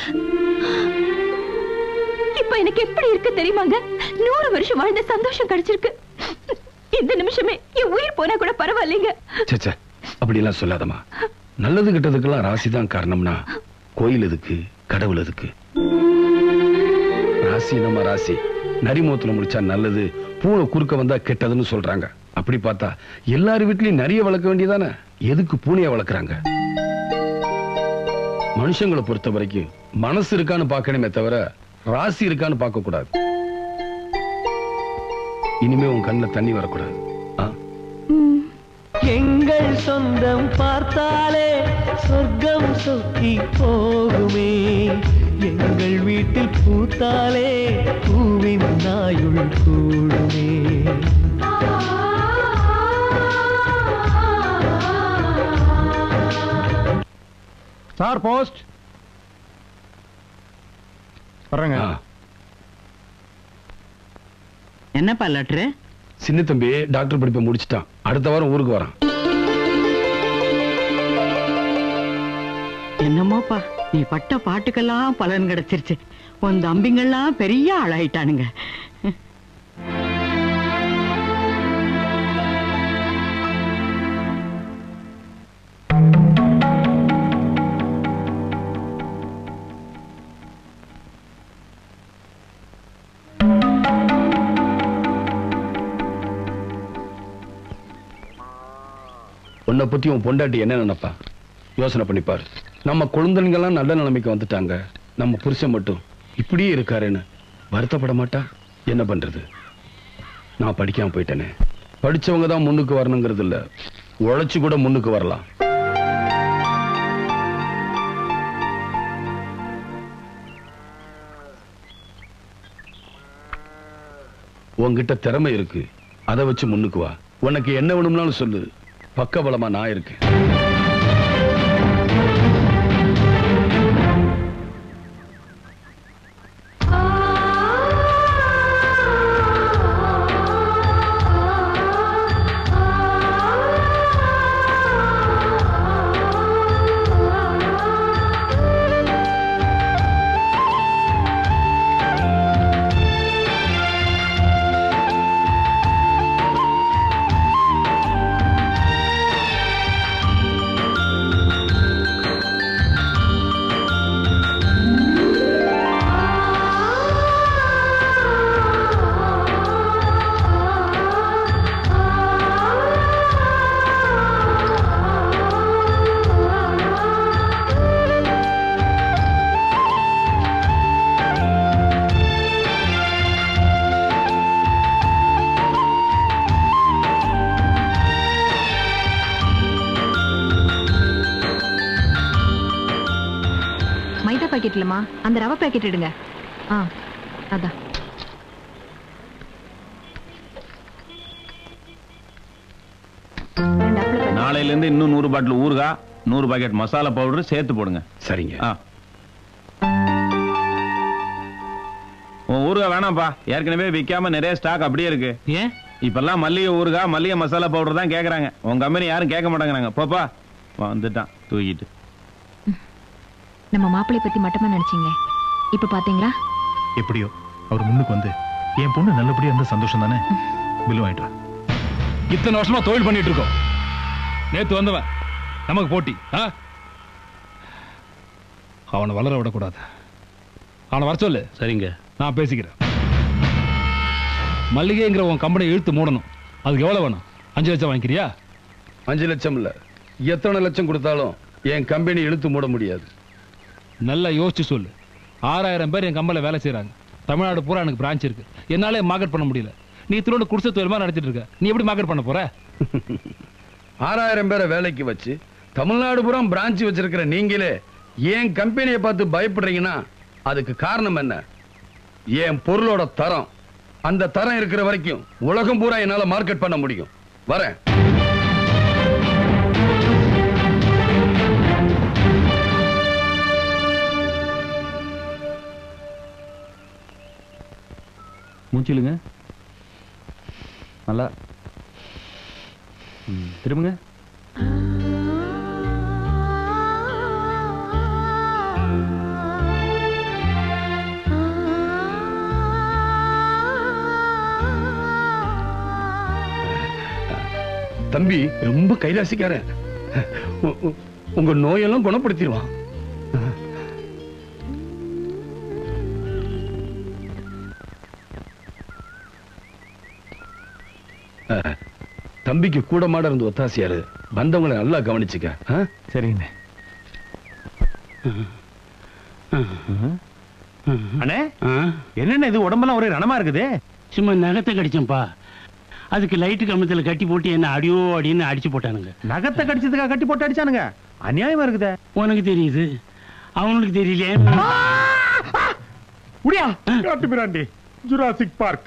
இப்ப எனக்கு எப்படி இருக்கு தெரியுமாங்க நூறு வருஷம் வாழ்ந்த சந்தோஷம் கிடைச்சிருக்கு இந்த நிமிஷமே என் உயிர் போனா கூட பரவாயில்லைங்க சச்சா அப்படியெல்லாம் சொல்லாதம்மா நல்லது கெட்டதுக்கெல்லாம் ராசி தான் காரணம்னா கோயில் எதுக்கு கடவுள் எதுக்கு ராசி நம்ம ராசி நரிமூத்துல முடிச்சா நல்லது பூனை குறுக்க வந்தா கெட்டதுன்னு சொல்றாங்க அப்படி பார்த்தா எல்லார் வீட்லயும் நிறைய வளர்க்க வேண்டியதானே எதுக்கு பூனைய வளர்க்குறாங்க மனுஷங்களை பொறுத்த வரைக்கும் மனசு இருக்கான்னு பார்க்கணுமே தவிர ராசி இருக்கான்னு பார்க்க கூடாது இனிமே உன் கண்ணுல தண்ணி வரக்கூடாது ஆ எங்கள் சொந்தம் பார்த்தாலே சொர்க்கம் சொக்கி போகுமே எங்கள் வீட்டில் பூத்தாலே பூவின் நாயுள் கூடுமே சார் போஸ்ட் வர்றேங்க என்னப்பா லெட்ரு சின்ன தம்பி டாக்டர் படிப்பை முடிச்சிட்டான் அடுத்த வாரம் ஊருக்கு வரான் என்னமோப்பா நீ பட்ட பாட்டுக்கெல்லாம் பலன் கிடைச்சிருச்சு உன் தம்பிங்கெல்லாம் பெரிய ஆளாயிட்டானுங்க உன்னை பத்தி உன் பொண்டாட்டி என்ன நினைப்பா யோசனை பண்ணிப்பாரு நம்ம குழந்தைங்கெல்லாம் நல்ல நிலைமைக்கு வந்துட்டாங்க நம்ம புருஷன் மட்டும் இப்படியே இருக்காருன்னு வருத்தப்பட மாட்டா என்ன பண்றது நான் படிக்காம போயிட்டேனே படிச்சவங்க தான் முன்னுக்கு வரணுங்கிறது இல்ல உழைச்சு கூட முன்னுக்கு வரலாம் உன்கிட்ட திறமை இருக்கு அதை வச்சு முன்னுக்கு வா உனக்கு என்ன வேணும்னாலும் சொல்லு பக்கபலமா நான் இருக்கேன் மைதா பாக்கெட் இல்லம்மா அந்த ரவை பாக்கெட் எடுங்க ஆ அதான் நாளையில இருந்து இன்னும் நூறு பாட்டில் ஊறுகா நூறு பாக்கெட் மசாலா பவுடர் சேர்த்து போடுங்க சரிங்க ஆ உன் ஊறுகா வேணாம்ப்பா ஏற்கனவே விற்காம நிறைய ஸ்டாக் அப்படியே இருக்கு ஏன் இப்பெல்லாம் மல்லிகை ஊறுகா மல்லிகை மசாலா பவுடர் தான் கேக்குறாங்க உங்க கம்பெனி யாரும் கேட்க மாட்டேங்கிறாங்க போப்பா வந்துட்டான் தூக்கிட்டு நம்ம மாப்பிள்ளை பத்தி மட்டுமா நினைச்சீங்க இப்ப பாத்தீங்களா எப்படியோ அவர் முன்னுக்கு வந்து என் பொண்ணு நல்லபடியா இருந்தா சந்தோஷம் தானே பில் வாங்கிட்டு வா இத்தனை வருஷமா தொழில் பண்ணிட்டு இருக்கோம் நேத்து வந்தவன் நமக்கு போட்டி ஆ? அவனை வளர விடக்கூடாது அவனை வர சொல்லு சரிங்க நான் பேசிக்கிறேன் மல்லிகைங்கிற உன் கம்பெனி இழுத்து மூடணும் அதுக்கு எவ்வளவு வேணும் அஞ்சு லட்சம் வாங்கிக்கிறியா அஞ்சு லட்சம் இல்ல எத்தனை லட்சம் கொடுத்தாலும் என் கம்பெனி இழுத்து மூட முடியாது நல்லா யோசிச்சு சொல்லு ஆறாயிரம் பேர் என் கம்பெனியில் வேலை செய்றாங்க தமிழ்நாடு பூரா எனக்கு பிரான்ச் இருக்கு என்னாலே மார்க்கெட் பண்ண முடியல நீ திருவண்ணு குடிசை தொழில் மாதிரி நடத்திட்டு இருக்க நீ எப்படி மார்க்கெட் பண்ண போற ஆறாயிரம் பேரை வேலைக்கு வச்சு தமிழ்நாடு பூரா பிரான்ச் வச்சிருக்கிற நீங்களே என் கம்பெனியை பார்த்து பயப்படுறீங்கன்னா அதுக்கு காரணம் என்ன என் பொருளோட தரம் அந்த தரம் இருக்கிற வரைக்கும் உலகம் பூரா என்னால மார்க்கெட் பண்ண முடியும் வரேன் மூச்சிலுங்க நல்லா ம், திரும்புங்க தம்பி ரொம்ப கைராசிக்காரன் உ- உ- உங்க நோயெல்லாம் குணப்படுத்திடுவான் அஹ், தம்பிக்கு கூட மாட இருந்து ஒத்தாசியாரு வந்தவங்களை நல்லா கவனிச்சுக்க சரிங்க அண்ணே என்னென்ன இது உடம்பெல்லாம் ஒரே ரணமா இருக்குது சும்மா நகத்தை கடிச்சேன்ப்பா அதுக்கு லைட்டு கம்பத்தில் கட்டி போட்டு என்ன அடியோ அடின்னு அடிச்சு போட்டானுங்க நகத்தை கடிச்சதுக்காக கட்டி போட்டு அடிச்சானுங்க அநியாயமா இருக்குதே உனக்கு தெரியுது அவனுக்கு தெரியலையே உடியா காட்டு பிராண்டி ஜுராசிக் பார்க்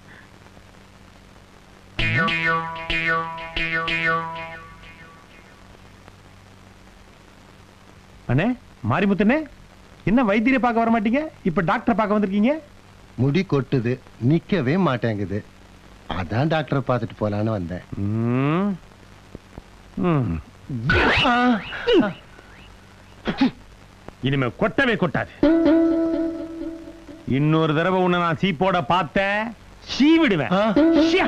அண்ணே மாரிமுத்தண்ணே என்ன வைத்தியரை பார்க்க வர மாட்டீங்க இப்ப டாக்டரை பார்க்க வந்திருக்கீங்க முடி கொட்டுது நிக்கவே மாட்டேங்குது அதான் டாக்டரை பார்த்துட்டு போலான்னு வந்தேன் இனிமே கொட்டவே கொட்டாது இன்னொரு தடவை உன்னை நான் சீப்போட பார்த்தேன் சீவிடுவேன் ஷியா.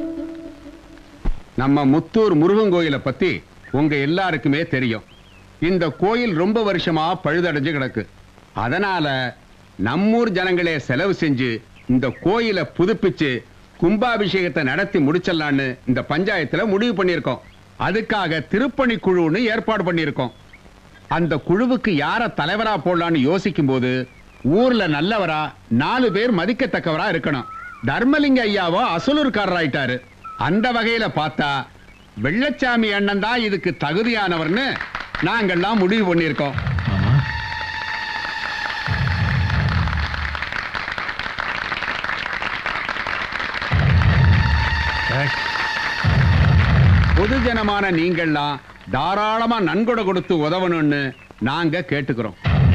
நம்ம முத்தூர் முருகன் கோயிலை பத்தி உங்க எல்லாருக்குமே தெரியும் இந்த கோயில் ரொம்ப வருஷமா பழுதடைஞ்சு கிடக்கு அதனால நம்மூர் ஜனங்களே செலவு செஞ்சு இந்த கோயிலை புதுப்பிச்சு கும்பாபிஷேகத்தை நடத்தி முடிச்சிடலான்னு இந்த பஞ்சாயத்துல முடிவு பண்ணியிருக்கோம் அதுக்காக திருப்பணி குழுன்னு ஏற்பாடு பண்ணியிருக்கோம் அந்த குழுவுக்கு யார தலைவரா போடலான்னு யோசிக்கும் போது ஊர்ல நல்லவரா நாலு பேர் மதிக்கத்தக்கவரா இருக்கணும் தர்மலிங்க ஐயாவோ அசலூர்காரராயிட்டாரு அந்த வகையில பார்த்தா வெள்ளச்சாமி அண்ணன் தான் இதுக்கு தகுதியானவர்னு நாங்கெல்லாம் முடிவு பண்ணியிருக்கோம் பொதுஜனமான நீங்கள்லாம் தாராளமா நன்கொடை கொடுத்து உதவணும்னு நாங்க கேட்டுக்கிறோம்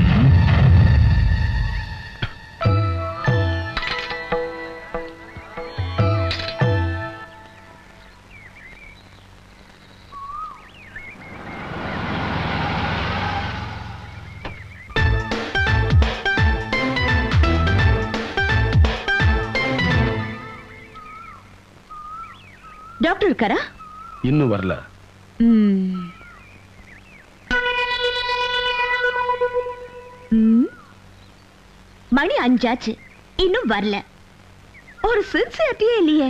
டாக்டர் இருக்காரா இன்னும் வரல ம். ம். மணி அஞ்சாச்சு இன்னும் வரல ஒரு சின்சியரிட்டியே இல்லையே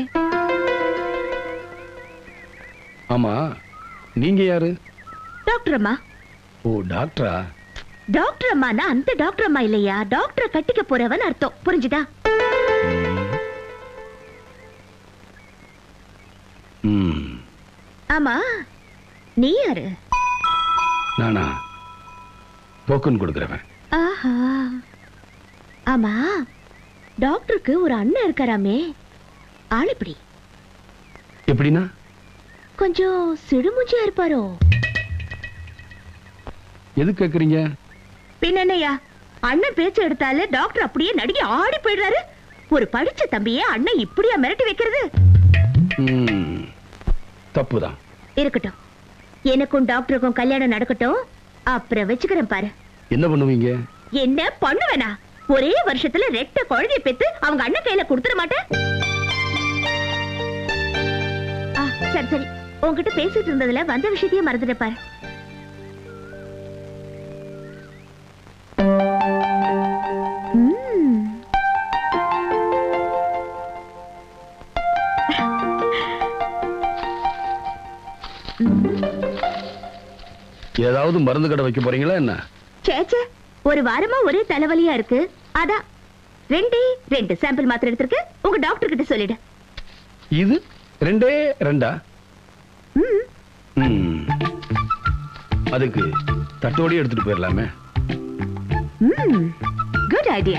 ஆமா நீங்க யாரு டாக்டர் அம்மா ஓ டாக்டரா டாக்டர் அம்மானா அந்த டாக்டர் அம்மா இல்லையா டாக்டரை கட்டிக்க போறவன் அர்த்தம் புரிஞ்சுதா ம் ஆமா நீ யாரு நானா டோக்கன் கொடுக்குறவன் ஆஹா ஆமா டாக்டருக்கு ஒரு அண்ணன் இருக்காராமே ஆள் எப்படி எப்படின்னா கொஞ்சம் சிடுமூஞ்சியா இருப்பாரோ எது கேக்குறீங்க பின்ன என்னய்யா அண்ணன் பேச்சு எடுத்தாலே டாக்டர் அப்படியே நடுங்கி ஆடி போயிடுறாரு ஒரு படிச்ச தம்பியே அண்ணன் இப்படியா மிரட்டி வைக்கிறது ம், தப்புதான் இருக்கட்டும் எனக்கும் டாக்டருக்கும் கல்யாணம் நடக்கட்டும் அப்புறம் வச்சுக்கிறேன் பாரு என்ன பண்ணுவீங்க என்ன பண்ணுவேனா ஒரே வருஷத்துல ரெட்ட குழந்தைய பெத்து அவங்க அண்ணன் கையில கொடுத்துட மாட்டேன் சரி சரி உன்கிட்ட பேசிட்டு இருந்ததுல வந்த விஷயத்தையே மறந்துட்டு பாரு ம். ஏதாவது மருந்து கடை வைக்க போறீங்களா என்ன ச்சே ச்சே ஒரு வாரமா ஒரே தலைவலியா இருக்கு அதான் ரெண்டே ரெண்டு சாம்பிள் மாத்திரை எடுத்திருக்கு உங்க டாக்டர் கிட்ட சொல்லிடு இது ரெண்டே ரெண்டா ம். அதுக்கு தட்டோடயே எடுத்துட்டு போயிடலாமே ம் குட் ஐடியா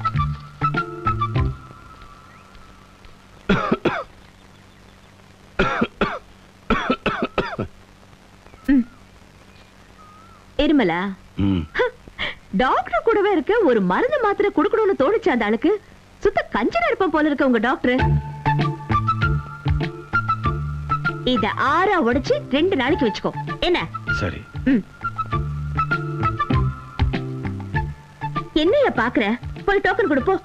இருமலா ம். டாக்டர் கூடவே இருக்க ஒரு மருந்து மாத்திரை குடுக்கணும்னு தோணுச்சு அந்த ஆளுக்கு சுத்த கஞ்சனா இருப்போம் போல இருக்க உங்க டாக்டர் இத ஆறா உடைச்சு ரெண்டு நாளைக்கு வச்சுக்கோ என்ன சரி என்னைய பாக்குற போய் டோக்கன் கொடுப்போம்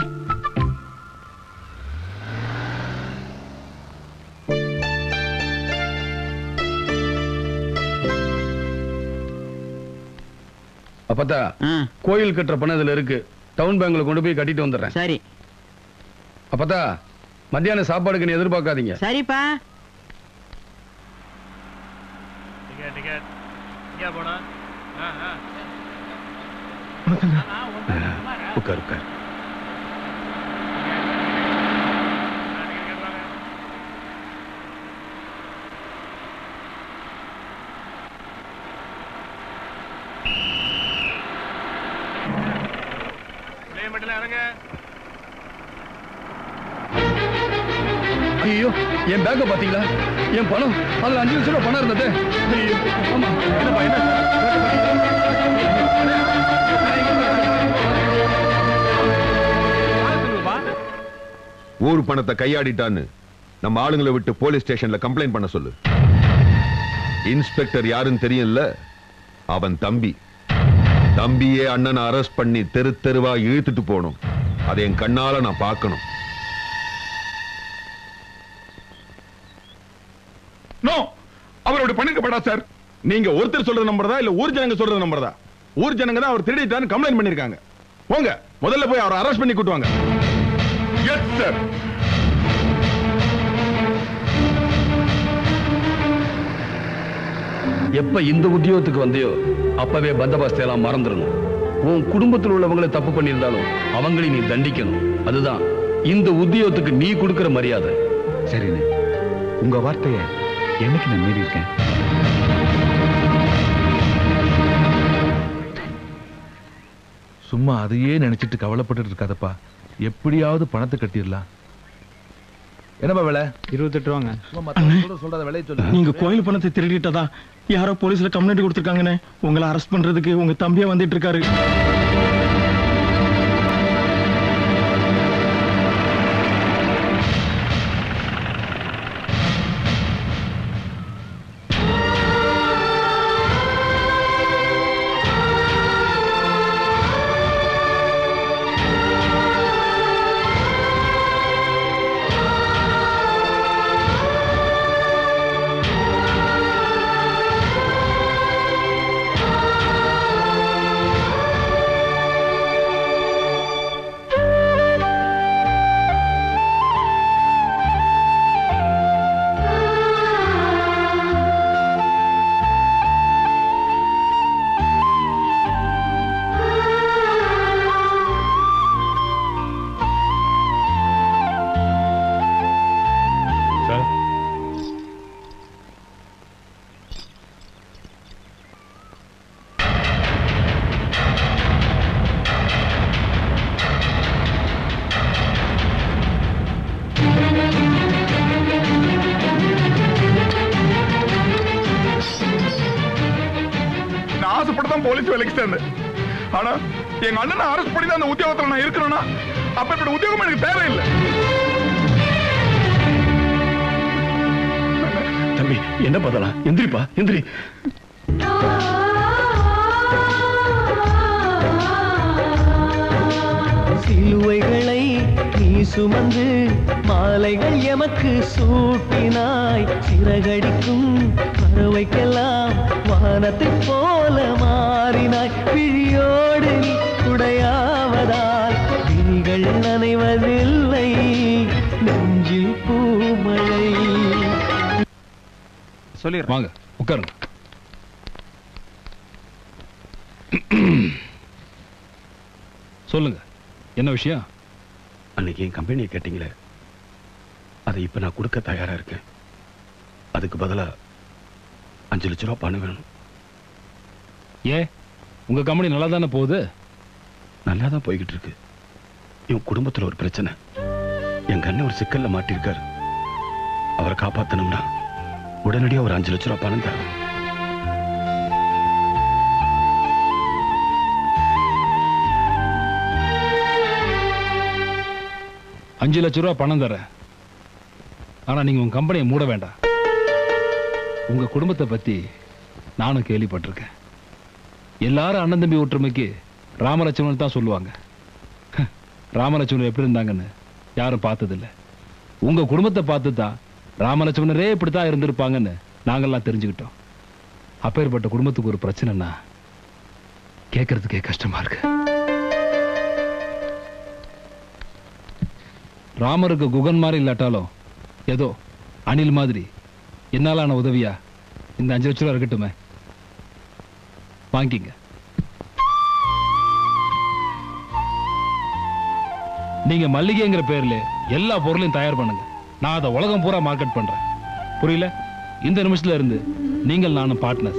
அப்பத்தா கோயில் கட்டுற பணம் இதுல இருக்கு டவுன் பேங்க்ல கொண்டு போய் கட்டிட்டு வந்துடுறேன் சரி அப்பத்தா மத்தியான சாப்பாடுக்கு நீ எதிர்பார்க்காதீங்க சரிப்பா டிக்கெட் டிக்கெட் எங்கே போனா உட்கார் உட்கார் மட்டும் இறங்க ஐயோ என் பேக்க பாத்தீங்களா என் பணம் அதுல அஞ்சு லட்சம் ரூபாய் பணம் இருந்தது ஐயோ ஆமா என்னப்பா என்ன ஊர் பணத்தை கையாடிட்டான்னு நம்ம ஆளுங்களை விட்டு போலீஸ் ஸ்டேஷன்ல கம்ப்ளைண்ட் பண்ண சொல்லு இன்ஸ்பெக்டர் யாருன்னு தெரியும்ல அவன் தம்பி தம்பியே அண்ணனை அரெஸ்ட் பண்ணி தெரு தெருவா இழுத்துட்டு போகணும் அதை என் கண்ணால நான் பார்க்கணும் நோ அவர் அப்படி பண்ணிருக்கப்படா சார் நீங்க ஒருத்தர் சொல்றது நம்புறதா இல்ல ஊர் ஜனங்க சொல்றது நம்புறதா ஊர் ஜனங்க தான் அவர் திருடிட்டான்னு கம்ப்ளைண்ட் பண்ணிருக்காங்க போங்க முதல்ல போய் அவரை அரெஸ்ட் பண்ணி கூட்டுவாங்க எஸ் சார் எப்ப இந்த உத்தியோகத்துக்கு வந்தியோ அப்பவே பந்தபாஸ்தை எல்லாம் மறந்துடணும் உன் குடும்பத்தில் உள்ளவங்களை தப்பு பண்ணியிருந்தாலும் அவங்களை நீ தண்டிக்கணும் அதுதான் இந்த உத்தியோகத்துக்கு நீ கொடுக்கிற மரியாதை சரிண்ணே உங்க வார்த்தைய என்னைக்கு நான் மீறி இருக்கேன் சும்மா அதையே நினைச்சிட்டு கவலைப்பட்டுட்டு இருக்காதப்பா எப்படியாவது பணத்தை கட்டிடலாம் என்னப்பா விலை இருபத்தெட்டு ரூபாங்க சும்மா மத்தவங்க கூட சொல்றத விலையை சொல்லு நீங்க கோயில் பணத்தை திருடிட்டதா யாரோ போலீஸ்ல கம்ப்ளைண்ட் கொடுத்திருக்காங்கண்ணே உங்களை அரெஸ்ட் பண்றதுக்கு உங்க தம்பியா வந்துட்டு இருக்காரு சார் நான் ஆசைப்பட்டு தான் போலீஸ் வேலைக்கு சேர்ந்தேன் ஆனா எங்க அண்ணனை அரெஸ்ட் பண்ணி தான் அந்த உத்தியோகத்துல நான் இருக்கணும்னா அப்ப இப்படி உத்தியோகம் எனக்கு தேவையில்லை தம்பி என்ன பண்ணலாம் எந்திரிப்பா எந்திரி சிலுவைகளை நீ சுமந்து மாலைகள் எமக்கு சூட்டினாய் சிறகடிக்கும் பறவைக்கெல்லாம் வானத்தைப் போல மாறினாய் விழியோடு நீ உடையாவதால் விழிகள் நனைவதில்லை நெஞ்சில் பூமழை சொல்லிடுறேன் வாங்க உட்காருங்க சொல்லுங்க என்ன விஷயம் அன்னைக்கு என் கம்பெனியை கேட்டீங்களே அதை இப்ப நான் கொடுக்க தயாரா இருக்கேன் அதுக்கு பதிலா அஞ்சு லட்ச ரூபா பணம் வேணும் ஏன் உங்க கம்பெனி நல்லா தானே போகுது நல்லா தான் போய்கிட்டு இருக்கு என் குடும்பத்துல ஒரு பிரச்சனை எங்க அண்ணன் ஒரு சிக்கல்ல மாட்டிருக்காரு அவரை காப்பாத்தணும்னா உடனடியா ஒரு அஞ்சு லட்ச ரூபா பணம் தரணும் அஞ்சு லட்ச ரூபா பணம் தரேன் ஆனா நீங்க உங்க கம்பெனியை மூட வேண்டாம் உங்க குடும்பத்தை பத்தி நானும் கேள்விப்பட்டிருக்கேன் எல்லாரும் அண்ணன் தம்பி ஒற்றுமைக்கு ராமலட்சுமணன் தான் சொல்லுவாங்க ராமலட்சுமணன் எப்படி இருந்தாங்கன்னு யாரும் பார்த்ததில்ல உங்க குடும்பத்தை பார்த்து தான் ராமலட்சுமணரே இப்படித்தான் இருந்திருப்பாங்கன்னு நாங்கெல்லாம் தெரிஞ்சுக்கிட்டோம் அப்பேற்பட்ட குடும்பத்துக்கு ஒரு பிரச்சனைனா கேட்கறதுக்கே கஷ்டமா இருக்கு ராமருக்கு குகன் மாதிரி இல்லாட்டாலும் ஏதோ அணில் மாதிரி என்னாலான உதவியா இந்த அஞ்சு லட்ச ரூபா இருக்கட்டுமே வாங்கிங்க நீங்க மல்லிகைங்கிற பேர்ல எல்லா பொருளையும் தயார் பண்ணுங்க நான் அதை உலகம் பூரா மார்க்கெட் பண்றேன் புரியல இந்த நிமிஷத்துல இருந்து நீங்கள் நானும் பார்ட்னர்ஸ்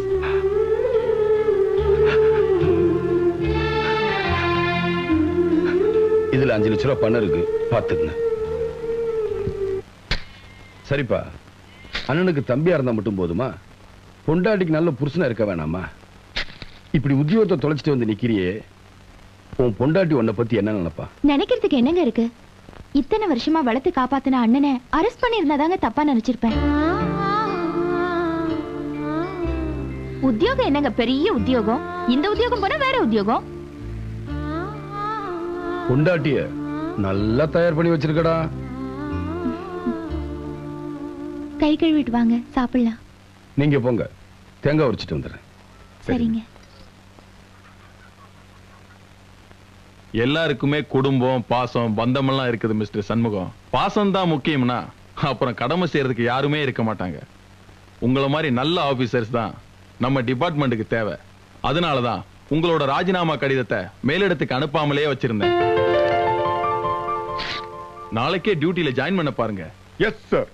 இதுல அஞ்சு லட்ச ரூபா பணம் இருக்கு பாத்துக்கங்க சரிப்பா அண்ணனுக்கு தம்பியா இருந்தா மட்டும் போதுமா பொண்டாட்டிக்கு நல்ல புருஷனா இருக்க வேணாமா இப்படி உத்தியோகத்தை தொலைச்சிட்டு வந்து நிக்கிறியே உன் பொண்டாட்டி உன்னை பத்தி என்ன நினைப்பா நினைக்கிறதுக்கு என்னங்க இருக்கு இத்தனை வருஷமா வளர்த்து காப்பாத்தின அண்ணனை அரெஸ்ட் பண்ணிருந்தாதாங்க தப்பா நினைச்சிருப்பேன் உத்தியோகம் என்னங்க பெரிய உத்தியோகம் இந்த உத்தியோகம் போனா வேற உத்தியோகம் பொண்டாட்டிய நல்லா தயார் பண்ணி வச்சிருக்கடா கை கழுவிட்டு வாங்க சாப்பிடலாம் நீங்க போங்க தேங்காய் உரிச்சிட்டு வந்துடுறேன் சரிங்க எல்லாருக்குமே குடும்பம் பாசம் பந்தமெல்லாம் இருக்குது மிஸ்டர் சண்முகம் பாசம் தான் முக்கியம்னா அப்புறம் கடமை செய்யறதுக்கு யாருமே இருக்க மாட்டாங்க உங்களை மாதிரி நல்ல ஆபீசர்ஸ் தான் நம்ம டிபார்ட்மெண்ட்டுக்கு தேவை அதனால தான் உங்களோட ராஜினாமா கடிதத்தை மேலிடத்துக்கு அனுப்பாமலே வச்சிருந்தேன் நாளைக்கே டியூட்டில ஜாயின் பண்ண பாருங்க எஸ் சார்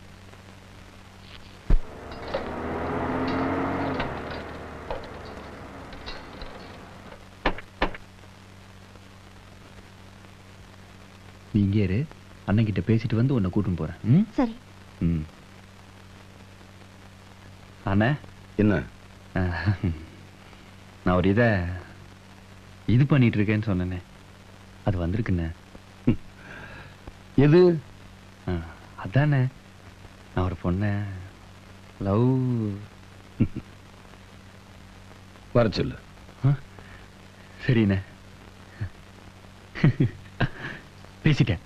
நீ இங்கே இரு அண்ணன் கிட்ட பேசிட்டு வந்து உன்னை கூட்டின்னு போறேன் ம்? சரி ம் அண்ணா என்ன நான் ஒரு இதை இது பண்ணிட்டு இருக்கேன்னு சொன்னேனே அது வந்திருக்குண்ணே எது அதானே நான் ஒரு பொண்ணை லவ் வர சொல்லு சரிண்ணே பேசிட்டேன்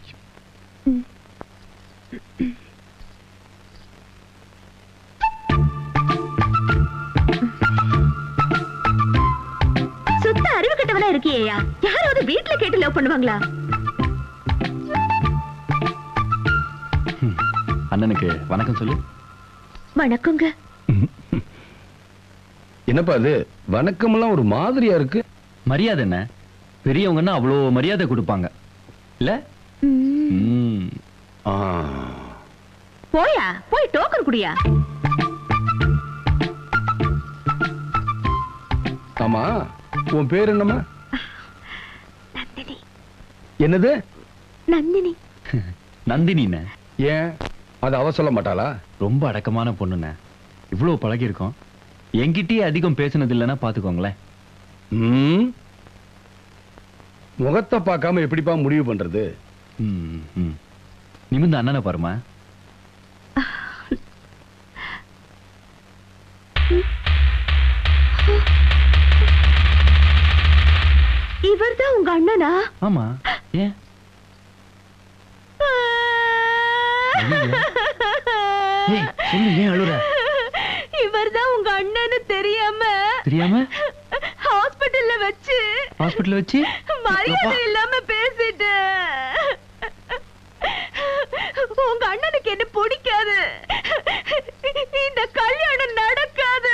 சுத்த அறிவு கட்டவனா இருக்கியா யாராவது வீட்டுல கேட்டு லவ் பண்ணுவாங்களா அண்ணனுக்கு வணக்கம் சொல்லு வணக்கங்க என்னப்பா அது வணக்கமெல்லாம் ஒரு மாதிரியா இருக்கு மரியாதை என்ன பெரியவங்கன்னா அவ்வளோ மரியாதை கொடுப்பாங்க இல்ல ம். போயா போய் டோக்கன் குடியா ஆமா உன் பேர் என்னம்மா என்னது நந்தினி நந்தினிண்ணே ஏன் அது அவ சொல்ல மாட்டாளா ரொம்ப அடக்கமான பொண்ணுண்ணே இவ்வளோ பழகியிருக்கோம் என்கிட்டயே அதிகம் பேசுனது இல்லைன்னா பார்த்துக்கோங்களேன் ம் முகத்தை பார்க்காம எப்படிப்பா முடிவு பண்றது ம், ம். நிமிர்ந்து அண்ணனை பாருமா இவர்தான் உங்க அண்ணனா ஆமா ஏன் சொல்லு ஏன் அழுற இவர்தான் உங்க அண்ணன்னு தெரியாம தெரியாம ஹாஸ்பிடல்ல வச்சு ஹாஸ்பிட்டல் வச்சு மரியாதை இல்லாம பேசிட்டு உங்க அண்ணனுக்கு என்ன பிடிக்காது இந்த கல்யாணம் நடக்காது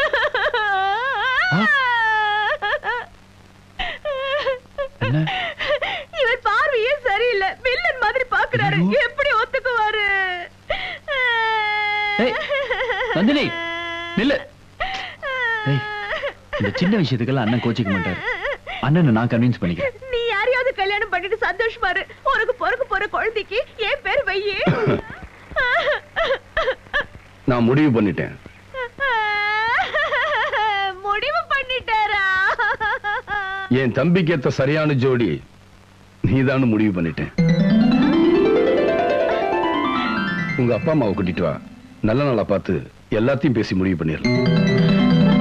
இவர் பார்வையே சரியில்லை வில்லன் மாதிரி பாக்குறாரு எப்படி ஒத்துக்குவாரு ஏய், நந்தினி நில்லு ஏய், இந்த சின்ன விஷயத்துக்கெல்லாம் அண்ணன் கோச்சிக்க மாட்டாரு அண்ணனை நான் கன்வின்ஸ் பண்ணிக்கிறேன் நீ யாரையாவது கல்யாணம் பண்ணிட்டு சந்தோஷமா இரு உனக்கு பிறக்க போற குழந்தைக்கு என் பேர் வையே நான் முடிவு பண்ணிட்டேன் முடிவு பண்ணிட்டாரா என் தம்பிக்கு ஏத்த சரியான ஜோடி நீதான்னு முடிவு பண்ணிட்டேன் உங்க அப்பா அம்மாவை கூட்டிட்டு வா நல்ல நாளா பார்த்து எல்லாத்தையும் பேசி முடிவு பண்ணிடலாம்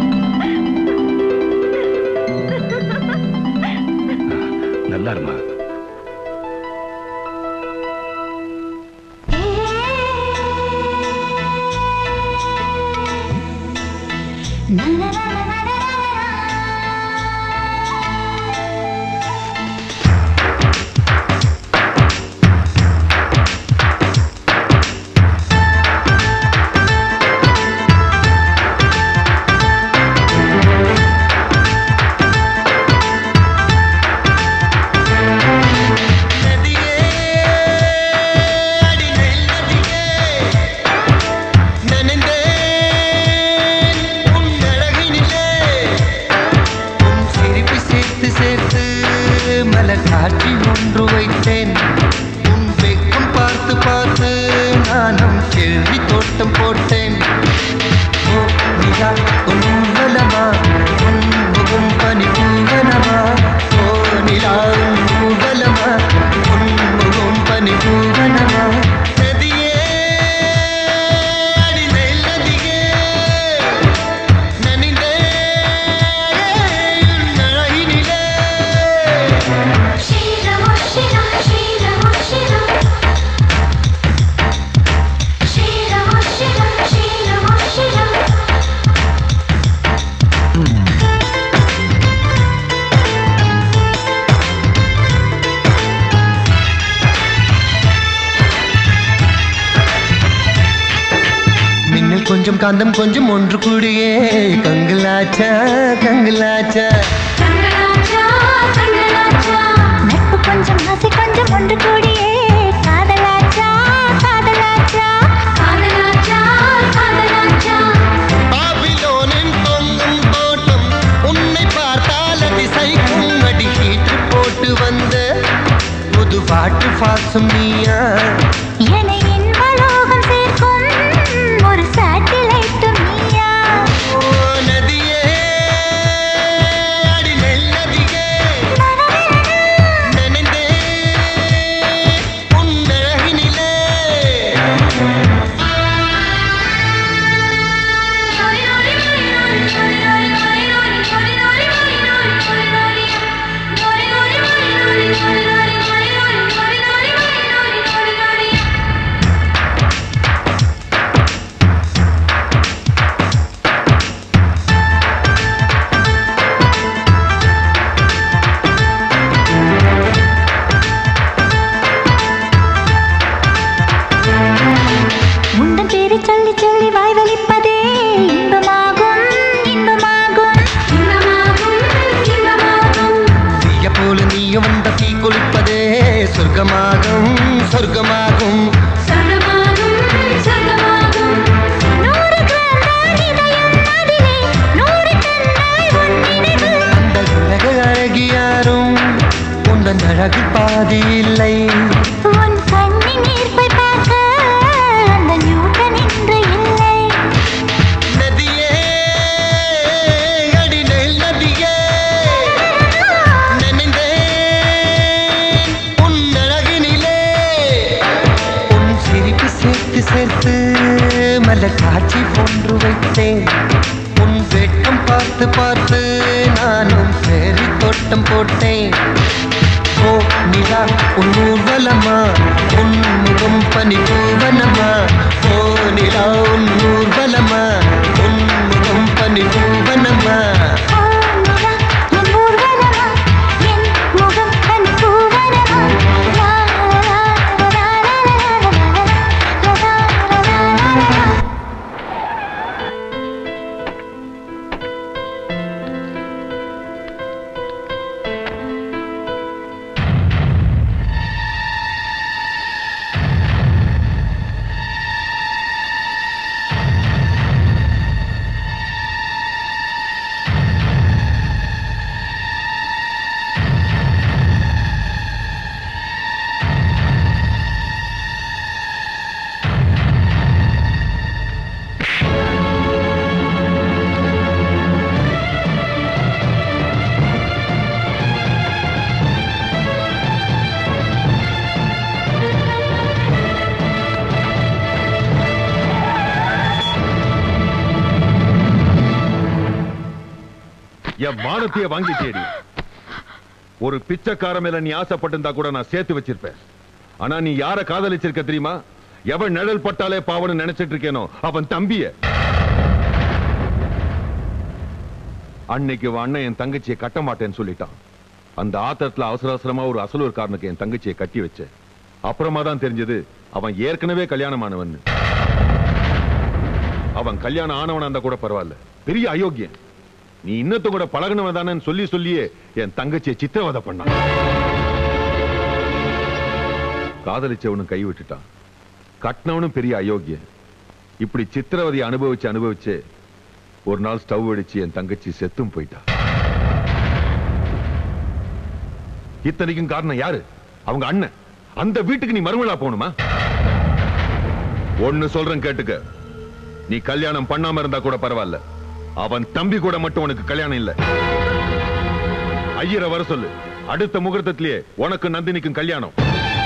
நல்லா இருமா சிரிப்பு சேர்த்து சேர்த்து மலர் காட்சி ஒன்று வைத்தேன் உன் வெக்கம் பார்த்து பார்த்து நானும் கேள்வி தோட்டம் போட்டேன் ஓ நிலா உன் ஊர்வலமா உன் முகம் பனி பூவனமா ஓ நிலா உன் ஊர்வலமா உன் முகம் பனி பூவனமா நதியே அடி நெல்லதியே நனிந்தே மின்னல் கொஞ்சம் காந்தம் கொஞ்சம் ஒன்று கூடியே கங்கலாச்சா கங்கலாச்சா நட்பு கொஞ்சம் ஆசை கொஞ்சம் ஒன்று கூடியே காதலாச்சா காதலாச்சா காதலாச்சா காதலாச்சா பாபிலோனின் தொங்கும் தோட்டம் உன்னை பார்த்தால் அதிசைக்கும் அடி ஹீற்று போட்டு வந்த புது பாட்டு பாசும் நீயா என்னை இன்பலோகம் சேர்க்கும் ஒரு சேட்டிலைட் நீயா ஓ நதியே அடி நெல்லதியே நனைந்தே உன் அழகினிலே உந்தன் பேரை சொல்லி சொல்லி வாய் வலிப்பதே இன்பமாகும் இன்பமாகும் இன்பமாகும் இன்பமாகும் தீய போல நீயும் வந்த தீ குளிப்பதே சொர்க்கமாகும் சொர்க்கமாகும் சொர்க்கமாகும் சொர்க்கமாகும் நூறு கிராம் தான் இதயம் அதிலே நூறு கண்ணாய் உன் நினைவு அந்த உலக அழகி யாரும் உந்தன் அழகு பாதி இல்லை உன் கண்ணின் ஈர்ப்பை பார்க்க அந்த நியூட்டன் இன்று இல்லை நதியே அடி நெல் நதியே நனைந்தேன் உன் அழகினிலே உன் சிரிப்பு சேர்த்து சேர்த்து மலர் காட்சி ஒன்று வைத்தேன் உன் வெட்கம் பார்த்து பார்த்து நானும் பேரி தோட்டம் போட்டேன் ஓ ஓ நிலா உன் ஊர்வலமா உன் முகம் பனி பூவனமா ஓ நிலா உன் ஊர்வலமா உன் முகம் பனி பூவனமா என் மானத்தையே வாங்கி தேடி ஒரு பிச்சைக்கார மேல நீ ஆசைப்பட்டிருந்தா கூட நான் சேர்த்து வச்சிருப்பேன் ஆனா நீ யார காதலிச்சிருக்க தெரியுமா எவன் நிழல் பட்டாலே பாவன்னு நினைச்சிட்டு இருக்கேனோ அவன் தம்பிய அன்னைக்கு உன் அண்ணன் என் தங்கச்சியை கட்ட மாட்டேன்னு சொல்லிட்டான் அந்த ஆத்திரத்துல அவசர அவசரமா ஒரு அசலூர்காரனுக்கு என் தங்கச்சியை கட்டி வச்சேன் அப்புறமா தான் தெரிஞ்சது அவன் ஏற்கனவே கல்யாணமானவன் அவன் கல்யாணம் ஆனவனா இருந்தா கூட பரவாயில்ல பெரிய அயோக்கியன் நீ இன்னத்த கூட பழகினவன் தானே சொல்லி சொல்லியே என் தங்கச்சியை சித்திரவதை பண்ணான் காதலிச்சவனும் கை விட்டுட்டான் கட்டினவனும் பெரிய அயோக்கியன் இப்படி சித்திரவதையை அனுபவிச்சு அனுபவிச்சு ஒரு நாள் ஸ்டவ் அடிச்சு என் தங்கச்சி செத்தும் போயிட்டா இத்தனைக்கும் காரணம் யாரு அவங்க அண்ணன் அந்த வீட்டுக்கு நீ மறுமலா போகணுமா ஒன்னு சொல்றேன் கேட்டுக்க நீ கல்யாணம் பண்ணாம இருந்தா கூட பரவாயில்ல அவன் தம்பி கூட மட்டும் உனக்கு கல்யாணம் இல்ல ஐயரை வர சொல்லு அடுத்த முகூர்த்தத்திலேயே உனக்கு நந்தினிக்கும் கல்யாணம்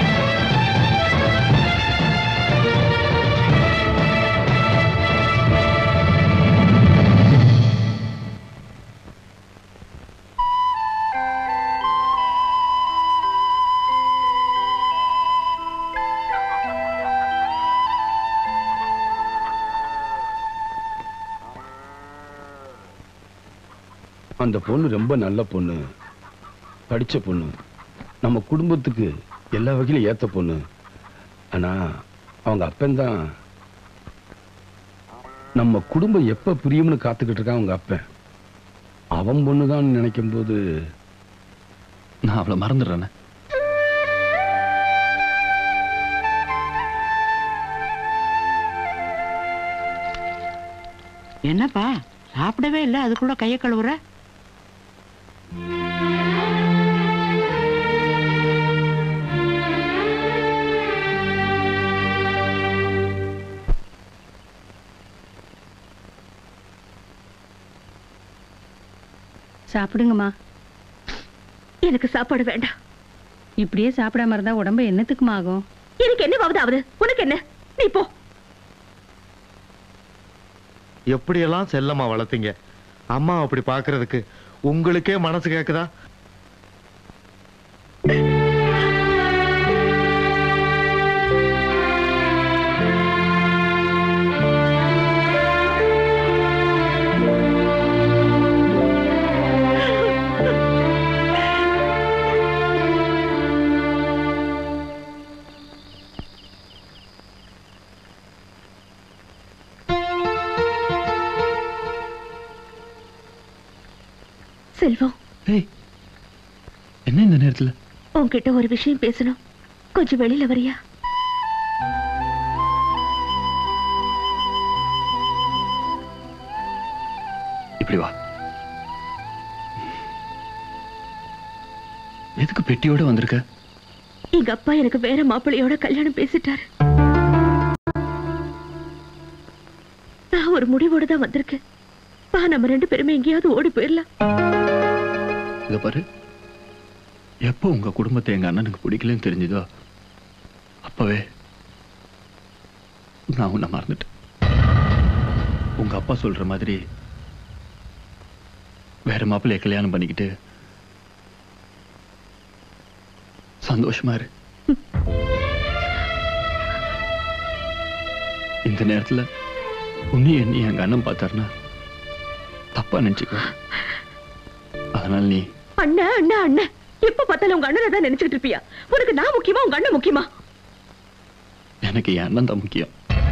அந்த பொண்ணு ரொம்ப நல்ல பொண்ணு படிச்ச பொண்ணு நம்ம குடும்பத்துக்கு எல்லா வகையிலும் ஏத்த பொண்ணு ஆனா அவங்க அப்பன் நம்ம குடும்பம் எப்ப பிரியும்னு காத்துக்கிட்டு இருக்கான் அவங்க அப்பன் அவன் பொண்ணுதான் நினைக்கும் போது நான் அவளை மறந்துடுறேனே என்னப்பா சாப்பிடவே இல்லை அதுக்குள்ள கையை கழுவுற சாப்பிடுங்கம்மா எனக்கு சாப்பாடு வேண்டாம் இப்படியே சாப்பிடாம இருந்தா உடம்பு என்னத்துக்குமா ஆகும் எனக்கு என்ன ஆகுது உனக்கு என்ன நீ போ எப்படியெல்லாம் செல்லம்மா வளர்த்தீங்க அம்மா அப்படி பார்க்கிறதுக்கு உங்களுக்கே மனசு கேக்குதா செல்வம் என்ன இந்த நேரத்துல உன்கிட்ட ஒரு விஷயம் பேசணும் கொஞ்சம் வெளியில வரியா இப்படி வா எதுக்கு பெட்டியோட வந்திருக்க எங்க அப்பா எனக்கு வேற மாப்பிள்ளையோட கல்யாணம் பேசிட்டாரு நான் ஒரு முடிவோட தான் வந்திருக்கேன் பா நம்ம ரெண்டு பேருமே எங்கேயாவது ஓடி போயிடலாம் இத பாரு எப்போ உங்க குடும்பத்தை எங்க அண்ணனுக்கு பிடிக்கலன்னு தெரிஞ்சதோ அப்பவே நான் உன்னை மறந்துட்டேன் உங்க அப்பா சொல்ற மாதிரி வேற மாப்பிள்ளைய கல்யாணம் பண்ணிக்கிட்டு சந்தோஷமா இரு இந்த நேரத்துல உன்னை என்னை எங்க அண்ணன் பார்த்தாருன்னா தப்பா நினைச்சுக்கோ அதனால நீ அண்ணா அண்ணா அண்ணா எப்ப பார்த்தாலும் உங்க அண்ணனை தான் நினைச்சிட்டு இருப்பியா உனக்கு நான் முக்கியமா உங்க அண்ணன் முக்கியமா எனக்கு என் அண்ணன் தான் முக்கியம்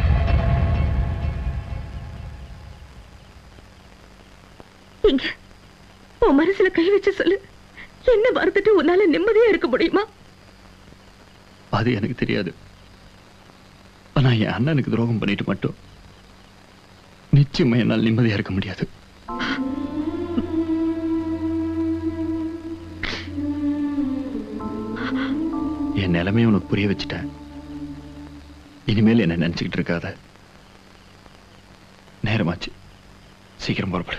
இங்க உன் மனசுல கை வச்சு சொல்லு என்ன மறுத்துட்டு உன்னால நிம்மதியா இருக்க முடியுமா அது எனக்கு தெரியாது ஆனா என் அண்ணனுக்கு துரோகம் பண்ணிட்டு மட்டும் நிச்சயமா என்னால் நிம்மதியா இருக்க முடியாது என் நிலைமையை உனக்கு புரிய வச்சுட்டேன் இனிமேல் என்ன நினைச்சுக்கிட்டு இருக்காத நேரமாச்சு சீக்கிரம் புறப்படு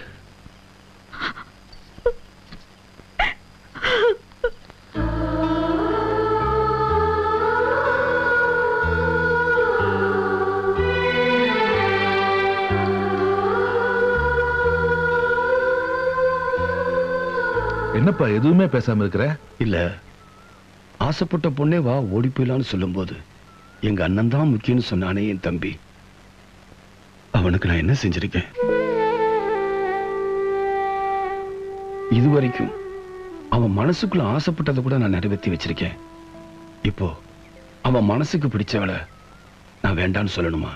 என்னப்பா எதுவுமே பேசாம இருக்கிற இல்ல ஆசைப்பட்ட பொண்ணே வா ஓடி போயிடலான்னு சொல்லும்போது எங்க அண்ணன் தான் முக்கியம்னு சொன்னானே என் தம்பி அவனுக்கு நான் என்ன செஞ்சிருக்கேன் இதுவரைக்கும் அவன் மனசுக்குள்ள ஆசைப்பட்டதை கூட நான் நிறைவேற்றி வச்சிருக்கேன் இப்போ அவன் மனசுக்கு பிடிச்சவளை நான் வேண்டான்னு சொல்லணுமா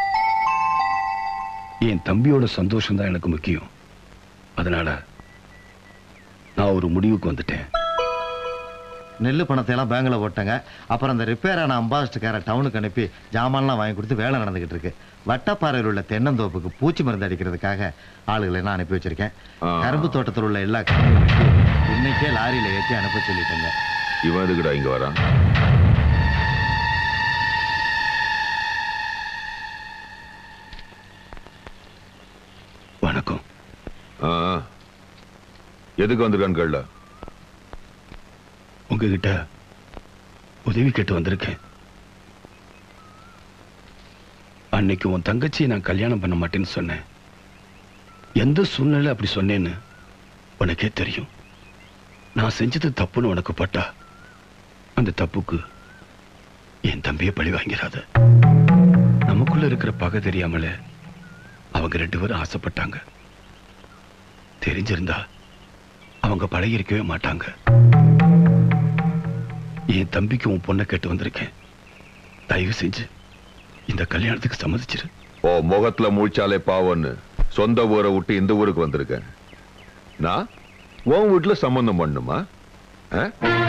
என் தம்பியோட சந்தோஷம் தான் எனக்கு முக்கியம் அதனால நான் ஒரு முடிவுக்கு வந்துட்டேன் நெல் பணத்தை எல்லாம் பேங்க்ல போட்டாங்க அப்புறம் அந்த ரிப்பேர் ஆன அம்பாசிடர்கார டவுனுக்கு அனுப்பி ஜாமான்லாம் வாங்கி கொடுத்து வேலை நடந்துகிட்டு இருக்கு வட்டப்பாறையில் உள்ள தென்னந்தோப்புக்கு பூச்சி மருந்து அடிக்கிறதுக்காக ஆளுகளை எல்லாம் அனுப்பி வச்சிருக்கேன் கரும்பு தோட்டத்தில் உள்ள எல்லா கரும்பும் இன்னைக்கே லாரியில ஏற்றி அனுப்ப சொல்லிட்டேங்க இவன் எதுக்குடா இங்க வரான் வணக்கம் ஆ, எதுக்கு வந்திருக்கான்னு கேள்ல உங்ககிட்ட உதவி கேட்டு வந்திருக்கேன் அன்னைக்கு உன் தங்கச்சியை நான் கல்யாணம் பண்ண மாட்டேன்னு சொன்னேன் எந்த சூழ்நிலை அப்படி சொன்னேன்னு உனக்கே தெரியும் நான் செஞ்சது தப்புன்னு உனக்கு பட்டா அந்த தப்புக்கு என் தம்பியை பழி வாங்கிறாத நமக்குள்ள இருக்கிற பகை தெரியாமல அவங்க ரெண்டு பேரும் ஆசைப்பட்டாங்க தெரிஞ்சிருந்தா அவங்க பழகி இருக்கவே மாட்டாங்க என் தம்பிக்கு உன் பொண்ணை கேட்டு வந்திருக்கேன் தயவு செஞ்சு இந்த கல்யாணத்துக்கு சம்மதிச்சிரு ஓ முகத்துல முழிச்சாலே பாவம்னு சொந்த ஊரை விட்டு இந்த ஊருக்கு வந்திருக்கேன் நான் உன் வீட்டுல சம்பந்தம் பண்ணுமா ஆ?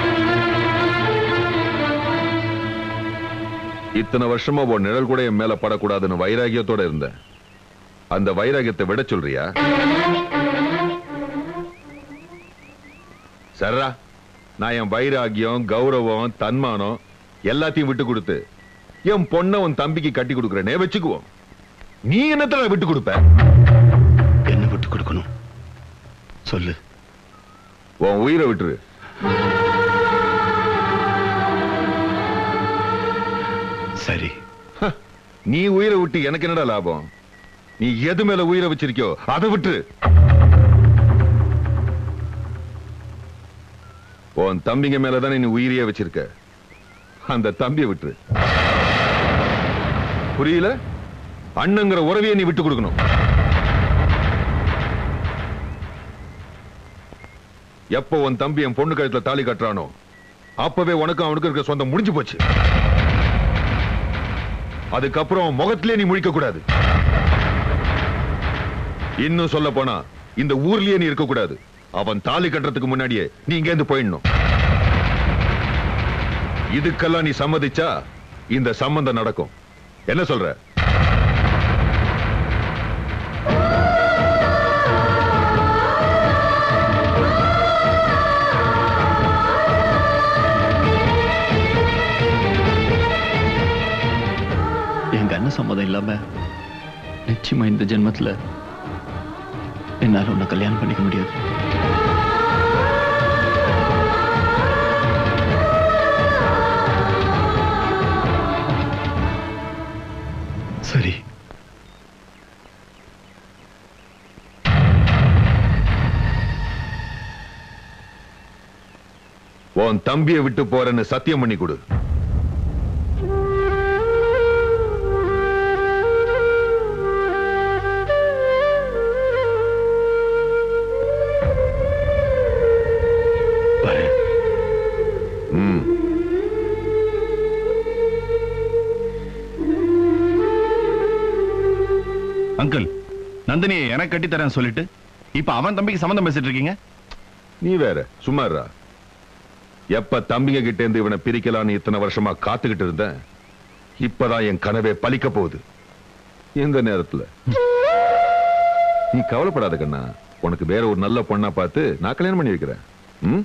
இத்தனை வருஷமா உன் நிழல் கூட என் மேல படக்கூடாதுன்னு வைராகியத்தோட இருந்தேன் அந்த வைராகியத்தை விட சொல்றியா சர்ரா நான் என் வைராகியம் கௌரவம் தன்மானம் எல்லாத்தையும் விட்டு கொடுத்து என் பொண்ணை உன் தம்பிக்கு கட்டி கொடுக்குறேனே வச்சுக்குவோம் நீ என்னத்துல விட்டு கொடுப்ப என்ன விட்டு கொடுக்கணும் சொல்லு உன் உயிரை விட்டுரு சரி நீ உயிரை விட்டு எனக்கு என்னடா லாபம் நீ எது மேல உயிரை வச்சிருக்கியோ அதை விட்டுரு உன் தம்பிங்க மேலதானே நீ உயிரையே வச்சிருக்க அந்த தம்பியை விட்டுரு புரியல அண்ணங்கிற உறவையை நீ விட்டு கொடுக்கணும் எப்போ உன் தம்பி என் பொண்ணு கழுத்துல தாலி கட்டுறானோ அப்பவே உனக்கும் அவனுக்கு இருக்க சொந்தம் முடிஞ்சு போச்சு அதுக்கப்புறம் முகத்திலே நீ முழிக்க கூடாது இன்னும் சொல்ல போனா இந்த ஊர்லயே நீ இருக்க கூடாது அவன் தாலி கட்டுறதுக்கு முன்னாடியே நீ இங்க இருந்து போயிடணும் இதுக்கெல்லாம் நீ சம்மதிச்சா இந்த சம்பந்தம் நடக்கும் என்ன சொல்ற எங்க அண்ணன் சம்மதம் இல்லாம நிச்சயமா இந்த ஜென்மத்துல என்னால உன்னை கல்யாணம் பண்ணிக்க முடியாது சரி உன் தம்பியை விட்டு போறேன்னு சத்தியம் பண்ணி கொடு ம் அங்கிள் நந்தினியை எனக்கு கட்டி தரேன் சொல்லிட்டு இப்ப அவன் தம்பிக்கு சம்மந்தம் பேசிட்டு இருக்கீங்க நீ வேற சும்மா இருடா. எப்ப தம்பிங்க கிட்ட இருந்து இவனை பிரிக்கலான்னு இத்தனை வருஷமா காத்துக்கிட்டு இருந்தேன் இப்பதான் என் கனவே பலிக்க போகுது இந்த நேரத்துல நீ கவலைப்படாத கண்ணா உனக்கு வேற ஒரு நல்ல பொண்ணா பார்த்து நான் கல்யாணம் பண்ணி வைக்கிறேன் ம்?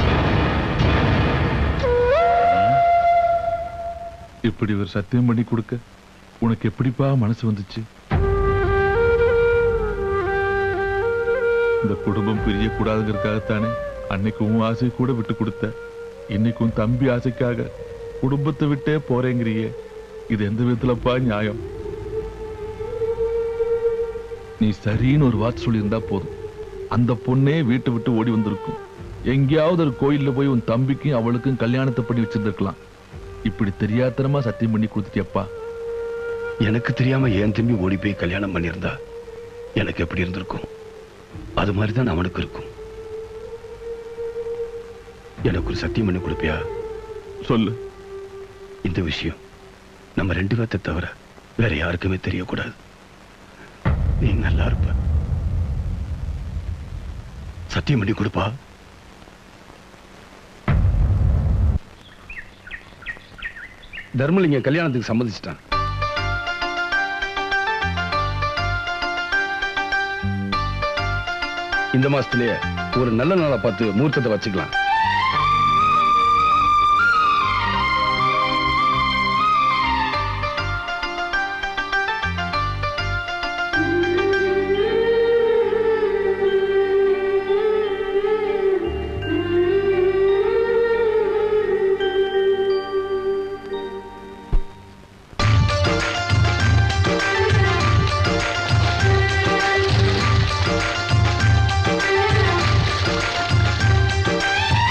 இப்படி ஒரு சத்தியம் பண்ணி கொடுக்க உனக்கு எப்படிப்பா மனசு வந்துச்சு இந்த குடும்பம் பிரியக்கூடாதுங்கிறதுக்காகத்தானே அன்னைக்கு உன் ஆசை கூட விட்டு கொடுத்த இன்னைக்கு உன் தம்பி ஆசைக்காக குடும்பத்தை விட்டே போறேங்கிறியே இது எந்த விதத்துலப்பா நியாயம் நீ சரின்னு ஒரு வார்த்தை சொல்லியிருந்தா போதும் அந்த பொண்ணே வீட்டை விட்டு ஓடி வந்திருக்கும் எங்கேயாவது ஒரு கோயில்ல போய் உன் தம்பிக்கும் அவளுக்கும் கல்யாணத்தை பண்ணி வச்சிருந்திருக்கலாம் இப்படி தெரியாத்தனமா சத்தியம் பண்ணி கொடுத்துட்டியப்பா எனக்கு தெரியாம என் தம்பி ஓடி போய் கல்யாணம் பண்ணியிருந்தா எனக்கு எப்படி இருந்திருக்கும் அது மாதிரி தான் அவனுக்கு இருக்கும் எனக்கு ஒரு சத்தியம் பண்ணி கொடுப்பியா சொல்லு இந்த விஷயம் நம்ம ரெண்டு பேர்த்த தவிர வேற யாருக்குமே தெரியக்கூடாது நீ நல்லா இருப்ப சத்தியம் பண்ணி கொடுப்பா தர்மலிங்க கல்யாணத்துக்கு சம்மதிச்சிட்டான் இந்த மாசத்திலேயே ஒரு நல்ல நாளை பார்த்து முகூர்த்தத்தை வச்சுக்கலாம் ஆ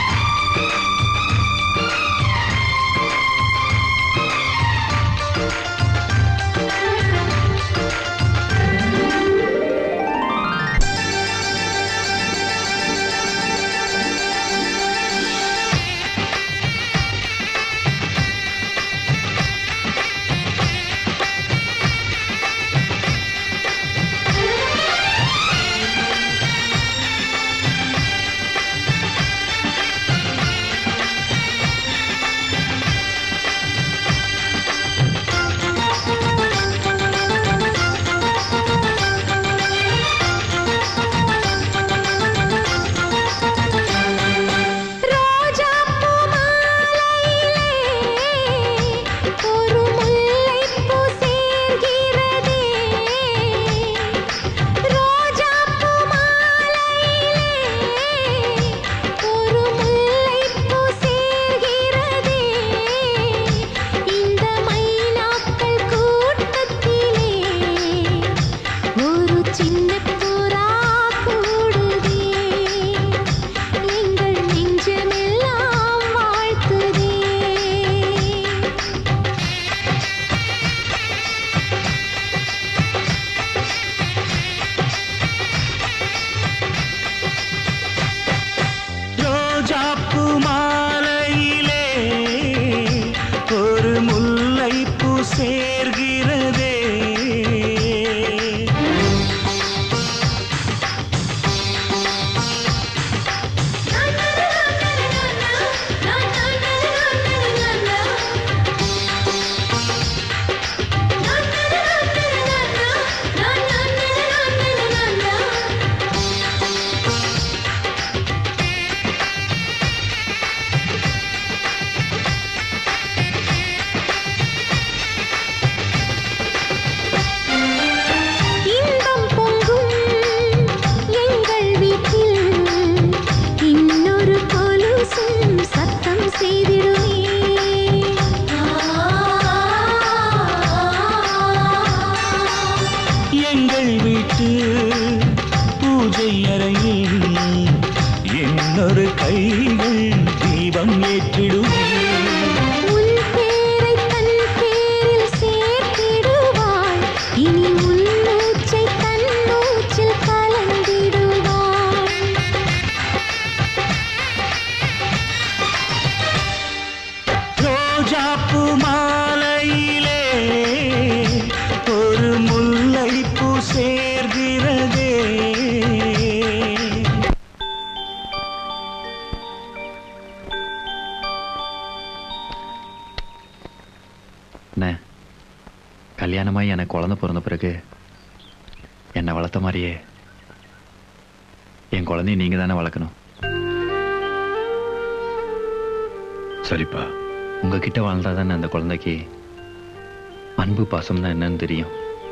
தீபம் ஏற்றிடுவேன் உன் பேரை தன் பேரில் சேர்த்திடுவாள் இனி உன் மூச்சை தன் மூச்சில் கலந்திடுவாள் ரோஜாப்பூ மாலையிலே ஒரு முல்லைப்பூ சேர்கிறதே அண்ணே கல்யாணமாகி எனக்கு குழந்தை பிறந்த பிறகு என்னை வளர்த்த மாதிரியே என் குழந்தைய நீங்க தானே வளர்க்கணும் சரிப்பா உங்ககிட்ட வாழ்ந்தா தானே அந்த குழந்தைக்கு அன்பு பாசம்னா என்னன்னு தெரியும்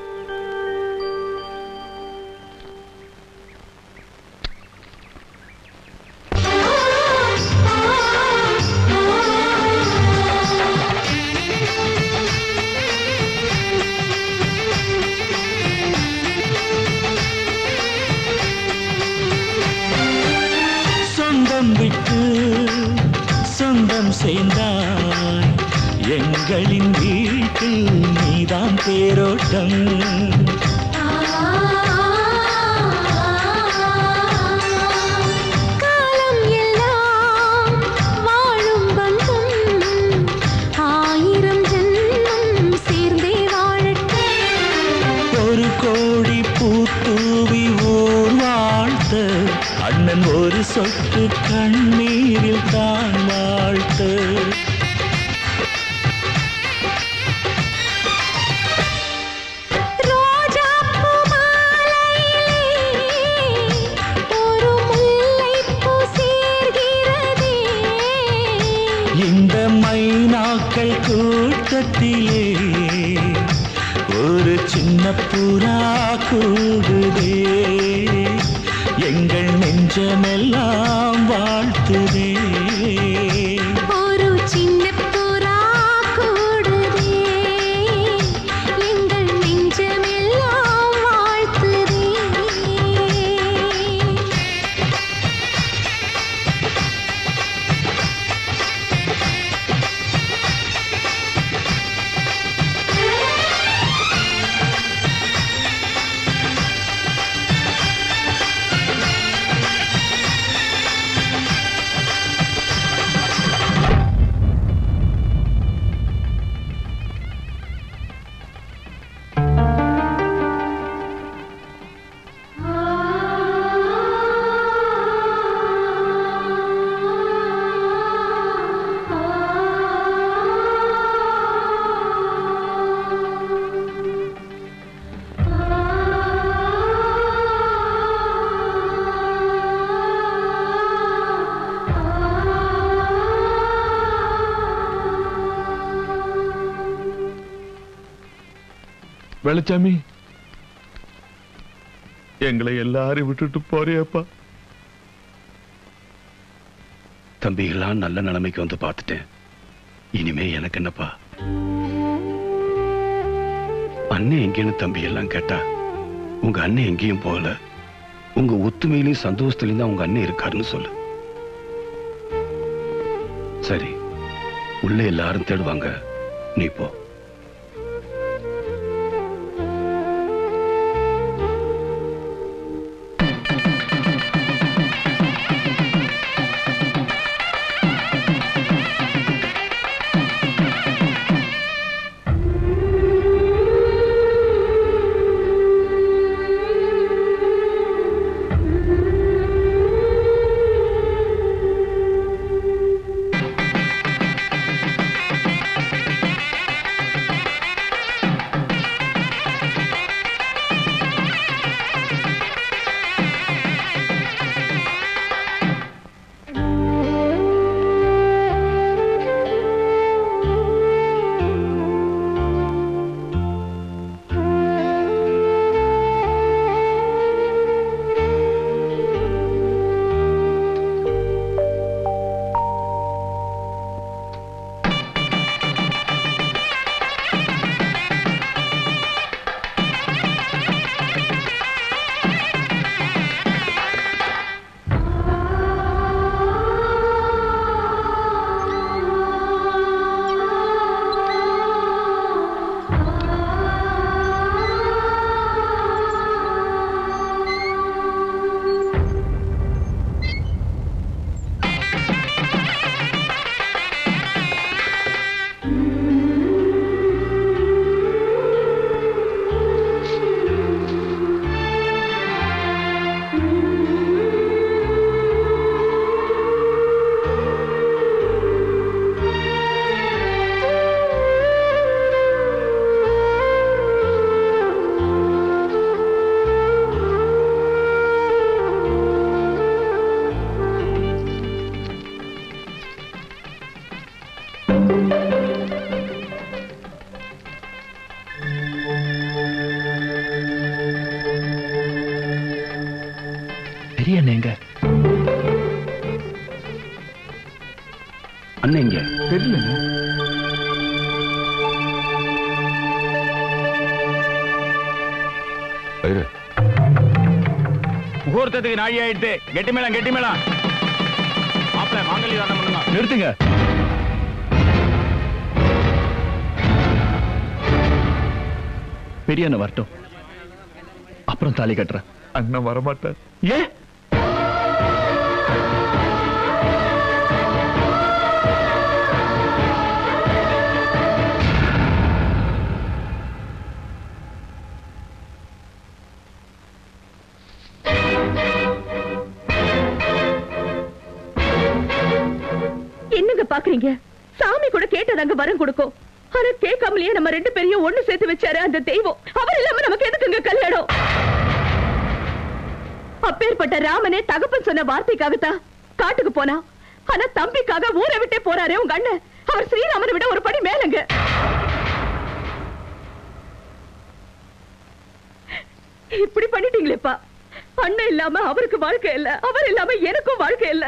சொந்தம் விட்டு சொந்தம் சேர்ந்தாய் எங்களின் வீட்டில் நீதான் தேரோட்டம் காலம் எல்லாம் வாழும் பந்தம் ஆயிரம் ஜென்மம் சேர்ந்தே வாழட்டும் ஒரு கோடி பூத்தூவி ஊர் வாழ்த்த அண்ணன் ஒரு சொட்டு கண்ணீரில் தான் வாழ்த்து ரோஜாப்பூ மாலையிலே ஒரு முல்லைப்பூ சேர்கிறதே இந்த மைனாக்கள் கூட்டத்திலே ஒரு சின்ன புறா கூடுதே எங்கள் நெஞ்சமெல்லாம் வாழ்த்துதே ஒரு சின்ன புறா கூடுதே எங்கள் நெஞ்சமெல்லாம் வாழ்த்துதே வெளிச்சாமி எங்களை எல்லாரும் விட்டுட்டு போறியப்பா தம்பிகள்லாம் நல்ல நிலைமைக்கு வந்து பார்த்துட்டேன் இனிமே எனக்கு என்னப்பா அண்ணன் எங்கேன்னு தம்பி எல்லாம் கேட்டா உங்க அண்ணன் எங்கேயும் போகல உங்க ஒத்துமையிலையும் சந்தோஷத்துலயும் தான் உங்க அண்ணன் இருக்காருன்னு சொல்லு சரி உள்ள எல்லாரும் தேடுவாங்க நீ போ ஆ பெரிய அண்ணன் எங்க அண்ணன் எங்க தெரியல முகூர்த்தத்துக்கு நாழி ஆயிடுத்து கெட்டி மேளம் கெட்டி மேளம் மாப்பிள்ள மாங்கல்ய தானம் பண்ணுங்க நிறுத்துங்க பெரிய அண்ணன் வரட்டும் அப்புறம் தாலி கட்டுறேன் அண்ணன் வரமாட்டார் ஏன் என்னங்க பாக்குறீங்க சாமி கூட கேட்டதாங்க வரம் கொடுக்கும் ஆனா கேட்காமலேயே நம்ம ரெண்டு பேரையும் ஒண்ணு சேர்த்து வச்சாரு அந்த தெய்வம் அவர் இல்லாம நமக்கு எதுக்குங்க கல்யாணம் அப்பேற்பட்ட ராமனே தகப்பன் சொன்ன வார்த்தைக்காகத்தான் காட்டுக்கு போனா ஆனா தம்பிக்காக ஊரை விட்டே போறாரே உங்க அண்ணன் அவர் ஸ்ரீராமனை விட ஒரு படி மேலங்க இப்படி பண்ணிட்டீங்களேப்பா அண்ணன் இல்லாம அவருக்கு வாழ்க்கை இல்ல அவர் இல்லாம எனக்கும் வாழ்க்கை இல்ல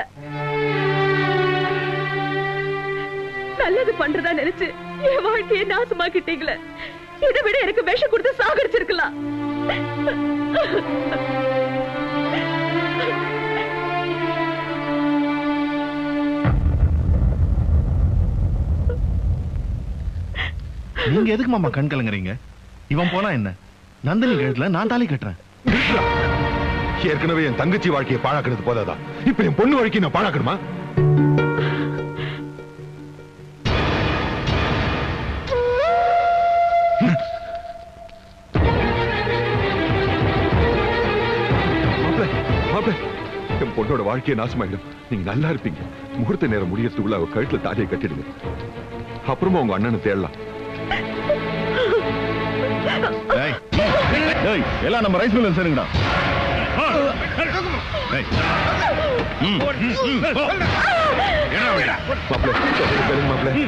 நல்லது பண்றதா நினைச்சு என் வாழ்க்கையை நாசமாக்கிட்டீங்களே இதை விட எனக்கு விஷம் கொடுத்து சாகடிச்சிருக்கலாம் நீங்க எதுக்கு மாமா கண் கலங்குறீங்க இவன் போனா என்ன நந்தினி கழுத்துல நான் தாலி கட்டுறேன் ஏற்கனவே என் தங்கச்சி வாழ்க்கையை பாழாக்குறது போதாதா இப்ப என் பொண்ணு வாழ்க்கையை நான் பாழாக்கணுமா மாப்பிள்ளை, மாப்பிள்ளை, என் பொண்ணோட வாழ்க்கையை நாசமாயிடும் நீங்க நல்லா இருப்பீங்க முகூர்த்த நேரம் முடியறதுக்குள்ள அவ கழுத்துல தாலியை கட்டிடுங்க அப்புறமா உங்க அண்ணனை தேடலாம் ஏய், ஏய், எல்லாம் நம்ம ரைஸ் மில்ல சேருங்கடா ஏய். ம், ம், ம், போ. என்ன வழியா? மாப்பிள்ளை, சொல்றது கேளுங்க மாப்பிள்ளை.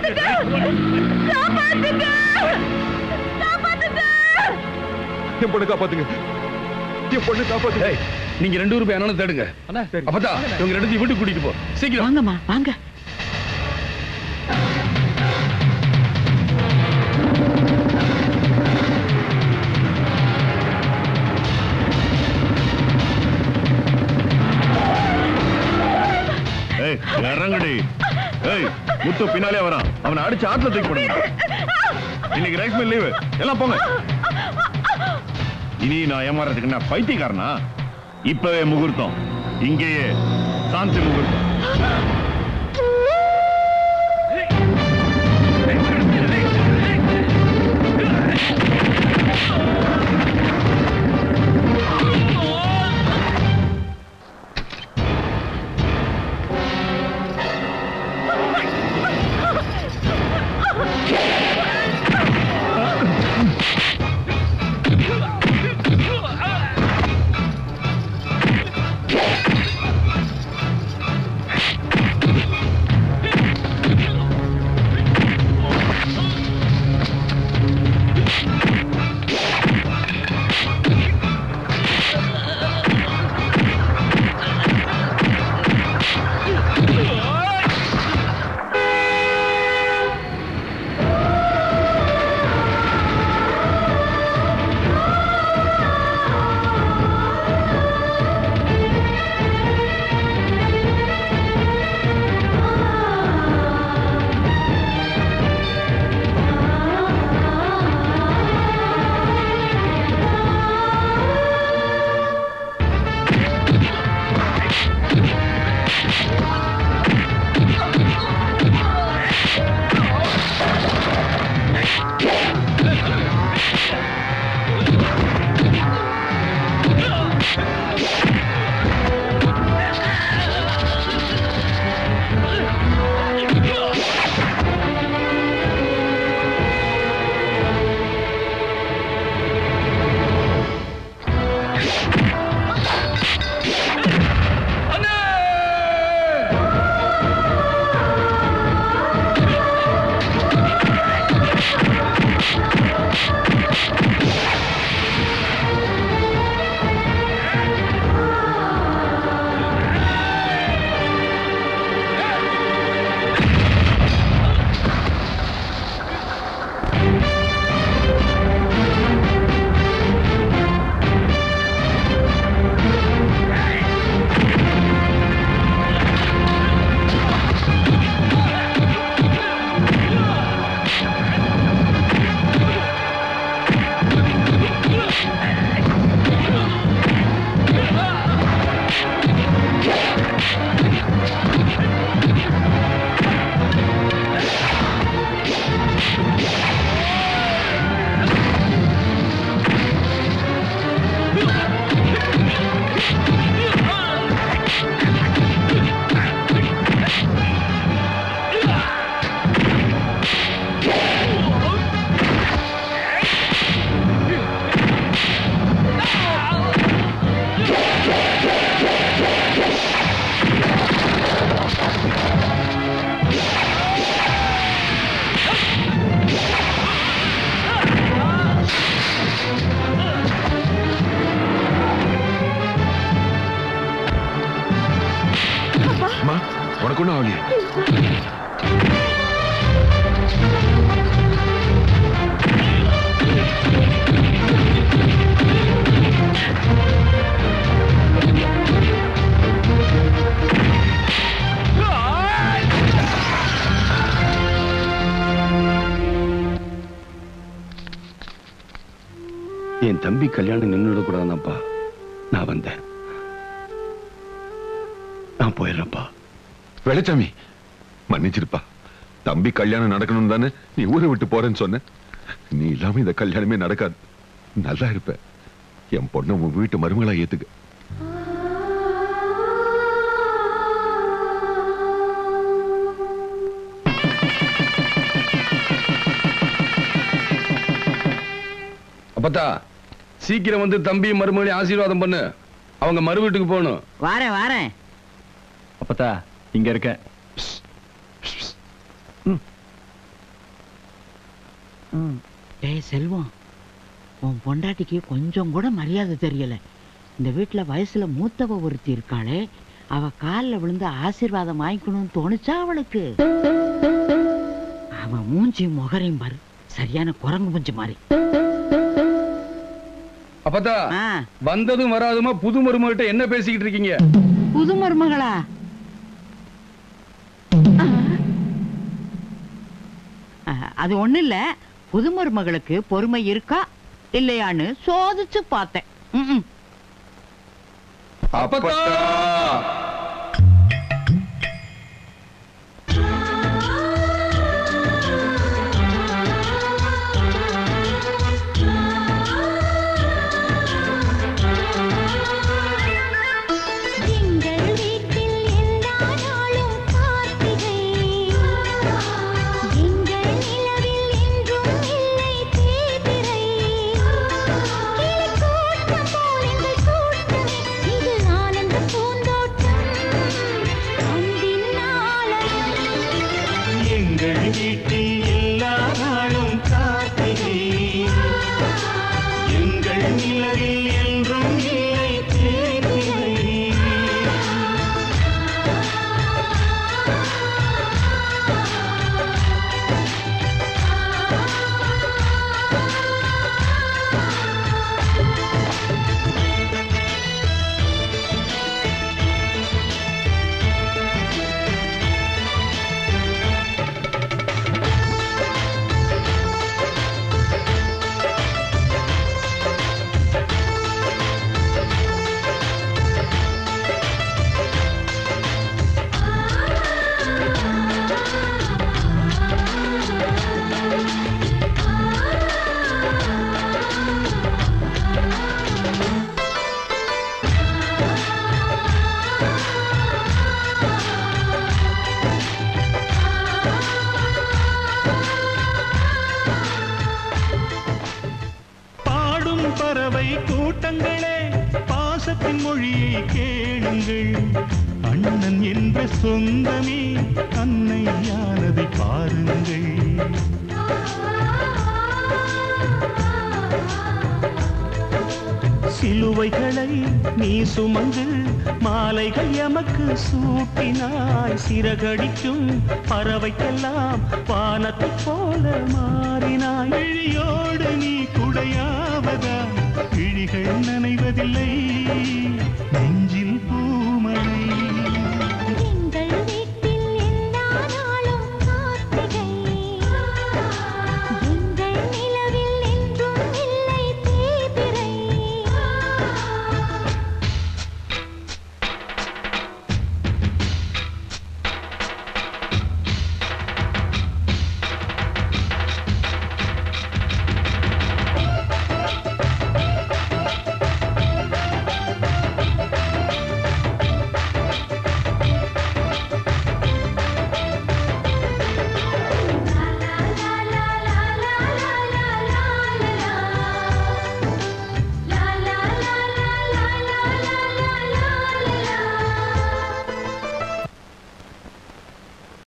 என் பொண்ணு காப்பாத்துங்க என் பொண்ணு காப்பாத்துங்க நீங்க ரெண்டு பேரும் போய் அண்ணனை தேடுங்க அப்பதா இவங்க ரெண்டு வீட்டுக்கு கூட்டிட்டு போ சீக்கிரம் வாங்கம்மா வாங்க ஏய் இறங்குடி ஏய் முத்து பின்னாலே வரான் அவனை அடிச்சு ஆத்துல தூக்கி போடுங்க இன்னைக்கு ரைஸ் மில் லீவு எல்லாம் போங்க இனி நான் ஏமாறதுக்கு என்ன பைத்தியக்காரனா இப்பவே முகூர்த்தம் இங்கேயே சாந்தி முகூர்த்தம் என் தம்பி கல்யாணம் நின்றுடக்கூடாதுப்பா நான் வந்தேன் நான் போயிடுறேன்ப்பா வெளிச்சாமி மன்னிச்சிருப்பா தம்பி கல்யாணம் நடக்கணும் தானே நீ ஊரை விட்டு போறேன்னு சொன்ன நீ இல்லாம இந்த கல்யாணமே நடக்காது நல்லா இருப்ப என் பொண்ணை உன் வீட்டு மருமகளா ஏத்துக்க அப்பத்தா சீக்கிரம் வந்து தம்பி மருமகளையும் ஆசீர்வாதம் பண்ணு அவங்க மறு வீட்டுக்கு போகணும் வாரேன் வாரேன் அப்பத்தா இங்க இருக்க டேய் செல்வம் உன் பொண்டாட்டிக்கு கொஞ்சம் கூட மரியாதை தெரியல இந்த வீட்டுல வயசுல மூத்தவ ஒருத்தி இருக்காளே அவ காலில் விழுந்து ஆசீர்வாதம் வாங்கிக்கணும்னு தோணுச்சா அவளுக்கு அவ மூஞ்சி முகரையும் பாரு சரியான குரங்கு மூஞ்சி மாதிரி அப்பத்தா வந்ததும் வராதுமா புது மருமகிட்ட என்ன பேசிக்கிட்டு இருக்கீங்க புது மருமகளா அஹ், அது ஒண்ணு இல்ல புது மருமகளுக்கு பொறுமை இருக்கா இல்லையான்னு சோதிச்சு பார்த்தேன் ம்ம். அப்பத்தா எங்கள் வீட்டில் எல்லா நாளும் கார்த்திகை எங்கள் நிலவில் என்றும் இல்லை தேய்பிறை கிளிக்கூட்டம் போல் எங்கள் கூட்டமே இது ஆனந்த பூந்தோட்டம் அன்பின் ஆலயம் எங்கள் வீட்டில் எல்லா நாளும் காத்திரை எங்கள் நிலவில் என்றும் இல்லை தேய்பிறை பாடும் பறவை கூட்டங்களே பாசத்தின் மொழியை கேளுங்கள் அண்ணன் என்ற சொந்தமே அன்னையானதை பாருங்கள் சிலுவைகளை நீ சுமந்து மாலைகள் எமக்கு சூட்டினாய் சிறகடிக்கும் பறவைக்கெல்லாம் வானத்தை போல மாறினாய் விழியோடு நீ குடையாவதா விழிகள் நனைவதில்லை